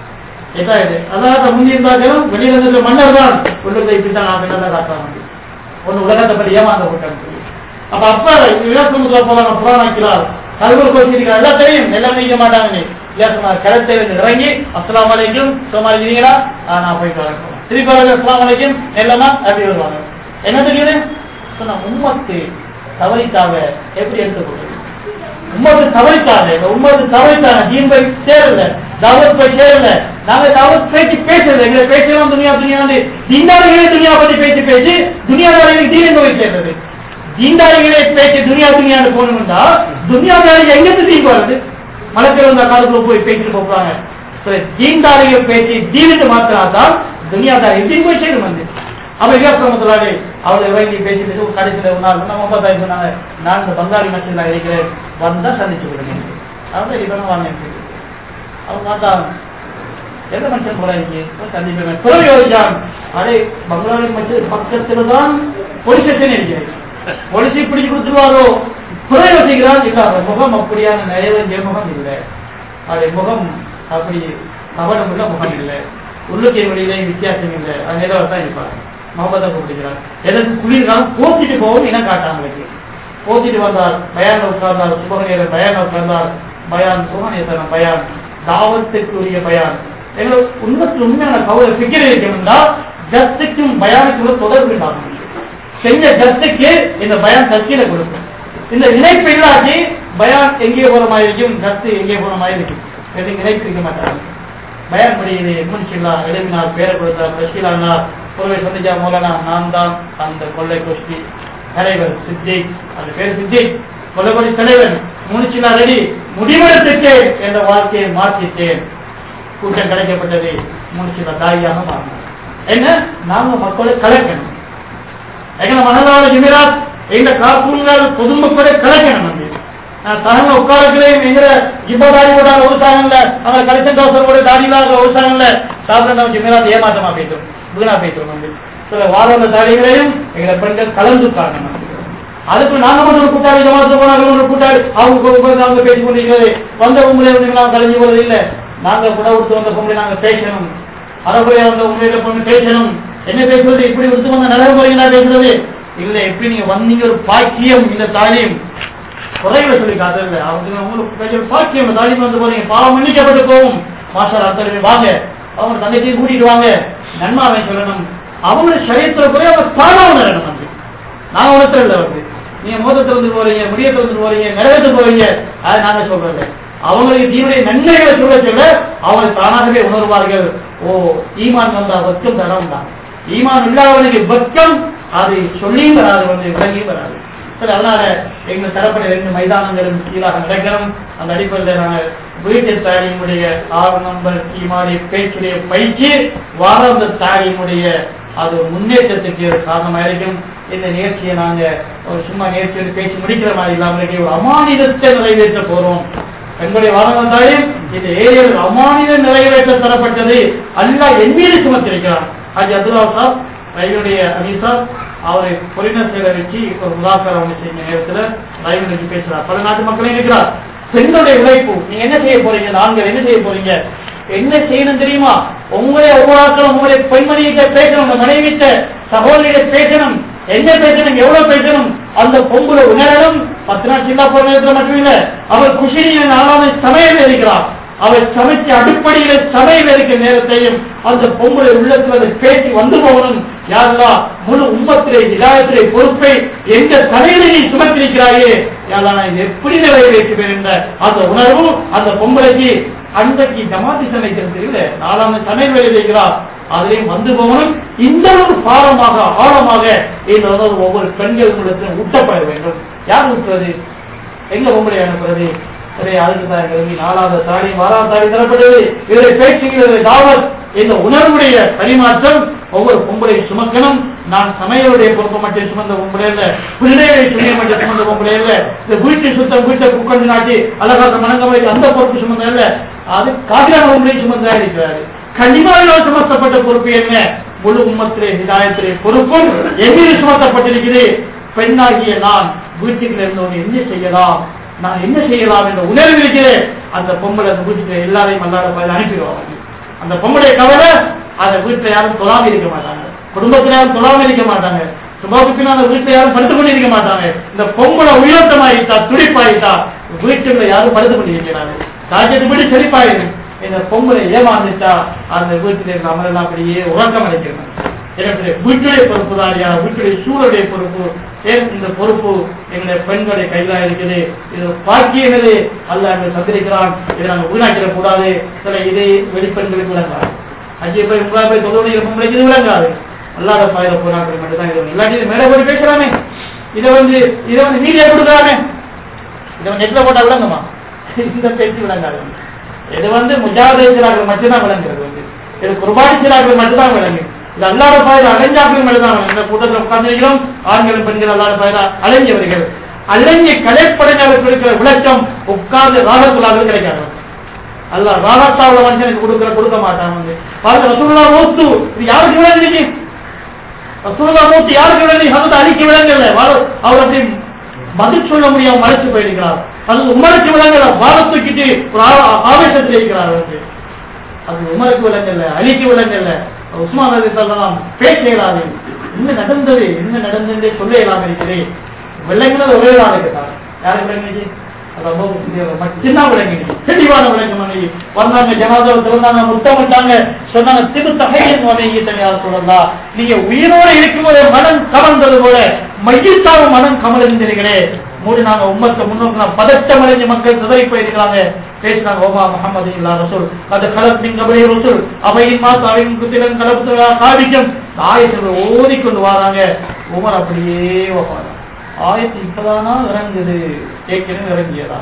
ஏதா இது அதாவது முந்தி இருந்தாலும் வெளியில இருந்த மன்னர் தான் உள்ளத்தை இப்படித்தான் நான் என்னதான் காட்டுறாங்க ஒண்ணு உலகத்தை பற்றி ஏமாந்த போட்டாங்க அப்ப அப்ப விலாசமுத்திர போவாங்க புராணாக்கிறார் கல்வர் கோச்சிருக்காங்க எல்லாம் தெரியும் எல்லாம் நீக்க மாட்டாங்க நீ விலாசமார் கிழத்தை இறங்கி அஸ்லாம் வலைக்கும் சோமா இருக்கிறீங்களா ஆ, நான் போயிட்டு வரேன் திருப்பி வரல அஸ்லாம் வலைக்கும் எல்லாமா அப்படி வருவாங்க என்ன தெரியுது சொன்ன உம்மத்து தவறிக்காக எப்படி எடுத்துக்கொள்றது உம்மத்து தவறிட்டாங்க இந்த உம்மத்து தவறிட்டாங்க தீன் போய் சேரல தாவத் போய் சேரல நாங்க தாவத் பேச்சு பேசல எங்களை பேசலாம் துணியா துணியா வந்து தீண்டாரிகளே துணியா பத்தி பேசி பேசி துணியாதாரிகளுக்கு தீன் எங்க போய் சேர்றது தீண்டாரிகளே பேச்சு துணியா துணியான்னு போகணும்னா துணியாதாரிகள் எங்கிருந்து தீன் போறது மலத்தில் வந்த காலத்துல போய் பேசிட்டு போறாங்க சரி, தீண்டாரிகள் பேச்சு தீனுக்கு மாத்திராதான் துணியாதாரி தீன் போய் சேரும் வந்து அப்ப இலாசிரமத்திலாடி அவளை இறங்கி பேசி பேசி ஒரு கடைசியில் ஒரு நாள் நம்ம அப்பா தாய் சொன்னாங்க நான் இந்த பங்காளி மசிதில் இருக்கிறேன் வந்தா சந்திச்சு விடுங்க அவங்க இப்ப வாங்க அவங்க பார்த்தா எந்த மனுஷன் போல இருக்கு போய் சந்திப்பேன் பிறகு யோசிச்சான் அடே பங்களாரி மசித் பக்கத்துல தான் போலீஸ் ஸ்டேஷன் இருக்கிறது போலீஸ் பிடிச்சு கொடுத்துருவாரோ பிறகு யோசிக்கிறான் இல்ல அவர் முகம் அப்படியான நிறைய முகம் இல்லை அவருடைய முகம் அப்படி கவனம் உள்ள முகம் இல்லை உள்ளுக்கே வெளியிலே வித்தியாசம் இல்லை அது நிலவர தான் இருப்பார் முகமதா கூப்பிடுகிறார் எதற்கு குளிர்காலம் போத்திட்டு போகும் இனம் காட்டாங்களுக்கு போத்திட்டு வந்தார் பயான் உட்கார்ந்தார் சுபகநேரர் பயான் உட்கார்ந்தார் பயான் சுபகநேசனம் பயான் தாவத்துக்குரிய பயான் எங்களுக்கு உண்மத்தில் உண்மையான கவலை பிக்கிற இருக்கணும்னா ஜஸ்துக்கும் பயானுக்குள்ள தொடர்பு இல்லாமல் செஞ்ச ஜஸ்துக்கு இந்த பயான் தஸ்கீரை கொடுக்கும் இந்த இணைப்பு இல்லாட்டி பயான் எங்கே போற மாதிரி இருக்கும் ஜஸ்து எங்கே போற மாதிரி இருக்கும் ரெண்டு இணைப்பு இருக்க மாட்டாங்க பயான் முடியுது முடிச்சிடலாம் எழுப்பினார் பேரை கொடுத்தார் ரஷீலானார் பொருளை சந்திச்சா மூலனா நான் தான் அந்த கொள்ளை கோஷ்டி தலைவர் சித்திக் அந்த பேர் சித்திக் கொள்ளைப்படி தலைவர் முடிச்சிலா ரெடி முடிவெடுத்துட்டேன் என்ற வாழ்க்கையை மாற்றிட்டேன் கூட்டம் கிடைக்கப்பட்டது முடிச்சிலா தாயாக மாறினார் என்ன நாம மக்களை கலக்கணும் எங்களை மனதான ஜிமிராத் எங்க காப்பூங்கள் பொதுமக்களை கலக்கணும் வந்து சகங்க உட்காரத்திலேயும் எங்கிற இப்ப தாடி போட்டாங்க ஒரு சாகம்ல அவங்க கலிசன் தோசை கூட தாடி இல்லாத ஒரு சாகம்ல சாப்பிட ஜிமிராத் ஏமாத்தமா போயிட்டோம் வீணா போயிட்டோம் வந்து சில வாழ தாடிகளையும் எங்களை பெண்கள் கலந்து காரணம் அதுக்கு நாங்க மட்டும் ஒரு கூட்டாளி ஜமாத்து போனாங்க ஒரு கூட்டாளி அவங்க உட்கார்ந்து அவங்க பேசி கொண்டிருக்கிறது வந்த உங்களை வந்து நாங்க கலைஞ்சு போறது இல்ல நாங்க கூட விட்டு வந்த பொம்பளை நாங்க பேசணும் அறகுறையா வந்த உண்மையில பொண்ணு பேசணும் என்ன பேசுறது இப்படி விட்டு வந்த நடைமுறைகளா பேசுறது இல்ல எப்படி நீங்க வந்தீங்க ஒரு பாக்கியம் இந்த தாலியும் குறைவை சொல்லி காட்டுறது அவங்க உங்களுக்கு பெரிய ஒரு பாக்கியம் இந்த தாலிக்கு வந்து போறீங்க பாவம் மன்னிக்கப்பட்டு போகும் மாஸ்டர் அத்தனை வாங்க அவங்க தங்கச்சியை கூட்டிட்டு வாங்க நன்மாவை சொல்லணும் அவங்கள சரியத்துல போய் அவங்க தானா உணரணும் வந்து நான் உணர்த்தல வந்து நீங்க மோதத்துல இருந்து போறீங்க முடியத்துல இருந்து போறீங்க நிறைவேற்ற போறீங்க அது நாங்க சொல்றது அவங்களுக்கு தீவிர நன்மைகளை சொல்ல சொல்ல அவங்க தானாகவே உணர்வார்கள் ஓ ஈமான் வந்தா வெக்கம் தரம் தான் ஈமான் இல்லாதவனுக்கு வெக்கம் அது சொல்லியும் வராது வந்து விளங்கியும் வராது சரி அதனால எங்க தரப்பட ரெண்டு மைதானங்களும் கீழாக நடக்கணும் அந்த அடிப்படையில் நாங்கள் வீட்டு தாரியினுடைய ஆறு நம்பர் மாதிரி பேச்சுடைய பயிற்சி வாராந்த தாரியினுடைய அது ஒரு முன்னேற்றத்துக்கு ஒரு காரணமாக இருக்கும் இந்த நிகழ்ச்சியை நாங்க ஒரு சும்மா நிகழ்ச்சியோட பேசி முடிக்கிற மாதிரி இல்லாமல் ஒரு அமானிதத்தை நிறைவேற்ற போறோம் எங்களுடைய வானவந்தாயும் இந்த ஏரியாவில் அமானித நிறைவேற்ற தரப்பட்டது அல்லாஹ் என் மீது சுமத்திருக்கிறார் அது அப்துல்லா சாப் ரயிலுடைய அமீர் அவரை பொறியினர் செயலை வச்சு ஒரு முதாக்கரம் ஒன்று செய்ய நேரத்தில் ரயில் வச்சு பேசுறார் பல நாட்டு மக்களையும் இருக்கிறார் பெண்களுடைய உழைப்பு நீங்க என்ன செய்ய போறீங்க நான்கள் என்ன செய்ய போறீங்க என்ன செய்யணும் தெரியுமா உங்களுடைய ஒவ்வொரு உங்களுடைய பெண்மணிகிட்ட பேசணும் உங்க மனைவிட்ட சகோதரிகிட்ட பேசணும் என்ன பேசணும் எவ்வளவு பேசணும் அந்த பொங்குல உணரணும் பத்து நாள் சின்ன போற நேரத்தில் மட்டும் இல்ல அவர் குஷினிய நாளாவது சமையல் இருக்கிறார் அவர் சமைச்ச அடிப்படையில சமையல் இருக்கிற நேரத்தையும் அந்த பொங்குல உள்ளத்துல அந்த பேச்சு வந்து போகணும் யாரெல்லாம் முழு உம்மத்திலே இதாயத்திலே பொறுப்பை எந்த தலையில நீ சுமத்திருக்கிறாயே யாரெல்லாம் நான் இதை எப்படி நிறைவேற்றுவேன் என்ற அந்த உணர்வு அந்த பொம்பளைக்கு அன்றைக்கு ஜமாத்தி சமைக்கிறது இல்ல நாலாம் சமையல் வேலை செய்கிறார் அதிலையும் வந்து போகணும் இந்த ஒரு பாரமாக ஆழமாக இந்த உணர்வு ஒவ்வொரு பெண்கள் உள்ளத்திலும் ஊட்டப்பட வேண்டும் யார் ஊட்டுறது எங்க பொம்பளை அனுப்புறது சரி அதுக்கு தான் கிளம்பி நாலாவது தாடி ஆறாவது தாடி தரப்பட்டது இதில் பேச்சுகிறது தாவத் இந்த உணர்வுடைய பரிமாற்றம் ஒவ்வொரு பொம்பளை சுமக்கணும் நான் சமையலுடைய பொறுப்பை மட்டும் சுமந்த பொம்பளை இல்ல பிள்ளைகளை துணியை மட்டும் சுமந்த பொம்பளை இல்ல இந்த வீட்டு சுத்தம் வீட்டை குக்கண்டு நாட்டி அழகாக மணங்கமலை அந்த பொறுப்பு சுமந்த இல்ல அது காட்டியான பொம்பளை சுமந்தா இருக்கிறாரு கனிமாவினால் சுமத்தப்பட்ட பொறுப்பு என்ன முழு உம்மத்திலே ஹிதாயத்திலே பொறுப்பும் எதிரி சுமத்தப்பட்டிருக்கிறது பெண்ணாகிய நான் வீட்டுக்குள்ள இருந்தவங்க என்ன செய்யலாம் நான் என்ன செய்யலாம் என்ற உணர்வு இருக்கிறேன் அந்த பொம்பளை அந்த வீட்டுக்கு எல்லாரையும் அல்லாத பதில் அனுப்பிடுவாங்க அந்த பொம்பளை கவலை அந்த வீட்டுல யாரும் தொழாம இருக்க மாட்டாங்க குடும்பத்துல யாரும் தொழாம இருக்க மாட்டாங்க சுபாவுக்கு அந்த வீட்டுல யாரும் படுத்து கொண்டு இருக்க மாட்டாங்க இந்த பொம்பளை உயர்த்தமாயிட்டா துடிப்பாயிட்டா வீட்டுல யாரும் படுத்து கொண்டு இருக்கிறாங்க காய்ச்சல் செழிப்பாயிரு இந்த பொம்பளை ஏமாந்துட்டா அந்த வீட்டில் இருக்க அமரெல்லாம் அப்படியே உறக்கம் அடைக்கிறாங்க எனக்கு வீட்டுடைய பொறுப்பு தான் ஐயா வீட்டுடைய சூழலுடைய பொறுப்பு ஏன் இந்த பொறுப்பு எங்களுடைய பெண்களுடைய கையில இருக்குது இது பாக்கியங்களே அல்ல எங்களை சந்திரிக்கிறான் இதை நாங்கள் வீணாக்கிட கூடாது சில இது வெளிப்பெண்களுக்கு விளங்காது அஞ்சு போய் உங்களா போய் தொழில் பொம்பளைக்கு இது விளங்காது அல்லாத பாயில போனாக்கள் மட்டும் தான் இது இல்லாட்டி இது மேலே போய் பேசுறாமே இதை வந்து இதை வந்து மீடியா கொடுக்குறாமே இதை வந்து நெட்ல போட்டா விளங்குமா இந்த பேச்சு விளங்காது இது வந்து முஜாதேசராக மட்டும்தான் விளங்குறது வந்து இது குர்பானிச்சராக மட்டும்தான் விளங்கு இது அல்லாத பாயில அலைஞ்சாக்கள் மட்டும்தான் விளங்கு. இந்த கூட்டத்தில் உட்கார்ந்திருக்கிறோம் ஆண்கள் பெண்கள் அல்லாத பாயில அலைஞ்சவர்கள் அலைஞ்ச கலைப்படைஞர்களுக்கு இருக்கிற விளக்கம் உட்கார்ந்து ராகத்துலாக கிடைக்காது அல்ல ராகத்தாவுல மனுஷனுக்கு கொடுக்கிற கொடுக்க மாட்டான் வந்து பாருங்க ரசூல்லா மூத்து இது யாருக்கு விளங்குச்சு ரசூல்லா மூத்து யாருக்கு விளங்கு அது அழிக்க விளங்கல வாழ- அவர் அப்படி பதில் சொல்ல முடியாம மறைச்சு போயிருக்கிறார் அது உமருக்கு விளங்கல வாழ தூக்கிட்டு ஒரு ஆ- ஆவேசத்தில் இருக்கிறார் வந்து அது உமருக்கு விளங்கல அலிக்கு விளங்கல உஸ்மான் அலி சொல்லலாம் பேச இயலாது என்ன நடந்தது என்ன நடந்தது சொல்ல இயலாம இருக்குது விளங்கினது ஒரே நாள் இருக்கிறார் யாருக்கு விளங்கிச்சு அது ரொம்ப மட்டும்தான் விளங்கிடுச்சு தெளிவான விளக்கம் மனைவி வந்தாங்க ஜனாதாவை திறந்தாங்க முத்தமிட்டாங்க சொன்னாங்க திரு தகையின் மனைவி தனியார் சொல்லலாம் நீங்க உயிரோடு இருக்கும்போது மனம் கமர்ந்தது போல மையத்தான மனம் கமர்ந்தீர்களே மூணு நாங்க உம்மத்தை முன்னோக்கினா பதட்டம் அடைஞ்ச மக்கள் சிதறி போயிருக்கிறாங்க பேசினாங்க ஓமா முகமது இல்லா ரசூல் அது கலப் நீங்க கபடி ரசூல் அவையின் மாசு அவையின் குத்திரன் கலப்பு காவிக்கும் ஆயத்தில் ஓதிக்கொண்டு வராங்க உமர் அப்படியே ஒப்பாங்க ஆயத்து இப்பதானா இறங்குது ஏற்கனவே இறங்கியதா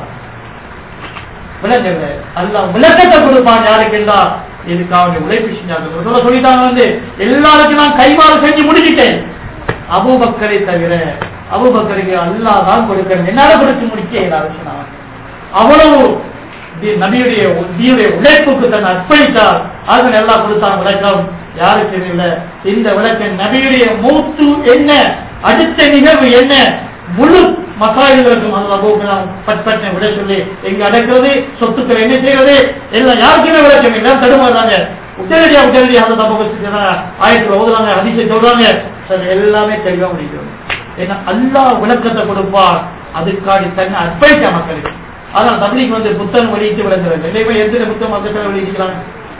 விளங்குங்க அல்ல விளக்கத்தை கொடுப்பான் யாருக்கு எல்லாம் இதுக்காக வேண்டி உழைப்பு செஞ்சாங்க சொல்ல சொல்லிட்டாங்க வந்து எல்லாருக்கும் நான் கைமாறு செஞ்சு முடிச்சிட்டேன் அபூபக்கரை தவிர அபூபக்கருக்கு அல்லாஹ் தான் கொடுக்கணும் என்னால கொடுத்து முடிக்க இயலாது சொன்னாங்க அவ்வளவு தி- நபியுடைய தீயுடைய உழைப்புக்கு தன்னை அர்ப்பணித்தார் அதன் எல்லாம் கொடுத்தாங்க விளக்கம் யாருக்கு தெரியல இந்த விளக்கம் நபியுடைய மூத்து என்ன அடுத்த நிகழ்வு என்ன முழு மசாயிகளுக்கும் அந்த அபூபலாம் பட்பட்டை விட சொல்லி எங்க அடக்கிறது சொத்துக்கள் என்ன செய்யறது எல்லாம் யாருக்குமே விளக்கம் இல்லை தடுமாறுறாங்க உடனடியா உடனடியாக அந்த தப்ப ஆயிரத்துல ஓதுறாங்க அதிசய சொல்றாங்க சரி எல்லாமே தெளிவா முடிக்கிறோம் ஏன்னா அல்லாஹ் விளக்கத்தை கொடுப்பார் அதுக்காடி தன்னை அர்ப்பணித்த மக்களுக்கு அதான் தபிலிக்கு வந்து புத்தகம் வெளியிட்டு விளங்குறது இல்லையா எத்தனை புத்தகம் மக்கள் வெளியிடுகிறாங்க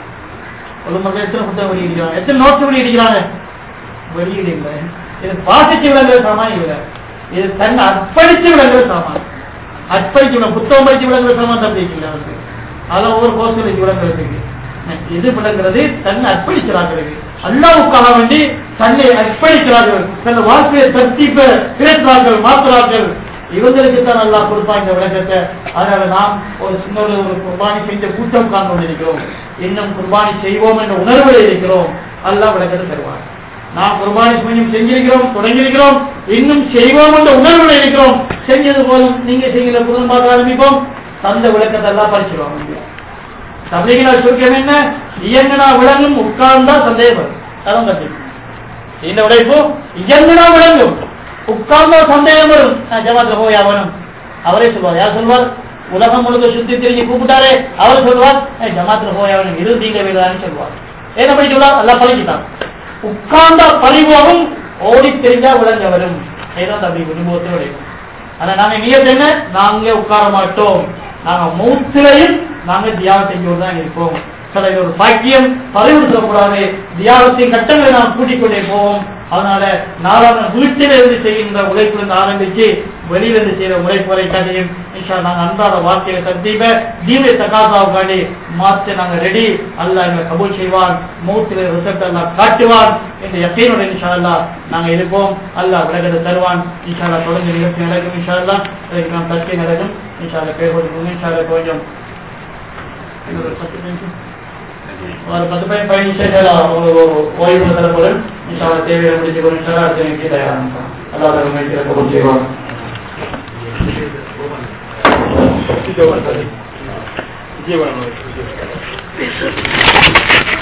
ஒரு மக்கள் எத்தனை புத்தகம் வெளியிடுகிறாங்க எத்தனை நோட்ஸ் வெளியிடுகிறாங்க வெளியீடு இல்லை இது வாசிச்சு விளங்குற சாமான் இல்லை இது தன்னை அர்ப்பணித்து விளங்குற சாமான் அர்ப்பணிச்சு விளங்க புத்தகம் படிச்சு விளங்குற சாமான் தப்பிக்கு இல்லை அவருக்கு அதான் ஒவ்வொரு கோர்ஸ் வச்சு விளங்குறதுக்கு இது விளங்குறது தன்னை அர்ப்பணிக்கிறார்கள் அல்லாவுக்காக வேண்டி தன்னை அர்ப்பணிக்கிறார்கள் தன் வாழ்க்கையை தர்த்திப்ப பேசுறார்கள் மாற்றுறார்கள் இவங்களுக்கு தான் நல்லா கொடுப்பா இந்த விளக்கத்தை அதனால நாம் ஒரு சின்ன ஒரு ஒரு குர்பானி செஞ்ச கூட்டம் காண கொண்டிருக்கிறோம் இன்னும் குர்பானி செய்வோம் என்ற உணர்வில் இருக்கிறோம் அல்லாஹ் விளக்கத்தை தருவார் நாம் குர்பானி கொஞ்சம் செஞ்சிருக்கிறோம் தொடங்கியிருக்கிறோம் இன்னும் செய்வோம் என்ற உணர்வில் இருக்கிறோம் செஞ்சது போதும் நீங்க செய்கிற குடும்பம் பார்க்க ஆரம்பிப்போம் தந்த விளக்கத்தை எல்லாம் படிச்சிருவாங்க தபிலிகள் சுருக்கம் என்ன இயங்கினா விளங்கும் உட்கார்ந்தா சந்தேகம் வரும். அதான் கட்டி இந்த உழைப்பு இயங்கினா விளங்கும் உட்கார்ந்தா சந்தேகம் வரும் நான் ஜமாத்துல போய் ஆகணும் அவரே சொல்வார் யார் சொல்வார் உலகம் முழுக்க சுத்தி திரும்பி கூப்பிட்டாரே அவர் சொல்வார் "ஏய், ஜமாத்துல போய் ஆகணும் இது தீங்க வேண்டான்னு சொல்வார் என்ன படிச்சுள்ளார் எல்லாம் பழகிட்டான் உட்கார்ந்தா பழிவோகும் ஓடி தெரிஞ்சா விளங்க வரும் இதுதான் தம்பி குடும்பத்தை உடைக்கும் ஆனா நாங்க நியத்து என்ன நாங்க உட்கார மாட்டோம் நாங்க மூத்திலையும் நாங்க தியாகம் செஞ்சோடு தான் இருப்போம் சில இது ஒரு பாக்கியம் பறிவுறுத்தக்கூடாது தியாகத்தின் கட்டங்களை நாம் கூட்டிக் கொண்டே போவோம் அதனால நாளாக வீட்டில இருந்து செய்கின்ற உழைப்பிலிருந்து ஆரம்பிச்சு வெளியிலிருந்து செய்யற முறைப்போரை காட்டியும் இன்ஷா நாங்க அன்றாட வாழ்க்கையில சந்தீப தீவிர தகாசாவுக்காண்டி மாற்ற நாங்க ரெடி அல்லாஹ் எங்களை கபூல் செய்வான் மௌத்தில ரிசல்ட் அல்லாஹ் காட்டுவான் இந்த யக்கீனுடன் இன்ஷா அல்லாஹ் நாங்க இருப்போம் அல்லாஹ் விலகத்தை தருவான் இன்ஷா அல்லாஹ் தொடர்ந்து நிகழ்ச்சி நடக்கும் இன்ஷா அல்லாஹ் அதுக்கு நாம் தற்கை நடக்கும் இன்ஷா அல்லாஹ் பேர் கொடுக்கணும் இன்ஷா அல்லாஹ் கொஞ்சம் இன்னொரு பத்து நிமிஷம் ஒரு பத்து பையன் பதினஞ்சு நிமிஷம் ஒரு ஒரு ஓய்வு தரப்படும் இன்ஷா அல்லாஹ் தேவையை முடிச்சு ஒரு நிமிஷம் அடுத்த நிமிஷம் தயாராக அல்லாஹ் தருமை கபூல் செய்வான் விஜயவாணி